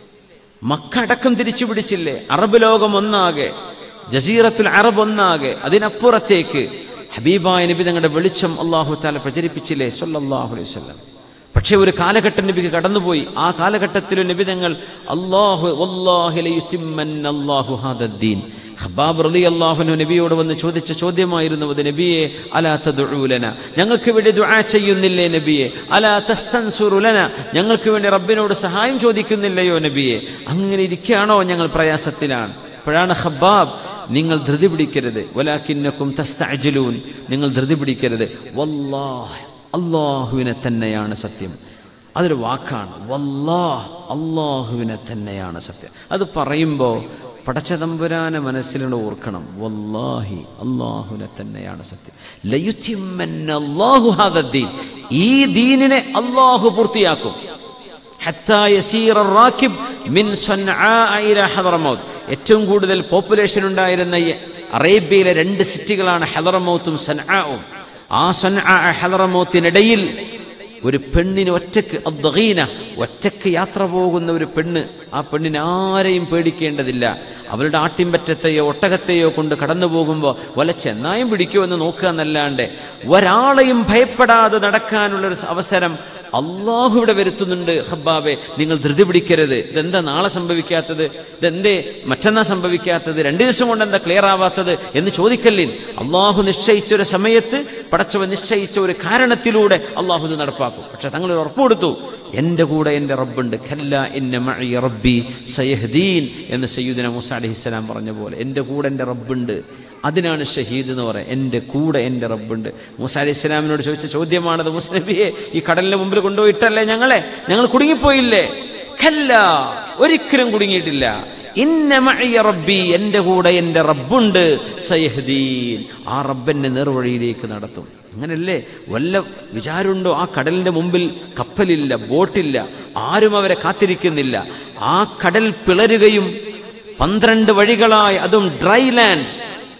മക്ക അടക്കം തിരിച്ചു പിടിച്ചില്ലേ അറബ് ലോകം ഒന്നാകെ ജസീറത്തുൽ അറബ് ഒന്നാകെ അതിനപ്പുറത്തേക്ക് ഹബീബായ നബി തങ്ങളുടെ വെളിച്ചം അള്ളാഹു താല പ്രചരിപ്പിച്ചില്ലേ സല്ലല്ലാഹു അലൈഹി വസല്ലം പക്ഷെ ഒരു കാലഘട്ടം നബിക്ക് കടന്നുപോയി ആ കാലഘട്ടത്തിൽ നബി തങ്ങൾ അള്ളാഹു വല്ലാഹി ലയുത്തിമ്മന്ന അല്ലാഹു ഹാദദ്ദീൻ ഹബ്ബാബ് റളി അള്ളാഹുനു നബിയോട് വന്ന് ചോദിച്ച ചോദ്യമായിരുന്നു അത് നബിയെ അലാ തദ്ഉലന ഞങ്ങൾക്ക് വേണ്ടി ദുആ ചെയ്യുന്നില്ലേ നബിയെ അലാ തസ്തൻസുറുലന ഞങ്ങൾക്ക് വേണ്ടി റബ്ബിനോട് സഹായം ചോദിക്കുന്നില്ലയോ നബിയെ അങ്ങനെ ഇരിക്കുകയാണോ ഞങ്ങൾ പ്രയാസത്തിലാണ് അപ്പോഴാണ് ഹബ്ബാബ് നിങ്ങൾ ധൃതി പിടിക്കരുത് വലാക്കിന്നക്കും തസ്തഅജിലൂൻ നിങ്ങൾ ധൃതി പിടിക്കരുത് വല്ലാഹ് അള്ളാഹുവിനെ തന്നെയാണ് സത്യം അതൊരു വാക്കാണ് വല്ലാഹ് അള്ളാഹുവിനെ തന്നെയാണ് സത്യം അത് പറയുമ്പോൾ പടച്ചതമ്പുരാനെ മനസ്സിലൂടെ ഓർക്കണം വല്ലാഹി അള്ളാഹുവിനെ തന്നെയാണ് സത്യം ലയുത്തിമ്മന്ന അല്ലാഹു ഹാദദ്ദീൻ ഈ ദീനിനെ അള്ളാഹു പൂർത്തിയാക്കും ഹത്താ യസീറ الراكب من صنعاء إلى حضرموت ഏറ്റവും കൂടുതൽ പോപ്പുലേഷൻ ഉണ്ടായിരുന്ന ഈ അറേബ്യയിലെ രണ്ട് സിറ്റികളാണ് ഹദറമൗത്തും സൻആവും ആ സൻആ ഹദറമൗത്തിനിടയിൽ ഒരു പെണ്ണിന് ഒറ്റക്ക് അദ്ദീന ഒറ്റക്ക് യാത്ര പോകുന്ന ഒരു പെണ്ണ് ആ പെണ്ണിന് ആരെയും പേടിക്കേണ്ടതില്ല അവളുടെ ആട്ടിൻപറ്റത്തെയോ ഒട്ടകത്തെയോ കൊണ്ട് കടന്നു പോകുമ്പോൾ വല്ല ചെന്നായും പിടിക്കുമെന്ന് നോക്കുക എന്നല്ലാണ്ട് ഒരാളെയും ഭയപ്പെടാതെ നടക്കാനുള്ള ഒരു അവസരം അള്ളാഹു ഇവിടെ വരുത്തുന്നുണ്ട് ഹബ്ബാബെ നിങ്ങൾ ധൃതി പിടിക്കരുത് ഇതെന്താ നാളെ സംഭവിക്കാത്തത് ഇതെന്തേ മറ്റന്നാ സംഭവിക്കാത്തത് രണ്ടു ദിവസം കൊണ്ട് എന്താ ക്ലിയർ ആവാത്തത് എന്ന് ചോദിക്കല്ലിൻ അള്ളാഹു നിശ്ചയിച്ച ഒരു സമയത്ത് പടച്ചവൻ നിശ്ചയിച്ച ഒരു കാരണത്തിലൂടെ അള്ളാഹു ഇത് നടപ്പാക്കും പക്ഷെ തങ്ങൾ ഒരു ഉറപ്പ് കൊടുത്തു എൻ്റെ കൂടെ എൻ്റെ റബ്ബുണ്ട് ഖല്ല ഇന്ന മഅി റബ്ബി സയഹ്ദീൻ എന്ന് സയ്യിദുന മൂസ അലൈഹിസ്സലാം പറഞ്ഞ പോലെ എൻ്റെ കൂടെ എൻ്റെ റബ്ബുണ്ട് അതിനാണ് ഷഹീദ് എന്ന് പറയുക എൻ്റെ കൂടെ എൻ്റെ റബ്ബുണ്ട് മൂസ അലൈഹി ഇസ്ലാമിനോട് ചോദിച്ച ചോദ്യമാണത് മൂസ നബിയെ ഈ കടലിന് മുമ്പിൽ കൊണ്ടുപോയിട്ടല്ലേ ഞങ്ങളെ ഞങ്ങൾ കുടുങ്ങിപ്പോയില്ലേ ഖല്ല ഒരിക്കലും കുടുങ്ങിയിട്ടില്ല ഇന്ന മഅയ റബ്ബി എൻ്റെ കൂടെ എൻ്റെ റബ്ബുണ്ട് സയഹ്ദീൻ ആ റബ്ബെന്നെ നേർവഴിയിലേക്ക് നടത്തും അങ്ങനല്ലേ വല്ല വിചാരമുണ്ടോ ആ കടലിന്റെ മുമ്പിൽ കപ്പലില്ല ബോട്ടില്ല ആരും അവരെ കാത്തിരിക്കുന്നില്ല ആ കടൽ പിളരുകയും പന്ത്രണ്ട് വഴികളായി അതും ഡ്രൈ ലാൻഡ്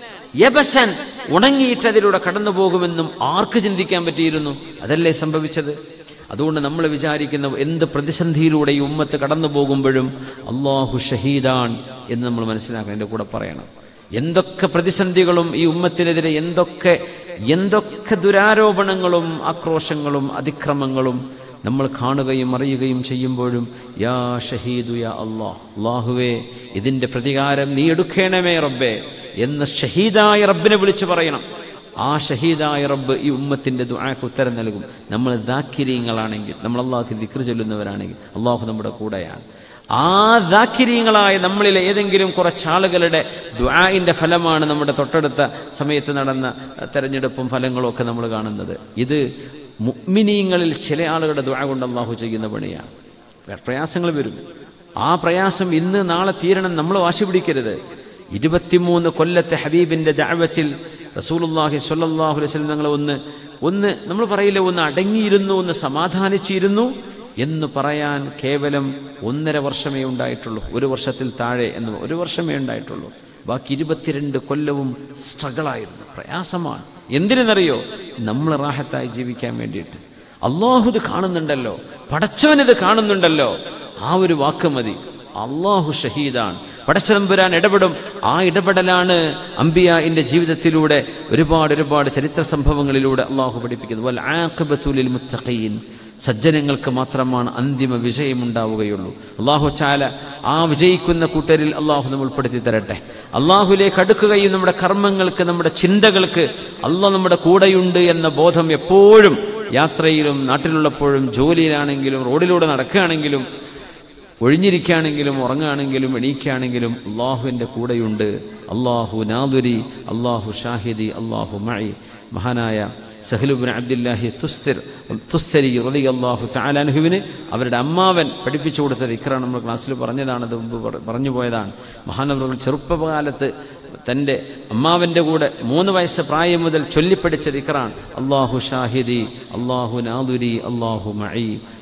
യബസൻ ഉണങ്ങിയിട്ട് അതിലൂടെ കടന്നു പോകുമെന്നും ആർക്ക് ചിന്തിക്കാൻ പറ്റിയിരുന്നു അതല്ലേ സംഭവിച്ചത് അതുകൊണ്ട് നമ്മൾ വിചാരിക്കുന്ന എന്ത് പ്രതിസന്ധിയിലൂടെ ഈ ഉമ്മത്ത് കടന്നു പോകുമ്പോഴും അള്ളാഹു ഷഹീദാൻ എന്ന് നമ്മൾ മനസ്സിലാക്കണം എൻ്റെ കൂടെ പറയണം എന്തൊക്കെ പ്രതിസന്ധികളും ഈ ഉമ്മത്തിനെതിരെ എന്തൊക്കെ എന്തൊക്കെ ദുരാരോപണങ്ങളും ആക്രോശങ്ങളും അതിക്രമങ്ങളും നമ്മൾ കാണുകയും അറിയുകയും ചെയ്യുമ്പോഴും യാ ഷഹീദു യാ അള്ളാഹ് അള്ളാഹുവേ ഇതിൻ്റെ പ്രതികാരം നീ എടുക്കണമേ റബ്ബേ എന്ന് ഷഹീദായ റബ്ബിനെ വിളിച്ചു പറയണം ആ ഷഹീദായ റബ്ബ് ഈ ഉമ്മത്തിൻ്റെ ദുആക്ക് ഉത്തരം നൽകും നമ്മൾ ദാക്കിരീങ്ങളാണെങ്കിൽ നമ്മൾ അള്ളാഹ്ക്ക് ദിക്ർ ചൊല്ലുന്നവരാണെങ്കിൽ അള്ളാഹു നമ്മുടെ കൂടെയാണ് ആ ദാക്കിരീങ്ങളായ നമ്മളിലെ ഏതെങ്കിലും കുറച്ചാളുകളുടെ ദുആഇൻ്റെ ഫലമാണ് നമ്മുടെ തൊട്ടടുത്ത സമയത്ത് നടന്ന തെരഞ്ഞെടുപ്പും ഫലങ്ങളും ഒക്കെ നമ്മൾ കാണുന്നത് ഇത് മുഅ്മിനീങ്ങളിൽ ചില ആളുകളുടെ ദുആ കൊണ്ട് അള്ളാഹു ചെയ്യുന്ന പണിയാണ് പ്രയാസങ്ങൾ വരും ആ പ്രയാസം ഇന്ന് നാളെ തീരണം നമ്മൾ വാശി പിടിക്കരുത് ഇരുപത്തിമൂന്ന് കൊല്ലത്തെ ഹബീബിന്റെ ദഅവത്തിൽ റസൂലുള്ളാഹി സ്വല്ലല്ലാഹു അലൈഹി വസല്ലം ഞങ്ങൾ ഒന്ന് ഒന്ന് നമ്മൾ പറയില്ല ഒന്ന് അടങ്ങിയിരുന്നു ഒന്ന് സമാധാനിച്ചിരുന്നു എന്ന് പറയാൻ കേവലം ഒന്നര വർഷമേ ഉണ്ടായിട്ടുള്ളൂ ഒരു വർഷത്തിൽ താഴെ എന്ന് ഒരു വർഷമേ ഉണ്ടായിട്ടുള്ളൂ ബാക്കി ഇരുപത്തിരണ്ട് കൊല്ലവും സ്ട്രഗിളായിരുന്നു പ്രയാസമാണ് എന്തിനെന്നറിയോ നമ്മൾ റാഹത്തായി ജീവിക്കാൻ വേണ്ടിയിട്ട് അള്ളാഹു ഇത് കാണുന്നുണ്ടല്ലോ പടച്ചവനിത് കാണുന്നുണ്ടല്ലോ ആ ഒരു വാക്ക് മതി അള്ളാഹു ഷഹീദാണ് പടച്ചതമ്പുരാൻ ഇടപെടും ആ ഇടപെടലാണ് അംബിയാന്റെ ജീവിതത്തിലൂടെ ഒരുപാട് ഒരുപാട് ചരിത്ര സംഭവങ്ങളിലൂടെ അള്ളാഹു പഠിപ്പിക്കുന്നത് വൽ ആഖിബത്തുലിൽ മുത്തഖീൻ സജ്ജനങ്ങൾക്ക് മാത്രമാണ് അന്തിമ വിജയമുണ്ടാവുകയുള്ളൂ അള്ളാഹു ചാല ആ വിജയിക്കുന്ന കൂട്ടരിൽ അള്ളാഹു നമ്മൾ ഉൾപ്പെടുത്തി തരട്ടെ അള്ളാഹുലേക്ക് അടുക്കുകയും നമ്മുടെ കർമ്മങ്ങൾക്ക് നമ്മുടെ ചിന്തകൾക്ക് അള്ളാഹ് നമ്മുടെ കൂടെയുണ്ട് എന്ന ബോധം എപ്പോഴും യാത്രയിലും നാട്ടിലുള്ളപ്പോഴും ജോലിയിലാണെങ്കിലും റോഡിലൂടെ നടക്കുകയാണെങ്കിലും ഒഴിഞ്ഞിരിക്കുകയാണെങ്കിലും ഉറങ്ങുകയാണെങ്കിലും എണീക്കുകയാണെങ്കിലും അള്ളാഹുവിൻ്റെ കൂടെയുണ്ട് അള്ളാഹു നാദുരി അള്ളാഹു ഷാഹിദി അള്ളാഹു മഴി മഹാനായ സഹലുബിൻ അബ്ദുല്ലാഹി തുസ്തിർ തുസ്തരി റലി അള്ളാഹു ചാലാൻഹുവിന് അവരുടെ അമ്മാവൻ പഠിപ്പിച്ചു കൊടുത്തത് ഇക്രാണ് നമ്മൾ ക്ലാസ്സിൽ പറഞ്ഞതാണ് അത് മുമ്പ് പറ- പറഞ്ഞു പോയതാണ് മഹാനവറുകൾ ചെറുപ്പകാലത്ത് തൻ്റെ അമ്മാവൻ്റെ കൂടെ മൂന്ന് വയസ്സ് പ്രായം മുതൽ ചൊല്ലിപ്പടിച്ചത് ഇക്രാൻ അള്ളാഹു ഷാഹിദി അള്ളാഹു നാദുരി അള്ളാഹു മഴി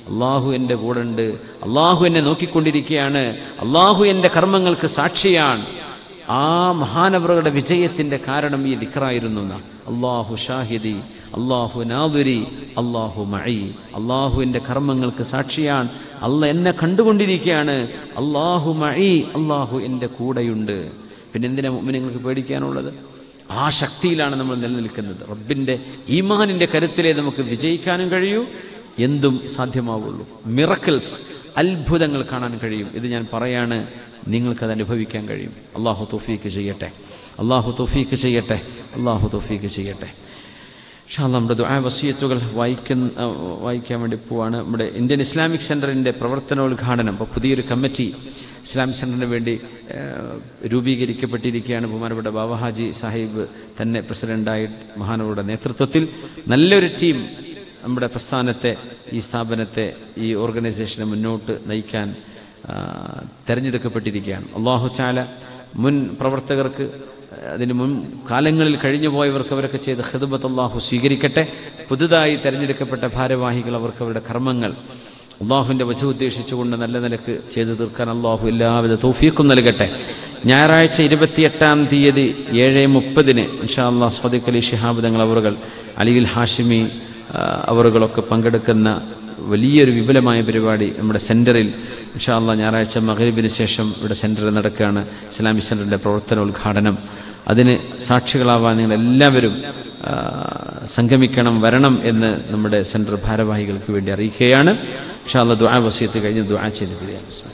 അള്ളാഹു എൻ്റെ കൂടെ ഉണ്ട് അള്ളാഹു എന്നെ നോക്കിക്കൊണ്ടിരിക്കുകയാണ് അള്ളാഹു എൻ്റെ കർമ്മങ്ങൾക്ക് സാക്ഷിയാണ് ആ മഹാനവറുകളുടെ വിജയത്തിന്റെ കാരണം ഈ ദിക്റായിരുന്നു എന്നാ. അള്ളാഹു ഷാഹിദി അള്ളാഹു നാദുരി അള്ളാഹു മഴി അള്ളാഹുവിൻ്റെ കർമ്മങ്ങൾക്ക് സാക്ഷിയാണ് അല്ല എന്നെ കണ്ടുകൊണ്ടിരിക്കുകയാണ് അള്ളാഹു മഴി അള്ളാഹു എൻ്റെ കൂടെയുണ്ട് പിന്നെ എന്തിനാ നിങ്ങൾക്ക് പേടിക്കാനുള്ളത് ആ ശക്തിയിലാണ് നമ്മൾ നിലനിൽക്കുന്നത് റബ്ബിൻ്റെ ഈമാനിൻ്റെ കരുത്തിലേ നമുക്ക് വിജയിക്കാനും കഴിയൂ എന്തും സാധ്യമാവുള്ളൂ മിറക്കിൾസ് അത്ഭുതങ്ങൾ കാണാൻ കഴിയും ഇത് ഞാൻ പറയാണ് നിങ്ങൾക്കത് അനുഭവിക്കാൻ കഴിയും അള്ളാഹു തോഫീക്ക് ചെയ്യട്ടെ അള്ളാഹു തോഫീക്ക് ചെയ്യട്ടെ അള്ളാഹു തോഫീക്ക് ചെയ്യട്ടെ ഷാ നമ്മുടെ ദുആ വസീയത്തുകൾ വായിക്കുന്ന വായിക്കാൻ വേണ്ടി പോവാണ് നമ്മുടെ ഇന്ത്യൻ ഇസ്ലാമിക് സെൻറ്ററിൻ്റെ പ്രവർത്തനോദ്ഘാടനം ഇപ്പോൾ പുതിയൊരു കമ്മിറ്റി ഇസ്ലാമിക് സെൻറ്ററിന് വേണ്ടി ഏഹ്, രൂപീകരിക്കപ്പെട്ടിരിക്കുകയാണ് ബഹുമാനപ്പെട്ട ബാബാഹാജി സാഹിബ് തന്നെ പ്രസിഡൻ്റായി മഹാനവരുടെ നേതൃത്വത്തിൽ നല്ലൊരു ടീം നമ്മുടെ പ്രസ്ഥാനത്തെ ഈ സ്ഥാപനത്തെ ഈ ഓർഗനൈസേഷനെ മുന്നോട്ട് നയിക്കാൻ ആ, തെരഞ്ഞെടുക്കപ്പെട്ടിരിക്കുകയാണ് അള്ളാഹു ചാല മുൻ പ്രവർത്തകർക്ക് അതിന് മുൻ കാലങ്ങളിൽ കഴിഞ്ഞു പോയവർക്ക് അവരൊക്കെ ചെയ്ത ഹിദ്ബത്ത് അള്ളാഹു സ്വീകരിക്കട്ടെ പുതുതായി തെരഞ്ഞെടുക്കപ്പെട്ട ഭാരവാഹികൾ അവർക്ക് അവരുടെ കർമ്മങ്ങൾ അള്ളാഹുവിൻ്റെ വച ഉദ്ദേശിച്ചുകൊണ്ട് നല്ല നിലക്ക് ചെയ്തു തീർക്കാൻ അള്ളാഹു എല്ലാവിധ തൗഫീഖും നൽകട്ടെ ഞായറാഴ്ച ഇരുപത്തിയെട്ടാം തീയതി ഏഴ് മുപ്പതിന് ഇൻഷാ അള്ളാഹ് സ്വദിഖ് അലി ഷിഹാബ് തങ്ങൾ അവറുകൾ അലിയിൽ ഹാഷിമി ആ, അവറുകളൊക്കെ പങ്കെടുക്കുന്ന വലിയൊരു വിപുലമായ പരിപാടി നമ്മുടെ സെൻറ്ററിൽ ഇൻഷാല്ല ഞായറാഴ്ച മകരീബിന് ശേഷം ഇവിടെ സെൻറ്ററിൽ നടക്കുകയാണ് ഇസ്ലാമിക് സെൻറ്ററിൻ്റെ പ്രവർത്തന ഉദ്ഘാടനം അതിന് സാക്ഷികളാവാൻ നിങ്ങൾ എല്ലാവരും ആ, സംഗമിക്കണം വരണം എന്ന് നമ്മുടെ സെൻറ്റർ ഭാരവാഹികൾക്ക് വേണ്ടി അറിയിക്കുകയാണ് ഇൻഷാല്ല ദുആ വസീയത്ത് കഴിഞ്ഞ് ദുആ ചെയ്ത് പിരിയാം ബിസ്മില്ലാ.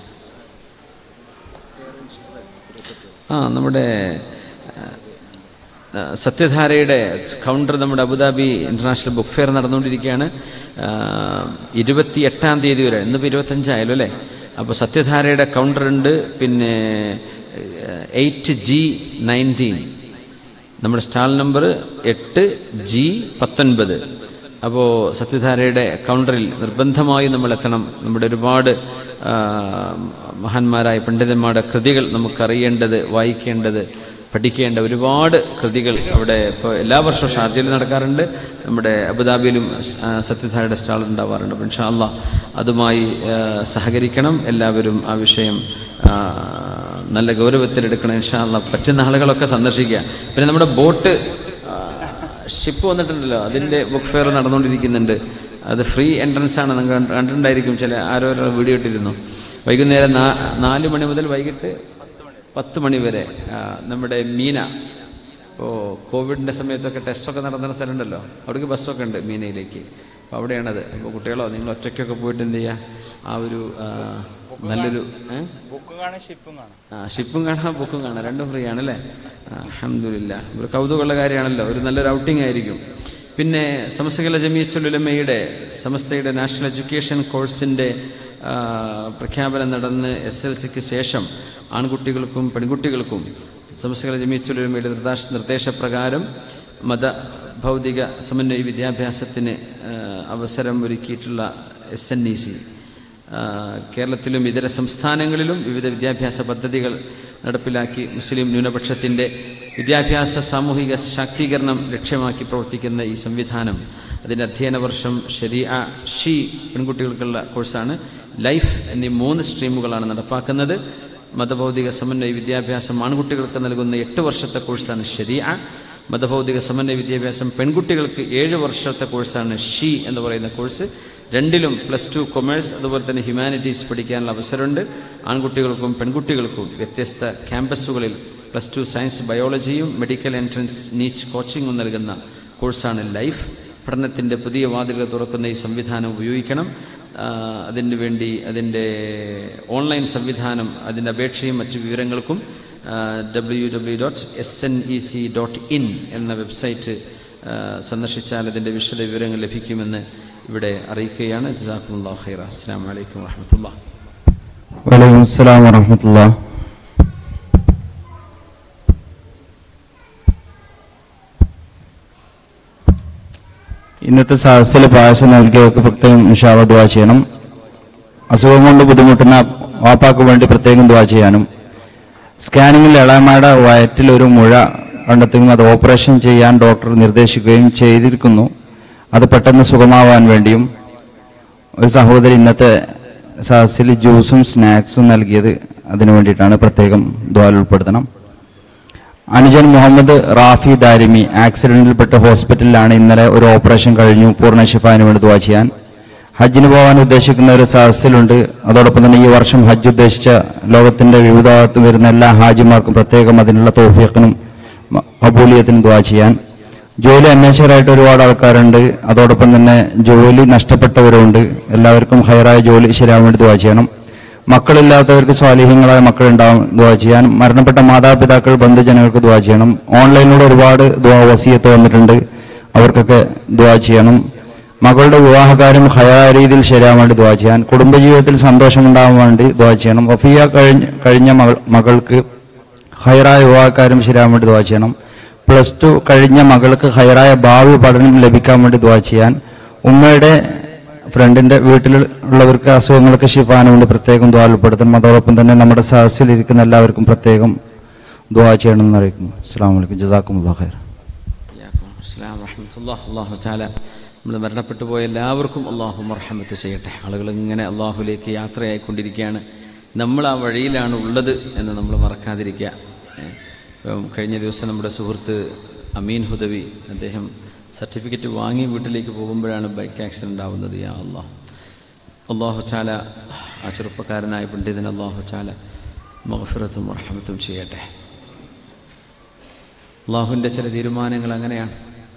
ആ നമ്മുടെ ആ, സത്യധാരയുടെ കൗണ്ടർ നമ്മുടെ അബുദാബി ഇന്റർനാഷണൽ ബുക്ക് ഫെയർ നടന്നുകൊണ്ടിരിക്കുകയാണ് ആ, ഇരുപത്തി എട്ടാം തീയതി വരെ ഇന്നിപ്പോൾ ഇരുപത്തഞ്ചായാലും അല്ലേ അപ്പോൾ സത്യധാരയുടെ കൗണ്ടർ ഉണ്ട് പിന്നെ എയ്റ്റ് ജി നയൻറ്റീൻ നമ്മുടെ സ്റ്റാൾ നമ്പർ എട്ട് ജി പത്തൊൻപത് അപ്പോൾ സത്യധാരയുടെ കൗണ്ടറിൽ നിർബന്ധമായും നമ്മൾ എത്തണം നമ്മുടെ ഒരുപാട് ആ, മഹാന്മാരായ പണ്ഡിതന്മാരുടെ കൃതികൾ നമുക്കറിയേണ്ടത് വായിക്കേണ്ടത് പഠിക്കേണ്ട ഒരുപാട് കൃതികൾ അവിടെ ഇപ്പോൾ എല്ലാ വർഷവും ഷാർജയിൽ നടക്കാറുണ്ട് നമ്മുടെ അബുദാബിയിലും ആ, സത്യധാരയുടെ സ്റ്റാൾ ഉണ്ടാവാറുണ്ട് അപ്പോൾ ഇൻഷാ അള്ളാഹ് അതുമായി ആ, സഹകരിക്കണം എല്ലാവരും ആ വിഷയം ആ, നല്ല ഗൗരവത്തിലെടുക്കണം ഇൻഷാ അള്ളാഹ് പറ്റുന്ന ആളുകളൊക്കെ സന്ദർശിക്കുക പിന്നെ നമ്മുടെ ബോട്ട് ഷിപ്പ് വന്നിട്ടുണ്ടല്ലോ അതിൻ്റെ ബുക്ക് ഫെയർ നടന്നുകൊണ്ടിരിക്കുന്നുണ്ട് അത് ഫ്രീ എൻട്രൻസ് ആണ് നിങ്ങൾ കണ്ട്- കണ്ടിട്ടുണ്ടായിരിക്കും ചില ആരോ ഒരാൾ വീഡിയോ ഇട്ടിരുന്നു വൈകുന്നേരം നാ- നാല് മണി മുതൽ വൈകിട്ട് പത്ത് മണി വരെ ആ, നമ്മുടെ മീന ഇപ്പോൾ കോവിഡിൻ്റെ സമയത്തൊക്കെ ടെസ്റ്റൊക്കെ നടത്തുന്ന സ്ഥലമുണ്ടല്ലോ അവിടേക്ക് ബസ്സൊക്കെ ഉണ്ട് മീനയിലേക്ക് അപ്പോൾ അവിടെയാണത് അപ്പോൾ കുട്ടികളോ നിങ്ങൾ ഒറ്റയ്ക്കൊക്കെ പോയിട്ട് എന്ത് ചെയ്യുക ആ ഒരു ആ, നല്ലൊരു ഏ? ബുക്കും കാണാം ഷിപ്പും കാണാം ആ ഷിപ്പും കാണാം ബുക്കും കാണാം രണ്ടും ഫ്രീ ആണല്ലേ അഹമ്മദില്ല ഒരു കൗതുകമുള്ള കാര്യമാണല്ലോ ഒരു നല്ലൊരു ഔട്ടിംഗ് ആയിരിക്കും പിന്നെ സമസ്തകല ജമിയച്ചുലുലമയുടെ സമസ്തയുടെ നാഷണൽ എഡ്യൂക്കേഷൻ കോഴ്സിൻ്റെ ആ, പ്രഖ്യാപനം നടന്ന് എസ് എൽ സിക്ക് ശേഷം ആൺകുട്ടികൾക്കും പെൺകുട്ടികൾക്കും സമസ്തകല ജമിയച്ചുലുലമയുടെ നിർദ്ദേശ നിർദ്ദേശപ്രകാരം മത ഭൗതിക സമന്വയ വിദ്യാഭ്യാസത്തിന് ആ, അവസരം ഒരുക്കിയിട്ടുള്ള എസ് എൻ ഇ സി ആഹ് കേരളത്തിലും ഇതര സംസ്ഥാനങ്ങളിലും വിവിധ വിദ്യാഭ്യാസ പദ്ധതികൾ നടപ്പിലാക്കി മുസ്ലിം ന്യൂനപക്ഷത്തിൻ്റെ വിദ്യാഭ്യാസ സാമൂഹിക ശാക്തീകരണം ലക്ഷ്യമാക്കി പ്രവർത്തിക്കുന്ന ഈ സംവിധാനം അതിൻ്റെ അധ്യയന വർഷം ശരിയ ഷീ പെൺകുട്ടികൾക്കുള്ള കോഴ്സാണ് ലൈഫ് എന്നീ മൂന്ന് സ്ട്രീമുകളാണ് നടപ്പാക്കുന്നത് മതഭൗതിക സമന്വയ വിദ്യാഭ്യാസം ആൺകുട്ടികൾക്ക് നൽകുന്ന എട്ട് വർഷത്തെ കോഴ്സാണ് ശരിയ മതഭൗതിക സമന്വയ വിദ്യാഭ്യാസം പെൺകുട്ടികൾക്ക് ഏഴ് വർഷത്തെ കോഴ്സാണ് ഷീ എന്ന് പറയുന്ന കോഴ്സ് രണ്ടിലും പ്ലസ് ടു കൊമേഴ്സ് അതുപോലെ തന്നെ ഹ്യൂമാനിറ്റീസ് പഠിക്കാനുള്ള അവസരമുണ്ട് ആൺകുട്ടികൾക്കും പെൺകുട്ടികൾക്കും വ്യത്യസ്ത ക്യാമ്പസുകളിൽ പ്ലസ് ടു സയൻസ് ബയോളജിയും മെഡിക്കൽ എൻട്രൻസ് നീച്ച് കോച്ചിങ്ങും നൽകുന്ന കോഴ്സാണ് ലൈഫ് പഠനത്തിൻ്റെ പുതിയ വാതിലുകൾ തുറക്കുന്ന ഈ സംവിധാനം ഉപയോഗിക്കണം ആ, അതിന് വേണ്ടി അതിൻ്റെ ഓൺലൈൻ സംവിധാനം അതിൻ്റെ അപേക്ഷയും മറ്റു വിവരങ്ങൾക്കും W W dot S N E C dot in എന്ന വെബ്സൈറ്റ് ആ, സന്ദർശിച്ചാൽ അതിൻ്റെ വിശദ വിവരങ്ങൾ ലഭിക്കുമെന്ന് ഇവിടെ അറിയിക്കുകയാണ് ജസാഖുല്ലാ ഖൈറ അസ്സാം വലൈക്കും വാഹമത്തുള്ള വലൈക്കും അസ്സലാം വറഹമത്തുള്ള ഇന്നത്തെ സഹസിലെ പായസം നൽകിയവർക്ക് പ്രത്യേകം ഇൻഷാള്ള ദുവാ ചെയ്യണം അസുഖം കൊണ്ട് ബുദ്ധിമുട്ടുന്ന വാപ്പാക്ക് വേണ്ടി പ്രത്യേകം ദുവാ ചെയ്യാനും സ്കാനിങ്ങിൽ ഇളയമ്മയുടെ വയറ്റിൽ ഒരു മുഴ കണ്ടെത്തുകയും അത് ഓപ്പറേഷൻ ചെയ്യാൻ ഡോക്ടർ നിർദ്ദേശിക്കുകയും ചെയ്തിരിക്കുന്നു അത് പെട്ടെന്ന് സുഖമാവാൻ വേണ്ടിയും ഒരു സഹോദരി ഇന്നത്തെ സഹസിൽ ജ്യൂസും സ്നാക്സും നൽകിയത് അതിനു വേണ്ടിയിട്ടാണ് പ്രത്യേകം ദ്വാൽ ഉൾപ്പെടുത്തണം അനുജൻ മുഹമ്മദ് റാഫി ദാരിമി ആക്സിഡന്റിൽപ്പെട്ട് ഹോസ്പിറ്റലിലാണ് ഇന്നലെ ഒരു ഓപ്പറേഷൻ കഴിഞ്ഞു പൂർണ്ണ ഷിഫാന് വേണ്ടി ദ്വാ ചെയ്യാൻ ഹജ്ജിന് പോകാൻ ഉദ്ദേശിക്കുന്ന ഒരു സഹസിലുണ്ട് അതോടൊപ്പം തന്നെ ഈ വർഷം ഹജ്ജ് ഉദ്ദേശിച്ച ലോകത്തിന്റെ വിവിധ ഭാഗത്ത് വരുന്ന എല്ലാ ഹാജിമാർക്കും പ്രത്യേകം അതിനുള്ള തോഫിയക്കിനും അബൂലിയത്തിനും ദ്വാ ചെയ്യാൻ ജോലി അന്വേഷകരായിട്ട് ഒരുപാട് ആൾക്കാരുണ്ട് അതോടൊപ്പം തന്നെ ജോലി നഷ്ടപ്പെട്ടവരുണ്ട് എല്ലാവർക്കും ഹയറായ ജോലി ശരിയാവാൻ വേണ്ടി ദ്വാ ചെയ്യണം മക്കളില്ലാത്തവർക്ക് സ്വാലിഹ്യങ്ങളായ മക്കളുണ്ടാവും ദ്വാ ചെയ്യാൻ മരണപ്പെട്ട മാതാപിതാക്കൾ ബന്ധുജനങ്ങൾക്ക് ദ്വാ ചെയ്യണം ഓൺലൈനിലൂടെ ഒരുപാട് ദ്വാ വസീയത്ത് വന്നിട്ടുണ്ട് അവർക്കൊക്കെ ദ്വാ ചെയ്യണം മകളുടെ വിവാഹകാര്യം ഹയായ രീതിയിൽ ശരിയാവാൻ വേണ്ടി ദ്വാ ചെയ്യാൻ കുടുംബജീവിതത്തിൽ സന്തോഷമുണ്ടാവാൻ വേണ്ടി ദ്വാ ചെയ്യണം വഫിയ കഴിഞ്ഞ കഴിഞ്ഞ മകൾ മകൾക്ക് ഹൈറായ വിവാഹകാര്യം ശരിയാവാൻ വേണ്ടി ദ്വാ ചെയ്യണം പ്ലസ് ടു കഴിഞ്ഞ മകൾക്ക് ഹൈറായ ഭാവി പഠനം ലഭിക്കാൻ വേണ്ടി ദ്വാ ചെയ്യാൻ ഉമ്മയുടെ ഫ്രണ്ടിന്റെ വീട്ടിലുള്ളവർക്ക് അസുഖങ്ങൾക്ക് ഷിഫാന് വേണ്ടി പ്രത്യേകം ദ്വാ ഉൾപ്പെടുത്തണം അതോടൊപ്പം തന്നെ നമ്മുടെ സഹസിൽ ഇരിക്കുന്ന എല്ലാവർക്കും പ്രത്യേകം ദ്വാ ചെയ്യണമെന്ന് അറിയിക്കുന്നു അസ്സാം വലൈക്കും ജസാക്കും ഖൈർ അസ്സലാമു വറഹ്മത്തുള്ളാഹി. അല്ലാഹു തആല നമ്മൾ മരണപ്പെട്ടു പോയ എല്ലാവർക്കും അള്ളാഹു മർഹമത്ത് ചെയ്യട്ടെ ആളുകൾ ഇങ്ങനെ അള്ളാഹുലേക്ക് യാത്രയായിക്കൊണ്ടിരിക്കുകയാണ് നമ്മൾ ആ വഴിയിലാണ് ഉള്ളത് എന്ന് നമ്മൾ മറക്കാതിരിക്കുക ഏ, ഇപ്പം കഴിഞ്ഞ ദിവസം നമ്മുടെ സുഹൃത്ത് അമീൻ ഹുദവി അദ്ദേഹം സർട്ടിഫിക്കറ്റ് വാങ്ങി വീട്ടിലേക്ക് പോകുമ്പോഴാണ് ബൈക്ക് ആക്സിഡൻ്റ് ആവുന്നത് യാ അള്ളാഹ് അള്ളാഹു ചാല ആ ചെറുപ്പക്കാരനായ പണ്ഡിതൻ അള്ളാഹു ചാല മഹഫിറത്തും മർഹമത്തും ചെയ്യട്ടെ അള്ളാഹുവിൻ്റെ ചില തീരുമാനങ്ങൾ അങ്ങനെയാണ്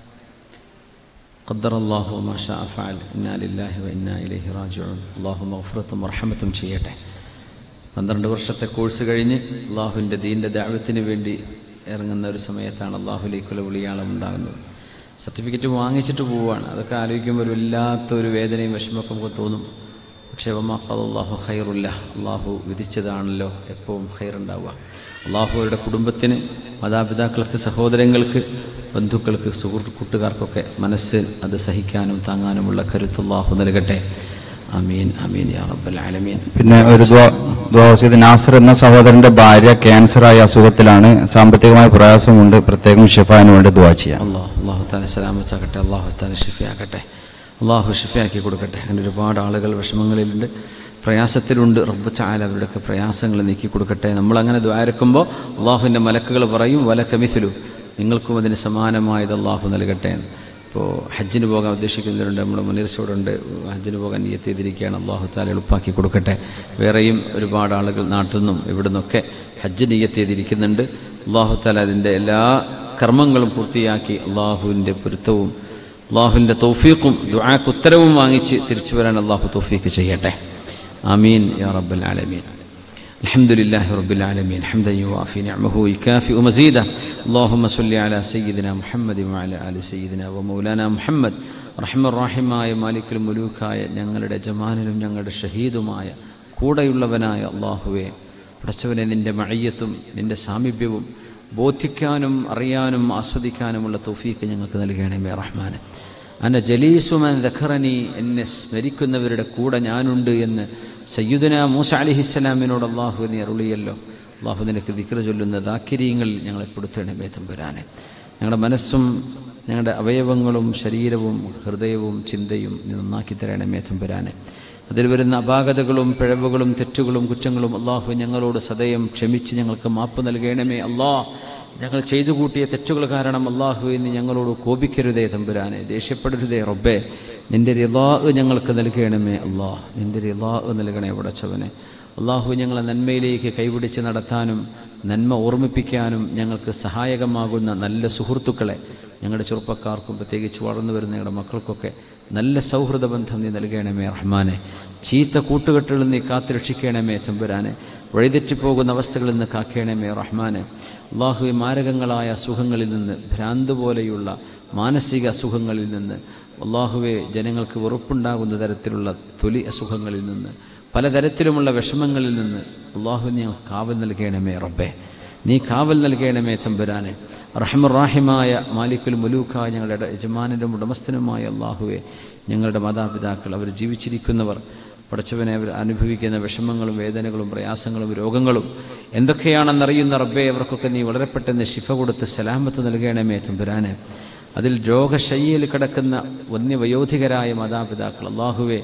ഖദ്ദർ അള്ളാഹു മാഷ അഫാൽ ഇന്നാലില്ലാഹി വ ഇന്നാ ഇലൈഹി റാജിഊൻ അള്ളാഹു മഗ്ഫിറത്തും റഹ്മത്തും ചെയ്യട്ടെ പന്ത്രണ്ട് വർഷത്തെ കോഴ്സ് കഴിഞ്ഞ് അള്ളാഹുവിൻ്റെ ദീൻ്റെ ദാവത്തിന് വേണ്ടി ഇറങ്ങുന്ന ഒരു സമയത്താണ് അള്ളാഹുലേക്കുള്ള വിളിയാളം ഉണ്ടാകുന്നത് സർട്ടിഫിക്കറ്റ് വാങ്ങിച്ചിട്ട് പോവുകയാണ് അതൊക്കെ ആലോചിക്കുമ്പോൾ ഒരു വല്ലാത്തൊരു വേദനയും വിഷമമൊക്കെ നമുക്ക് തോന്നും പക്ഷേ അള്ളാഹു ഖൈറുല്ല അള്ളാഹു വിധിച്ചതാണല്ലോ എപ്പോഴും ഖൈറുണ്ടാവുക അള്ളാഹുവരുടെ കുടുംബത്തിന് മാതാപിതാക്കൾക്ക് സഹോദരങ്ങൾക്ക് ബന്ധുക്കൾക്ക് സുഹൃത്ത് കൂട്ടുകാർക്കൊക്കെ മനസ്സ് അത് സഹിക്കാനും താങ്ങാനുമുള്ള കരുത്ത് അള്ളാഹു നൽകട്ടെ അമീൻ അമീൻ യാ റബ്ബൽ ആലമീൻ പിന്നെ ഒരു ദ്വാ- ദ്വാ വസീയത്ത് നാസർ എന്ന സഹോദരന്റെ ഭാര്യ ക്യാൻസറായ അസുഖത്തിലാണ് സാമ്പത്തികമായ പ്രയാസമുണ്ട് പ്രത്യേകം ഷിഫാന് വേണ്ടി ദ്വാ ചെയ്യാം അള്ളാഹ് അള്ളാഹു താല സലാമത്താക്കട്ടെ അള്ളാഹു താല ഷിഫയാക്കട്ടെ അള്ളാഹു ഷിഫയാക്കി കൊടുക്കട്ടെ അങ്ങനെ ഒരുപാട് ആളുകൾ വിഷമങ്ങളിലുണ്ട് പ്രയാസത്തിലുണ്ട് റബ്ബ് ചായാൽ അവരുടെയൊക്കെ പ്രയാസങ്ങൾ നീക്കി കൊടുക്കട്ടെ നമ്മളങ്ങനെ ദ്വാരക്കുമ്പോൾ അള്ളാഹുവിൻ്റെ മലക്കുകൾ പറയും വല കമിസിലു നിങ്ങൾക്കും അതിന് സമാനമായത് അള്ളാഹു നൽകട്ടെ ഇപ്പോൾ ഹജ്ജിന് പോകാൻ ഉദ്ദേശിക്കുന്നവരുണ്ട് നമ്മുടെ മുനീർച്ചോടുണ്ട് ഹജ്ജിന് പോകാൻ നിയത്ത് ചെയ്തിരിക്കുകയാണ് അള്ളാഹു താല എളുപ്പാക്കി കൊടുക്കട്ടെ വേറെയും ഒരുപാട് ആളുകൾ നാട്ടിൽ നിന്നും ഇവിടെ നിന്നൊക്കെ ഹജ്ജ് നിയത്ത് ചെയ്തിരിക്കുന്നുണ്ട് അള്ളാഹു താല അതിൻ്റെ എല്ലാ കർമ്മങ്ങളും പൂർത്തിയാക്കി അള്ളാഹുവിൻ്റെ പൊരുത്തവും അള്ളാഹുവിൻ്റെ തൗഫീഖും ദുആക്ക് ഉത്തരവും വാങ്ങിച്ച് തിരിച്ചു വരാൻ അള്ളാഹു തൗഫീഖ് ചെയ്യട്ടെ ആമീൻ യാ റബ്ബൽ ആലമീൻ الحمد لله رب العالمين حمدا يوافي نعمه ويكافئ مزيده اللهم صل على سيدنا محمد وعلى آل سيدنا ومولانا محمد റഹ്മ റാഹിമായ മാലിക്കുൽ മുലൂക്കായ ഞങ്ങളുടെ ജമാനിലും ഞങ്ങളുടെ ഷഹീദുമായ കൂടെയുള്ളവനായ അള്ളാഹുവെ പടച്ചവനെ നിന്റെ മഴയത്തും നിന്റെ സാമീപ്യവും ബോധിക്കാനും അറിയാനും ആസ്വദിക്കാനുമുള്ള തൗഫീക്ക് ഞങ്ങൾക്ക് നൽകണമേ റഹ്മാനെ അന്ന ജലീസുമൻ ദഖറനി എന്നെ സ്മരിക്കുന്നവരുടെ കൂടെ ഞാനുണ്ട് എന്ന് സയ്യുദന മൂസ അലിഹിസ്സലാമിനോട് അള്ളാഹു നീ അരുളിയല്ലോ അള്ളാഹു നിനക്ക് ദിക്ര ചൊല്ലുന്ന ദാക്കിരീങ്ങളിൽ ഞങ്ങളെ കൊടുത്തണമേ തമ്പുരാനെ ഞങ്ങളുടെ മനസ്സും ഞങ്ങളുടെ അവയവങ്ങളും ശരീരവും ഹൃദയവും ചിന്തയും നീ നന്നാക്കി തരണമേ തമ്പുരാനെ അതിൽ വരുന്ന അപാകതകളും പിഴവുകളും തെറ്റുകളും കുറ്റങ്ങളും അള്ളാഹു ഞങ്ങളോട് സദയം ക്ഷമിച്ച് ഞങ്ങൾക്ക് മാപ്പ് നൽകണമേ അള്ളാഹ് ഞങ്ങൾ ചെയ്തു കൂട്ടിയ തെറ്റുകൾ കാരണം അള്ളാഹു എന്ന് ഞങ്ങളോട് കോപിക്കരുതേ തമ്പുരാനെ ദേഷ്യപ്പെടരുതേ റബ്ബേ നിന്റെ റിലാ ഞങ്ങൾക്ക് നൽകണമേ അള്ളാഹ് നിന്റെ റിലാ നൽകണേ പടച്ചവനെ അള്ളാഹു ഞങ്ങളെ നന്മയിലേക്ക് കൈപിടിച്ച് നടത്താനും നന്മ ഓർമ്മിപ്പിക്കാനും ഞങ്ങൾക്ക് സഹായകമാകുന്ന നല്ല സുഹൃത്തുക്കളെ ഞങ്ങളുടെ ചെറുപ്പക്കാർക്കും പ്രത്യേകിച്ച് വളർന്നു വരുന്ന ഞങ്ങളുടെ മക്കൾക്കൊക്കെ നല്ല സൗഹൃദ ബന്ധം നീ നൽകണമേ റഹ്മാനെ ചീത്ത കൂട്ടുകെട്ടുകളിൽ നീ കാത്തുരക്ഷിക്കണമേ ചമ്പുരാനെ വഴിതെറ്റിപ്പോകുന്ന അവസ്ഥകളിൽ നിന്ന് കാക്കണമേ റഹ്മാനെ അള്ളാഹു മാരകങ്ങളായ അസുഖങ്ങളിൽ നിന്ന് ഭ്രാന്ത് പോലെയുള്ള മാനസിക അസുഖങ്ങളിൽ നിന്ന് അള്ളാഹുവെ ജനങ്ങൾക്ക് വെറുപ്പുണ്ടാകുന്ന തരത്തിലുള്ള തൊലി അസുഖങ്ങളിൽ നിന്ന് പലതരത്തിലുമുള്ള വിഷമങ്ങളിൽ നിന്ന് അള്ളാഹു ഞങ്ങൾക്ക് കാവൽ നൽകണമേ റബ്ബേ നീ കാവൽ നൽകണമേ തമ്പുരാനെ റഹമുറാഹിമായ മാലിക്കുൽ മുലൂക്കായ ഞങ്ങളുടെ യജമാനനും ഉടമസ്ഥനുമായ അള്ളാഹുവെ ഞങ്ങളുടെ മാതാപിതാക്കൾ അവർ ജീവിച്ചിരിക്കുന്നവർ പടച്ചവനെ അവർ അനുഭവിക്കുന്ന വിഷമങ്ങളും വേദനകളും പ്രയാസങ്ങളും രോഗങ്ങളും എന്തൊക്കെയാണെന്നറിയുന്ന റബ്ബെ അവർക്കൊക്കെ നീ വളരെ പെട്ടെന്ന് ശിഫ കൊടുത്ത് സലാമത്ത് നൽകണമേ തമ്പുരാനെ അതിൽ രോഗശയ്യയിൽ കിടക്കുന്ന വന്യവയോധികരായ മാതാപിതാക്കൾ അള്ളാഹുവെ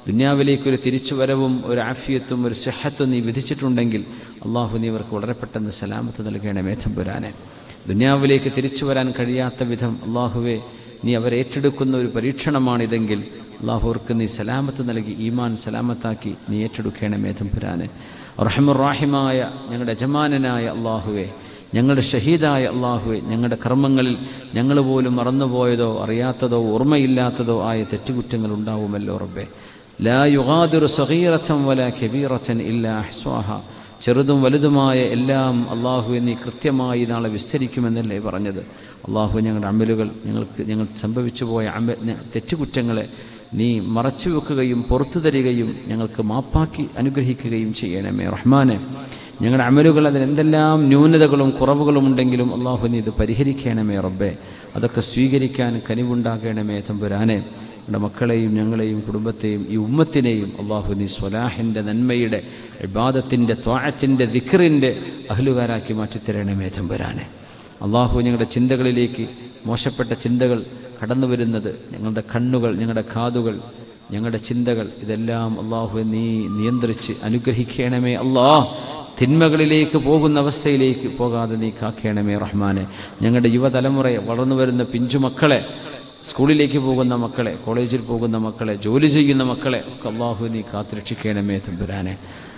ദുന്യാവിലേക്കൊരു തിരിച്ചുവരവും ഒരു ആഫിയത്തും ഒരു സെഹത്തും നീ വിധിച്ചിട്ടുണ്ടെങ്കിൽ അള്ളാഹു നീ അവർക്ക് വളരെ പെട്ടെന്ന് സലാമത്ത് നൽകണമേ തമ്പുരാനെ ദുന്യാവിലേക്ക് തിരിച്ചു വരാൻ കഴിയാത്ത വിധം അള്ളാഹുവെ നീ അവരെ ഏറ്റെടുക്കുന്ന ഒരു പരീക്ഷണമാണിതെങ്കിൽ അള്ളാഹുവർക്ക് നീ സലാമത്ത് നൽകി ഈമാൻ സലാമത്താക്കി നീ ഏറ്റെടുക്കണമേ തമ്പുരാനെ റഹമുറാഹിമായ ഞങ്ങളുടെ യജമാനനായ അള്ളാഹുവെ ഞങ്ങളുടെ ഷഹീദായ അള്ളാഹുവെ ഞങ്ങളുടെ കർമ്മങ്ങളിൽ ഞങ്ങൾ പോലും മറന്നുപോയതോ അറിയാത്തതോ ഓർമ്മയില്ലാത്തതോ ആയ തെറ്റുകുറ്റങ്ങൾ ഉണ്ടാവുമല്ലോ റബ്ബെ ലാ യുഗാദിറു സഗീറച്ചൻ വല കബീറച്ചൻ ഇല്ല അഹ്സ്വാഹ ചെറുതും വലുതുമായ എല്ലാം അള്ളാഹുവെ നീ കൃത്യമായി നാളെ വിസ്തരിക്കുമെന്നല്ലേ പറഞ്ഞത് അള്ളാഹു ഞങ്ങളുടെ അമലുകൾ ഞങ്ങൾക്ക് ഞങ്ങൾ സംഭവിച്ചു പോയ അമ തെറ്റുകുറ്റങ്ങളെ നീ മറച്ചു വെക്കുകയും പുറത്തു തരികയും ഞങ്ങൾക്ക് മാപ്പാക്കി അനുഗ്രഹിക്കുകയും ചെയ്യണമേ റഹ്മാനെ ഞങ്ങളുടെ അമലുകൾ അതിനെന്തെല്ലാം ന്യൂനതകളും കുറവുകളും ഉണ്ടെങ്കിലും അള്ളാഹു നീ ഇത് പരിഹരിക്കണമേ റബ്ബെ അതൊക്കെ സ്വീകരിക്കാൻ കനിവുണ്ടാകണമേ തമ്പുരാനെ നമ്മുടെ മക്കളെയും ഞങ്ങളെയും കുടുംബത്തെയും ഈ ഉമ്മത്തിനെയും അള്ളാഹു നീ സ്വലാഹിൻ്റെ നന്മയുടെ ഇബാദത്തിൻ്റെ ത്വാഴത്തിൻ്റെ ദിക്കറിൻ്റെ അഹലുകാരാക്കി മാറ്റിത്തരണമേ തമ്പുരാനെ അള്ളാഹു ഞങ്ങളുടെ ചിന്തകളിലേക്ക് മോശപ്പെട്ട ചിന്തകൾ കടന്നു വരുന്നത് ഞങ്ങളുടെ കണ്ണുകൾ ഞങ്ങളുടെ കാതുകൾ ഞങ്ങളുടെ ചിന്തകൾ ഇതെല്ലാം അള്ളാഹു നീ നിയന്ത്രിച്ച് അനുഗ്രഹിക്കണമേ അള്ളാ തിന്മകളിലേക്ക് പോകുന്ന അവസ്ഥയിലേക്ക് പോകാതെ നീ കാക്കണമേ റഹ്മാനെ ഞങ്ങളുടെ യുവതലമുറയെ വളർന്നു വരുന്ന പിഞ്ചുമക്കളെ സ്കൂളിലേക്ക് പോകുന്ന മക്കളെ കോളേജിൽ പോകുന്ന മക്കളെ ജോലി ചെയ്യുന്ന മക്കളെ ഒക്കെ അള്ളാഹു നീ കാത്തുരക്ഷിക്കണമേ തമ്പുരാനെ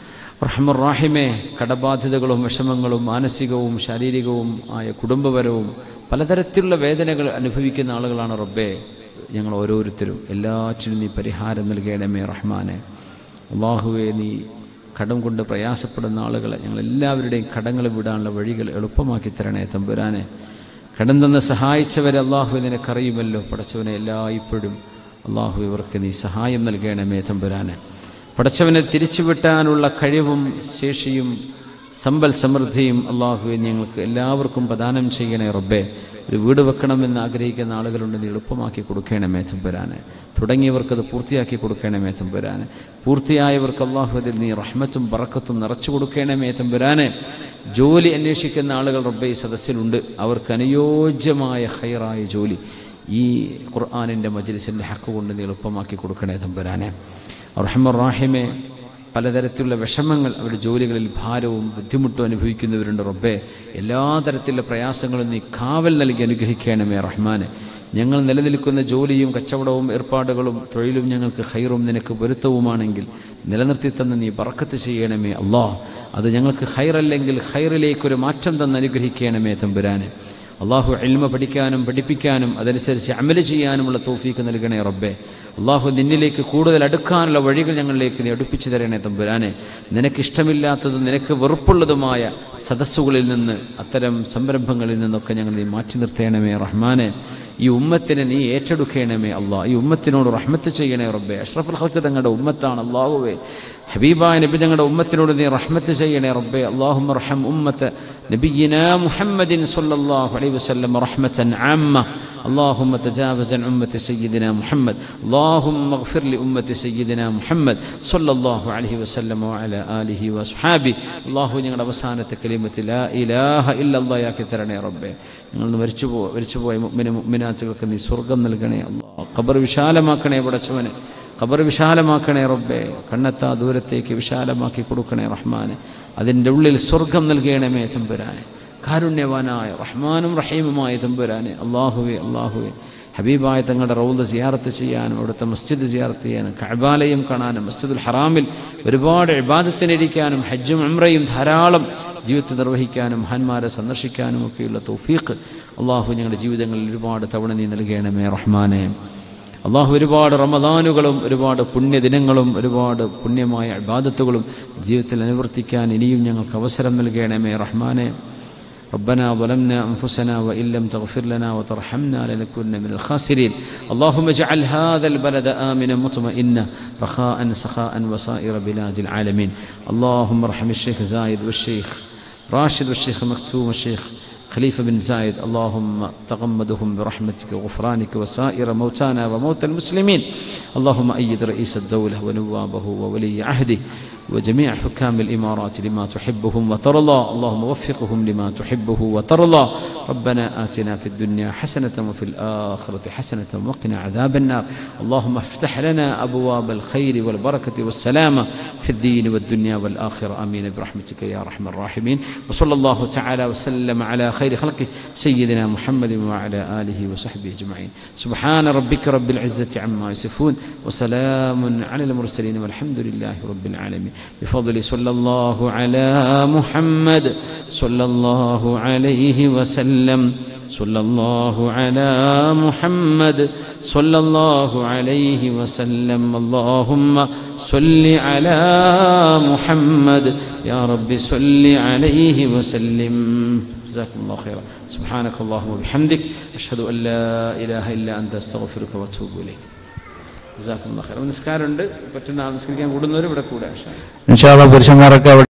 റഹ്മുറാഹിമെ കടബാധ്യതകളും വിഷമങ്ങളും മാനസികവും ശാരീരികവും ആയ കുടുംബപരവും പലതരത്തിലുള്ള വേദനകൾ അനുഭവിക്കുന്ന ആളുകളാണ് റബ്ബേ ഞങ്ങൾ ഓരോരുത്തരും എല്ലാറ്റിനും നീ പരിഹാരം നൽകണമേ റഹ്മാനെ അള്ളാഹുവെ നീ കടം കൊണ്ട് പ്രയാസപ്പെടുന്ന ആളുകളെ ഞങ്ങൾ എല്ലാവരുടെയും കടങ്ങൾ വിടാനുള്ള വഴികൾ എളുപ്പമാക്കി തരണേ തമ്പുരാനെ കടം തന്ന് സഹായിച്ചവരെ അള്ളാഹു നിനക്കറിയുമല്ലോ പടച്ചവനെ എല്ലായ്പ്പോഴും അള്ളാഹു ഇവർക്ക് നീ സഹായം നൽകണമേ തമ്പുരാനെ പടച്ചവനെ തിരിച്ചുവിട്ടാനുള്ള കഴിവും ശേഷിയും സമ്പൽ സമൃദ്ധിയും അള്ളാഹുവെ ഞങ്ങൾക്ക് എല്ലാവർക്കും പ്രദാനം ചെയ്യണേ റബ്ബേ ഒരു വീട് വെക്കണമെന്ന് ആഗ്രഹിക്കുന്ന ആളുകളുണ്ട് നീ എളുപ്പമാക്കി കൊടുക്കണമേ തമ്പുരാനെ തുടങ്ങിയവർക്കത് പൂർത്തിയാക്കി കൊടുക്കണമേ തമ്പുരാനെ പൂർത്തിയായവർക്ക് അള്ളാഹുദിൽ നീ റഹ്മത്തും ബറക്കത്തും നിറച്ചു കൊടുക്കണമേ തമ്പുരാനെ ജോലി അന്വേഷിക്കുന്ന ആളുകൾ റബ്ബെ ഈ സദസ്സിലുണ്ട് അവർക്ക് അനുയോജ്യമായ ഹൈറായ ജോലി ഈ ഖുർആാനിൻ്റെ മജ്ലിസിൻ്റെ ഹക്ക് കൊണ്ട് നീ എളുപ്പമാക്കി കൊടുക്കണേ തമ്പുരാനെ റഹ്മറാഹിമെ പലതരത്തിലുള്ള വിഷമങ്ങൾ അവരുടെ ജോലികളിൽ ഭാരവും ബുദ്ധിമുട്ടും അനുഭവിക്കുന്നവരുണ്ട് റബ്ബെ എല്ലാ തരത്തിലുള്ള പ്രയാസങ്ങളും നീ കാവൽ നൽകി അനുഗ്രഹിക്കണമേ റഹ്മാനെ ഞങ്ങൾ നിലനിൽക്കുന്ന ജോലിയും കച്ചവടവും ഏർപ്പാടുകളും തൊഴിലും ഞങ്ങൾക്ക് ഹൈറും നിനക്ക് പൊരുത്തവുമാണെങ്കിൽ നിലനിർത്തി തന്ന് നീ ബറക്കത്ത് ചെയ്യണമേ അള്ളാ അത് ഞങ്ങൾക്ക് ഹൈറല്ലെങ്കിൽ ഹൈറിലേക്കൊരു മാറ്റം തന്ന് അനുഗ്രഹിക്കണമേ തമ്പുരാനെ അള്ളാഹു എൽമ പഠിക്കാനും പഠിപ്പിക്കാനും അതനുസരിച്ച് അമല് ചെയ്യാനുമുള്ള തോഫീക്ക് നൽകണേ റബ്ബെ അള്ളാഹു നിന്നിലേക്ക് കൂടുതൽ അടുക്കാനുള്ള വഴികൾ ഞങ്ങളിലേക്ക് നീ അടുപ്പിച്ചു തരണേ തമ്പുരാനെ നിനക്കിഷ്ടമില്ലാത്തതും നിനക്ക് വെറുപ്പുള്ളതുമായ സദസ്സുകളിൽ നിന്ന് അത്തരം സംരംഭങ്ങളിൽ നിന്നൊക്കെ ഞങ്ങൾ നീ മാറ്റി നിർത്തേണമേ റഹ്മാനെ ഈ ഉമ്മത്തിനെ നീ ഏറ്റെടുക്കണമേ അള്ളാഹ് ഈ ഉമ്മത്തിനോട് റഹ്മത്ത് ചെയ്യണേ റബ്ബെ അഷ്റഫുൽ ഹൽക്ക് തങ്ങളുടെ ഉമ്മത്താണ് അള്ളാഹുവേ ഹബീബായ നബി തങ്ങളുടെ ഉമ്മത്തിനോട് നീ റഹ്മത്ത് ചെയ്യണേ റബ്ബെ അള്ളാഹും റഹം ഉമ്മത്ത് നബിയിന മുഹമ്മദിൻ സല്ലല്ലാഹു അലൈഹി വസല്ലം റഹ്മത്തൻ ആമ്മ اللهم تجاوز عن أمة سيدنا محمد اللهم اغفر لأمة سيدنا محمد صلى الله عليه وسلم وعلى آله وأصحابه الله ഞങ്ങളുടെ അവസാനത്തെ കലിമത്ത് ലാ ഇലാഹ ഇല്ലല്ലാഹ് യാക്കി തരണേ റബ്ബേ ഞങ്ങൾ മരിച്ചു പോ മരിച്ചു പോയ മുഅ്മിന മുഅ്മിനാത്തുകൾക്ക് നീ സ്വർഗം നൽകണേ അല്ലാഹ് ഖബർ വിശാലമാക്കണേ പടച്ചവനെ ഖബർ വിശാലമാക്കണേ റബ്ബേ കണ്ണെത്താ ദൂരത്തേക്ക് വിശാലമാക്കി കൊടുക്കണേ റഹ്മാനെ അതിൻ്റെ ഉള്ളിൽ സ്വർഗം നൽകണമേ തമ്പുരാനെ കാരുണ്യവാനായ റഹ്മാനും റഹീമുമായ തമ്പുരാനെ അള്ളാഹുവെ അള്ളാഹുവെ ഹബീബായ തങ്ങളുടെ റൗദ സിയാറത്ത് ചെയ്യാനും അവിടുത്തെ മസ്ജിദ് സിയാറത്ത് ചെയ്യാനും കഅബാലയം കാണാനും മസ്ജിദുൽ ഹറാമിൽ ഒരുപാട് ഇബാദത്തിനിരിക്കാനും ഹജ്ജും ഉംറയും ധാരാളം ജീവിതത്തിൽ നിർവഹിക്കാനും മഹാന്മാരെ സന്ദർശിക്കാനും ഒക്കെയുള്ള തൗഫീഖ് അള്ളാഹു ഞങ്ങളുടെ ജീവിതങ്ങളിൽ ഒരുപാട് തവണ നീ നൽകണമേ റഹ്മാനെ അള്ളാഹു ഒരുപാട് റമദാനുകളും ഒരുപാട് പുണ്യദിനങ്ങളും ഒരുപാട് പുണ്യമായ ഇബാദത്തുകളും ജീവിതത്തിൽ അനുവർത്തിക്കാൻ ഇനിയും ഞങ്ങൾക്ക് അവസരം നൽകണമേ റഹ്മാനെ ربنا ظلمنا أنفسنا وإن لم تغفر لنا وترحمنا لنكون من الخاسرين اللهم اجعل هذا البلد آمنا مطمئنا رخاء سخاء وسائر بلاد العالمين اللهم ارحم الشيخ زايد والشيخ راشد والشيخ مكتوم والشيخ خليفة بن زايد اللهم تغمدهم برحمتك وغفرانك وسائر موتانا وموتى المسلمين اللهم أيد رئيس الدولة ونوابه وولي عهده وجميع حكام الإمارات لما تحبهم وترضى اللهم وفقهم لما تحبه وترضى ربنا آتنا في الدنيا حسنة وفي الآخرة حسنة وقنا عذاب النار اللهم افتح لنا أبواب الخير والبركة والسلامة في الدين والدنيا والآخرة آمين برحمتك يا أرحم الراحمين وصلى الله تعالى وسلم على خير خلقه سيدنا محمد وعلى آله وصحبه أجمعين سبحان ربك رب العزة عما يصفون وسلام على المرسلين والحمد لله رب العالمين بفضل صلى الله على محمد صلى الله عليه وسلم صلى الله على محمد صلى الله عليه وسلم اللهم صل على محمد يا رب صل عليه وسلم جزاكم الله خيرا سبحانك اللهم وبحمدك أشهد أن لا إله إلا أنت أستغفرك وأتوب إليك ജസാക്കും നമസ്കാരമുണ്ട് പറ്റുന്ന നിസ്കരിക്കാൻ കൂടുന്നവർ ഇവിടെ കൂടെ ഇൻഷാല്ല പുരുഷന്മാരൊക്കെ അവിടെ